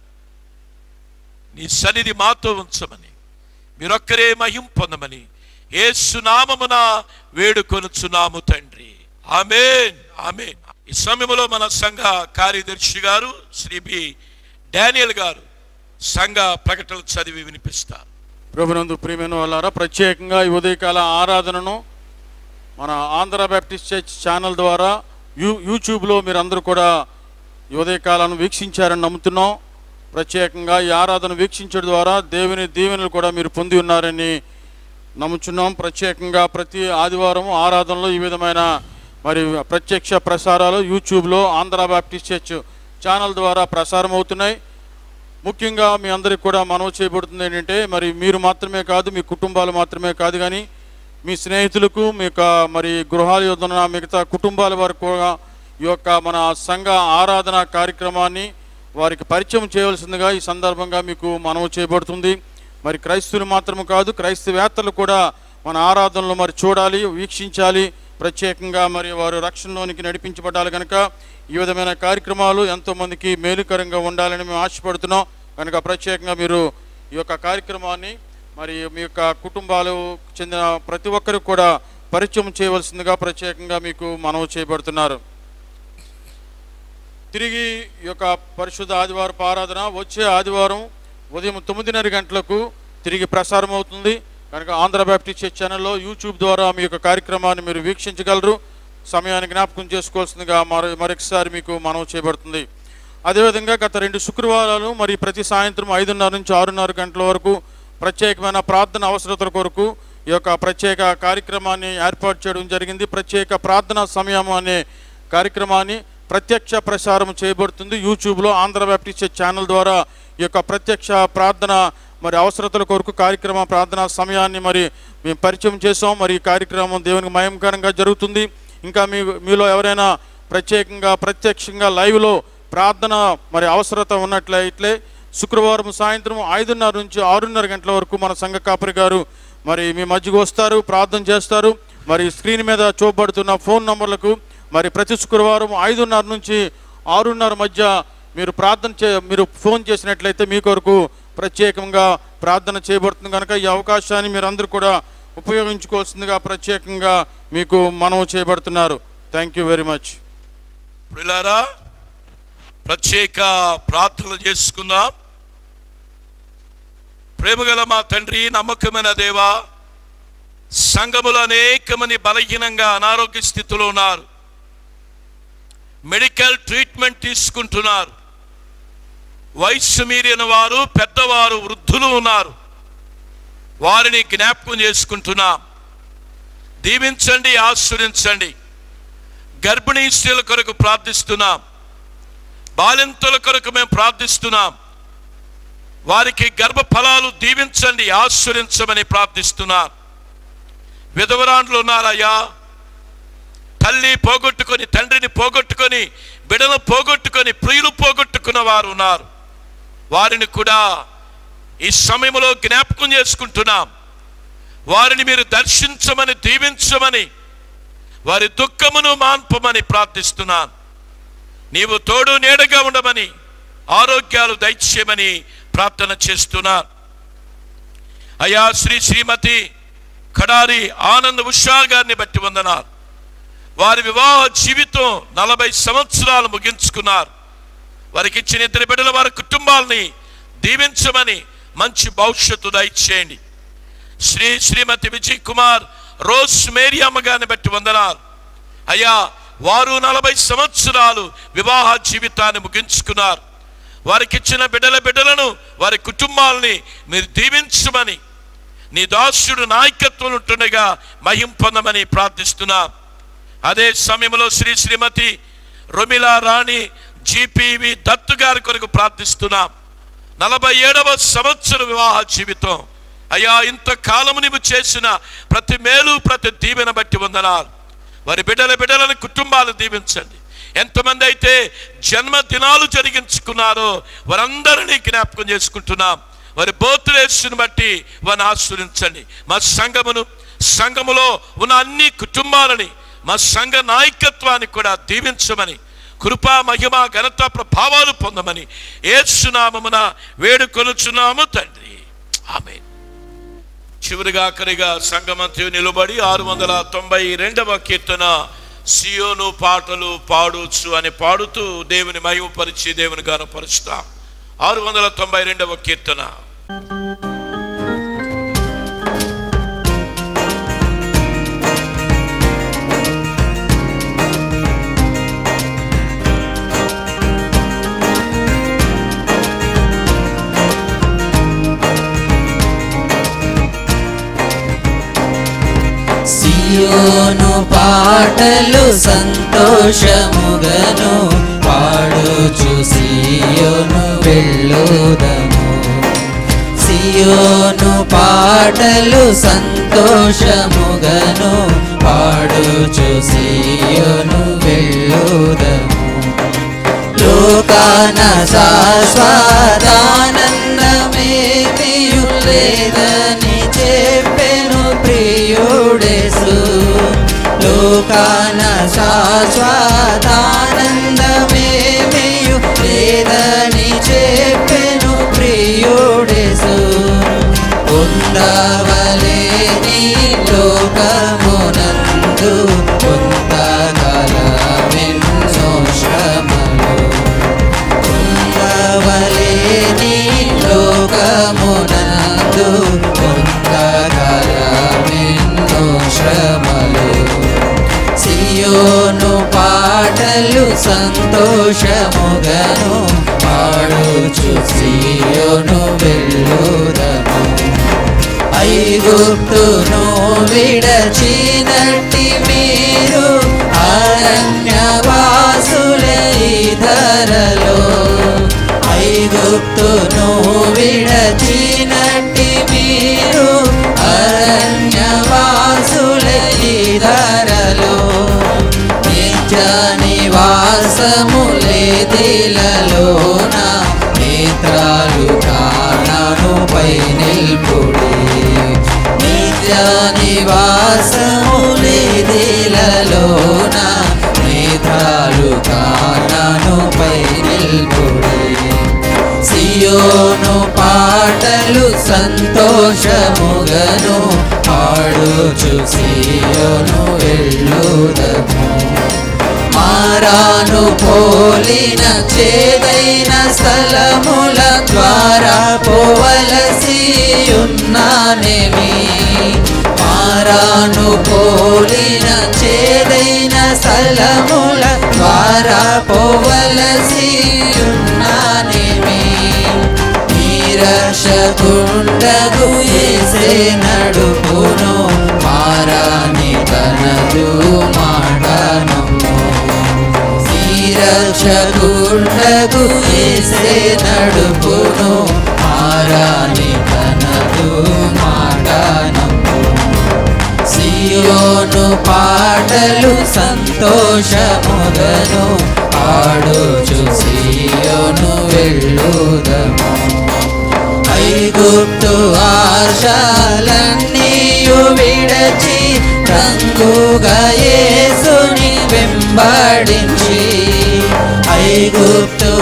నీ సన్నిధి మాతో ఉంచమని మీరొక్కరే మహిం పొందమని ఏసునామమున వేడుకొనుచున్నాము తండ్రి ఆమెన్ ఆమెన్ ఈ సమయంలో మన సంఘ కార్యదర్శి గారు శ్రీ బి డానియల్ గారు సంఘ ప్రకటనలు చదివి వినిపిస్తారు ప్రభునందు ప్రియమైన వాళ్ళారా ప్రత్యేకంగా ఈ ఉదయకాల ఆరాధనను మన ఆంధ్ర బ్యాప్టిస్ట్ చర్చ్ ఛానల్ ద్వారా యూ యూట్యూబ్లో మీరందరూ కూడా ఈ ఉదయకాలను వీక్షించారని నమ్ముతున్నాం ప్రత్యేకంగా ఈ ఆరాధన వీక్షించడం ద్వారా దేవుని దీవెనలు కూడా మీరు పొంది ఉన్నారని నమ్ముచున్నాం ప్రత్యేకంగా ప్రతి ఆదివారం ఆరాధనలో ఈ విధమైన మరి ప్రత్యక్ష ప్రసారాలు యూట్యూబ్లో ఆంధ్ర బాప్టిస్ట్ చర్చ్ ఛానల్ ద్వారా ప్రసారం అవుతున్నాయి ముఖ్యంగా మీ అందరికి కూడా మనవి చేయబడుతుంది ఏంటంటే మరి మీరు మాత్రమే కాదు మీ కుటుంబాలు మాత్రమే కాదు కానీ మీ స్నేహితులకు మీ యొక్క మరి గృహాల యొద్ద ఉన్న మిగతా కుటుంబాల వరకు కూడా ఈ యొక్క మన సంఘ ఆరాధన కార్యక్రమాన్ని వారికి పరిచయం చేయవలసిందిగా ఈ సందర్భంగా మీకు మనవి చేయబడుతుంది మరి క్రైస్తవులు మాత్రమే కాదు క్రైస్తవేత్తలు కూడా మన ఆరాధనలు మరి చూడాలి వీక్షించాలి ప్రత్యేకంగా మరి వారు రక్షణలోనికి నడిపించబడాలి కనుక ఈ విధమైన కార్యక్రమాలు ఎంతోమందికి మేలుకరంగా ఉండాలని మేము ఆశపడుతున్నాం కనుక ప్రత్యేకంగా మీరు ఈ యొక్క కార్యక్రమాన్ని మరి మీ యొక్క కుటుంబాలు చెందిన ప్రతి ఒక్కరికి కూడా పరిచయం చేయవలసిందిగా ప్రత్యేకంగా మీకు మనవి చేయబడుతున్నారు తిరిగి ఈ యొక్క పరిశుద్ధ ఆదివారపు ఆరాధన వచ్చే ఆదివారం ఉదయం తొమ్మిదిన్నర గంటలకు తిరిగి ప్రసారం అవుతుంది కనుక ఆంధ్ర బ్యాప్టిస్ట్ చర్చ్ ఛానల్లో యూట్యూబ్ ద్వారా మీ యొక్క కార్యక్రమాన్ని మీరు వీక్షించగలరు సమయాన్ని జ్ఞాపకం చేసుకోవాల్సిందిగా మరో మరొకసారి మీకు మనవి చేయబడుతుంది అదేవిధంగా గత రెండు శుక్రవారాలు మరి ప్రతి సాయంత్రం ఐదున్నర నుంచి ఆరున్నర గంటల వరకు ప్రత్యేకమైన ప్రార్థన అవసరతల కొరకు ఈ యొక్క ప్రత్యేక కార్యక్రమాన్ని ఏర్పాటు చేయడం జరిగింది ప్రత్యేక ప్రార్థనా సమయం అనే కార్యక్రమాన్ని ప్రత్యక్ష ప్రసారం చేయబడుతుంది యూట్యూబ్లో ఆంధ్ర బ్యాప్టిస్ట్ చర్చ్ ఛానల్ ద్వారా ఈ యొక్క ప్రత్యక్ష ప్రార్థన మరి అవసరతల కొరకు కార్యక్రమ ప్రార్థనా సమయాన్ని మరి మేము పరిచయం చేసాం మరి ఈ కార్యక్రమం దేవునికి మయంకరంగా జరుగుతుంది ఇంకా మీ మీలో ఎవరైనా ప్రత్యేకంగా ప్రత్యక్షంగా లైవ్లో ప్రార్థన మరి అవసరత ఉన్నట్లయితే శుక్రవారం సాయంత్రం ఐదున్నర నుంచి ఆరున్నర గంటల వరకు మన సంఘ కాపరి గారు మరి మీ మధ్యకు వస్తారు ప్రార్థన చేస్తారు మరి స్క్రీన్ మీద చూపబడుతున్న ఫోన్ నంబర్లకు మరి ప్రతి శుక్రవారం ఐదున్నర నుంచి ఆరున్నర మధ్య మీరు ప్రార్థన చే మీరు ఫోన్ చేసినట్లయితే మీ కొరకు ప్రత్యేకంగా ప్రార్థన చేయబడుతుంది కనుక ఈ అవకాశాన్ని మీరు అందరూ కూడా ఉపయోగించుకోవాల్సిందిగా ప్రత్యేకంగా మీకు మనవి చేయబడుతున్నారు థ్యాంక్ యూ వెరీ మచ్ ప్రిలారా ప్రత్యేక ప్రార్థనలు చేసుకుందాం ప్రేమగల మా తండ్రి నమ్మకమైన దేవా సంఘములు అనేక మంది బలహీనంగా అనారోగ్య స్థితిలో ఉన్నారు మెడికల్ ట్రీట్మెంట్ తీసుకుంటున్నారు వయస్సు మీరిన వారు పెద్దవారు వృద్ధులు ఉన్నారు వారిని జ్ఞాపకం చేసుకుంటున్నాం దీవించండి ఆశ్రయించండి గర్భిణీ స్త్రీల కొరకు ప్రార్థిస్తున్నాం బాలింతల కొరకు మేము ప్రార్థిస్తున్నాం వారికి గర్భఫలాలు దీవించండి ఆశ్రయించమని ప్రార్థిస్తున్నాం విధవరాండ్లు ఉన్నారయ్యా తల్లి పోగొట్టుకొని తండ్రిని పోగొట్టుకొని బిడను పోగొట్టుకొని ప్రియులు పోగొట్టుకున్న వారు ఉన్నారు వారిని కూడా ఈ సమయంలో జ్ఞాపకం చేసుకుంటున్నాం వారిని మీరు దర్శించమని దీవించమని వారి దుఃఖమును మాన్పమని ప్రార్థిస్తున్నాను నీవు తోడు నీడగా ఉండమని ఆరోగ్యాలు దయచేయమని ప్రార్థన చేస్తున్నా అయ్యా శ్రీ శ్రీమతి కడారి ఆనంద్ ఉషా గారిని బట్టి వందనాలు వారి వివాహ జీవితం నలభై సంవత్సరాలు ముగించుకున్నారు వారికి ఇచ్చిన ఇద్దరు బిడ్డల వారి కుటుంబాలని దీవించమని మంచి భవిష్యత్తు దయచేయండి శ్రీ శ్రీమతి విజయ్ కుమార్ రోజ్ మేరీ అమ్మగారిని బట్టి వందనాలు అయ్యా వారు నలభై సంవత్సరాలు వివాహ జీవితాన్ని ముగించుకున్నారు వారికి ఇచ్చిన బిడ్డల బిడ్డలను వారి కుటుంబాలని మీరు దీవించమని నీ దాసుడు నాయకత్వం ఉంటుండగా మహిం పొందమని ప్రార్థిస్తున్నాం అదే సమయంలో శ్రీ శ్రీమతి రొమిలా రాణి జీపీవి దత్తు గారి కొరకు ప్రార్థిస్తున్నాం నలభై ఏడవ సంవత్సర వివాహ జీవితం అయ్యా ఇంతకాలము నీవు చేసిన ప్రతి మేలు ప్రతి దీవెన బట్టి వందనాలు వారి బిడ్డల బిడ్డలను కుటుంబాలు దీవించండి ఎంతమంది అయితే జన్మదినాలు జరిగించుకున్నారో వారందరినీ జ్ఞాపకం చేసుకుంటున్నాం వారి బోతులేసుని బట్టి వారిని ఆశ్రయించండి మా సంఘమును సంఘములో ఉన్న అన్ని కుటుంబాలని మా సంఘ నాయకత్వాన్ని కూడా దీవించమని కృపా మహిమ ఘనత ప్రభావాలు పొందమని ఏసునామమున వేడుకొనుచున్నాము తండ్రి ఆమె చివరిగా ఆఖరిగా సంగమంత్రి నిలబడి ఆరు వందల తొంభై రెండవ కీర్తన సియోను పాటలు పాడొచ్చు అని పాడుతూ దేవుని మహిమపరిచి దేవుని గానపరుస్తాం ఆరు వందల తొంభై రెండవ కీర్తన ఆ సియోను పాటలు సంతోషముగను పాడుచు సియోను వెళ్ళుదము సియోను పాటలు సంతోషముగను పాడుచు సియోను వెళ్ళుదము లోకాన శాశ్వతానందమేమియు లేదని చెప్పెను ప్రియుడేసు లోకాన శాశ్వతానందమేమియు లేదని చెప్పెను ప్రియుడేసు పొందవలేని లోకమునందు కొంతకాలమెన్నో శ్రమలు పొందవలేని లోకమునందు కొంతకాలమెన్నో శ్రమలు సియోను పాటలు సంతోషముగను పాడుచు సియోను వెళ్ళుదము ఐగుప్తును విడచినట్టి మీరు అరణ్యవాసులై ధరలో ఐగుప్తును విడచినట్టి మీరు అరణ్యవాసులై ధరలో నిత్య నివాసములేదిలలోన నేత్రాలు కానను పై నిల్పుడి నిత్య నివాసములేదిలలోన నేత్రాలు కానను పై నిల్పుడి సియోను పాటలు సంతోషముగను పాడుచు సియోను వెళ్ళుదము మారాను పోలిన చేదైన స్థలముల ద్వారా పోవలసి ఉన్నానేమి మారాను పోలిన చేదైన స్థలముల ద్వారా పోవలసి ఉన్నానేమి నీరషకుండగు ఏసే నడుపును మారాని తనదు మాటను నీరక్షకుండగు ఏసే నడుపును మారాని తనదు మాటను సియోను పాటలు సంతోషముగను పాడుచు సియోను వెళ్ళుదము ఐగుప్తు ఆశాలన్నీయు విడచి రంగుగా యేసుని వెంబడించి ఐగుప్తు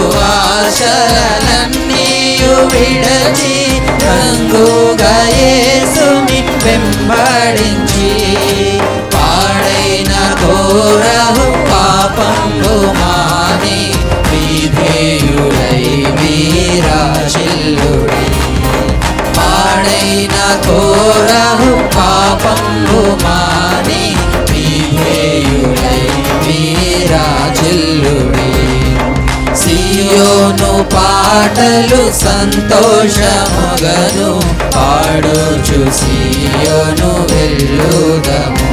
ఆశలన్నీయు విడచి రంగుగా యేసుని వెంబడించి పాడైన ఘోరహు పాపంబు మాని విధేయుడై వీరాశిల్లుడి పాడైన ఘోరహు పాపంబు మాని విధేయుడై వీరాజిల్లుడి సియోను పాటలు సంతోషముగను పాడుచు సియోను వెళ్ళుదము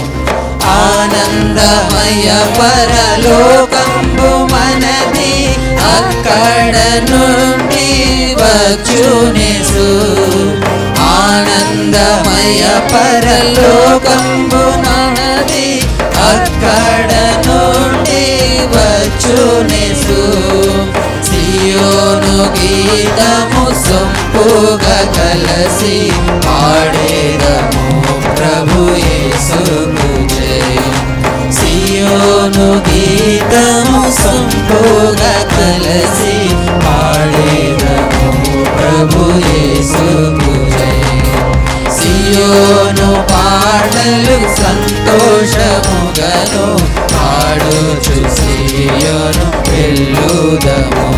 ఆనందమయ పరలోకంబు మనది అక్కడ నుండి వచ్చునేసు ఆనందమయ పరలోకంబు మనది అక్కడ నుండి వచ్చునేసు సియోను గీతము సొంపుగా కలసి పాడేదము ప్రభు యేసుకు జయ సియోను గీతము సొంపుగా కలసి పాడేదము ప్రభు యేసుకు జయ సియోను పాటలు సంతోషముగను పాడుచు సియోను వెళ్ళుదము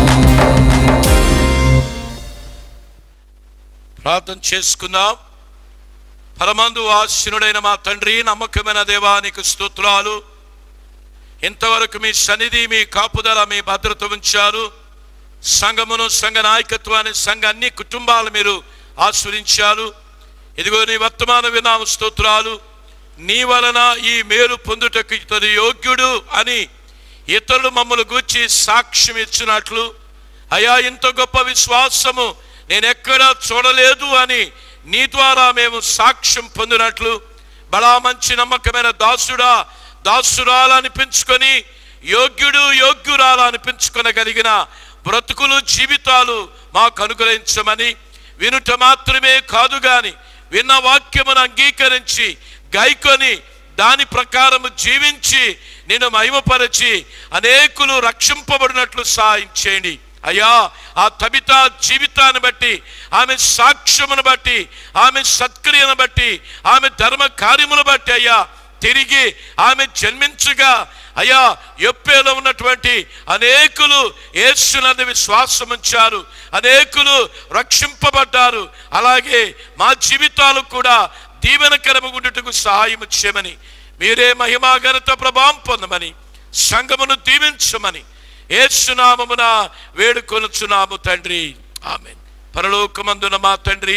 ప్రార్థన చేసుకుందాం పరమందు ఆశీనుడైన మా తండ్రి నమ్మకమైన దేవానికి స్తోత్రాలు ఇంతవరకు మీ సన్నిధి మీ కాపుదల మీ భద్రత ఉంచారు సంఘమును సంఘ నాయకత్వాన్ని సంఘ అన్ని కుటుంబాలు మీరు ఆస్వాదించారు ఇదిగో నీ వర్తమాన వినామ స్తోత్రాలు నీ వలన ఈ మేలు పొందుటకు ఇతడు యోగ్యుడు అని ఇతరులు మమ్మల్ని గూర్చి సాక్ష్యం ఇచ్చినట్లు అయా ఇంత గొప్ప విశ్వాసము నేను ఎక్కడా చూడలేదు అని నీ ద్వారా మేము సాక్ష్యం పొందినట్లు బలా మంచి నమ్మకమైన దాసుడా దాసురాలు అనిపించుకొని యోగ్యుడు యోగ్యురాలు అనిపించుకొనగలిగిన బ్రతుకులు జీవితాలు మాకు అనుగ్రహించమని వినుట మాత్రమే కాదు గాని విన్న వాక్యమును అంగీకరించి గైకొని దాని ప్రకారము జీవించి నేను మహిమపరచి అనేకులు రక్షింపబడినట్లు సహాయం చేయండి అయ్యా ఆ తబిత జీవితాన్ని బట్టి ఆమె సాక్ష్యమును బట్టి ఆమె సత్క్రియను బట్టి ఆమె ధర్మ కార్యమును బట్టి అయ్యా తిరిగి ఆమె జన్మించగా అయ్యా ఎప్పేలో ఉన్నటువంటి అనేకులు యేసునందు విశ్వాసం ఉంచారు అనేకులు రక్షింపబడ్డారు అలాగే మా జీవితాలు కూడా దీవెనకరముగుండుటకు సహాయం చేయమని మీరే మహిమా ఘనత ప్రభావం పొందమని సంఘమును దీవించమని ఏసునామమున వేడుకొనుచున్నాము తండ్రి ఆమె పరలోకమందున మా తండ్రి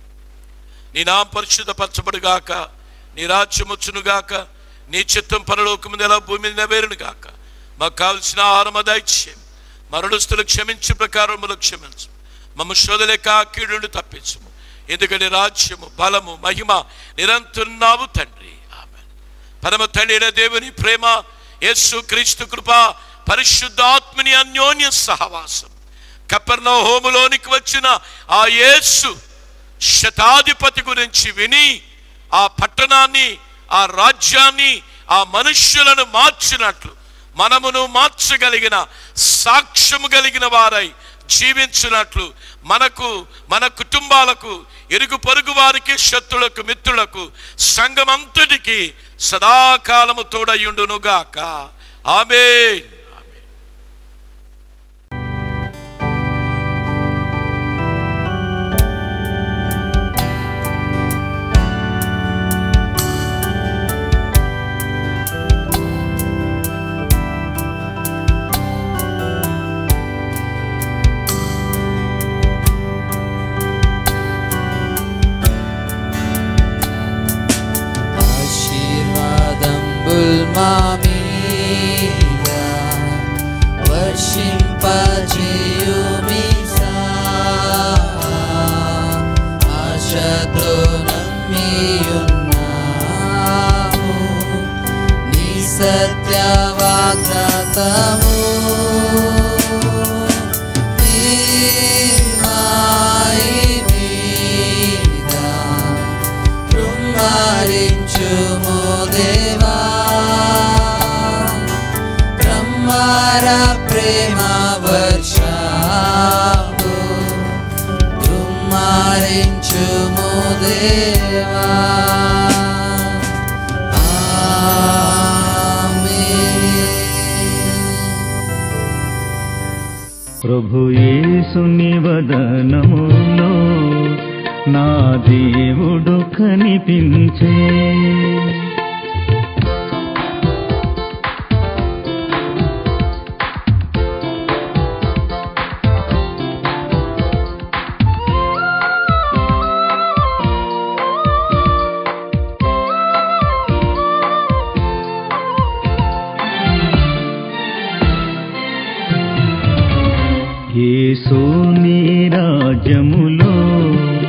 నీ నామ పరిశుద్ధపరచబడుగాక నీ రాజ్యముచ్చునుగాక నీ చిత్తం పరలోకము ఎలా భూమి మీద నెరవేరును గాక మాకు కావలసిన ఆహారం దయచేయం మరణస్తులు క్షమించు ప్రకారములు క్షమించు మమ్మ శోధలేక కీడును తప్పించము ఎందుకంటే రాజ్యము బలము మహిమ నిరంతరున్నావు తండ్రి ఆమె పరమ తండ్రి అయిన దేవుని ప్రేమ యేసు క్రీస్తు కృప పరిశుద్ధాత్మని అన్యోన్య సహవాసం కపర్ణ హోములోనికి వచ్చిన ఆ యేసు శతాధిపతి గురించి విని ఆ పట్టణాన్ని ఆ రాజ్యాన్ని ఆ మనుష్యులను మార్చినట్లు మనమును మార్చగలిగిన సాక్ష్యము కలిగిన వారై జీవించినట్లు మనకు మన కుటుంబాలకు ఇరుగు పొరుగు వారికి శత్రులకు మిత్రులకు సంఘమంతటికి సదాకాలము తోడయుండునుగాక ఆమె ఆశీర్వాదంబుల్ మా మీద వర్షింపజేయుమిసా ఆశతో నమ్మియున్నాము నీ సత్య వాగ్దాతము నీ మాయి మీద కృమ్మరించుము దేవా క్రమ్మర ప్రేమ వర్షము కృమ్మరించుము దేవా ప్రభు యేసుని వదనములో నా దేవుడు కనిపించే యేసు నీ రాజ్యములో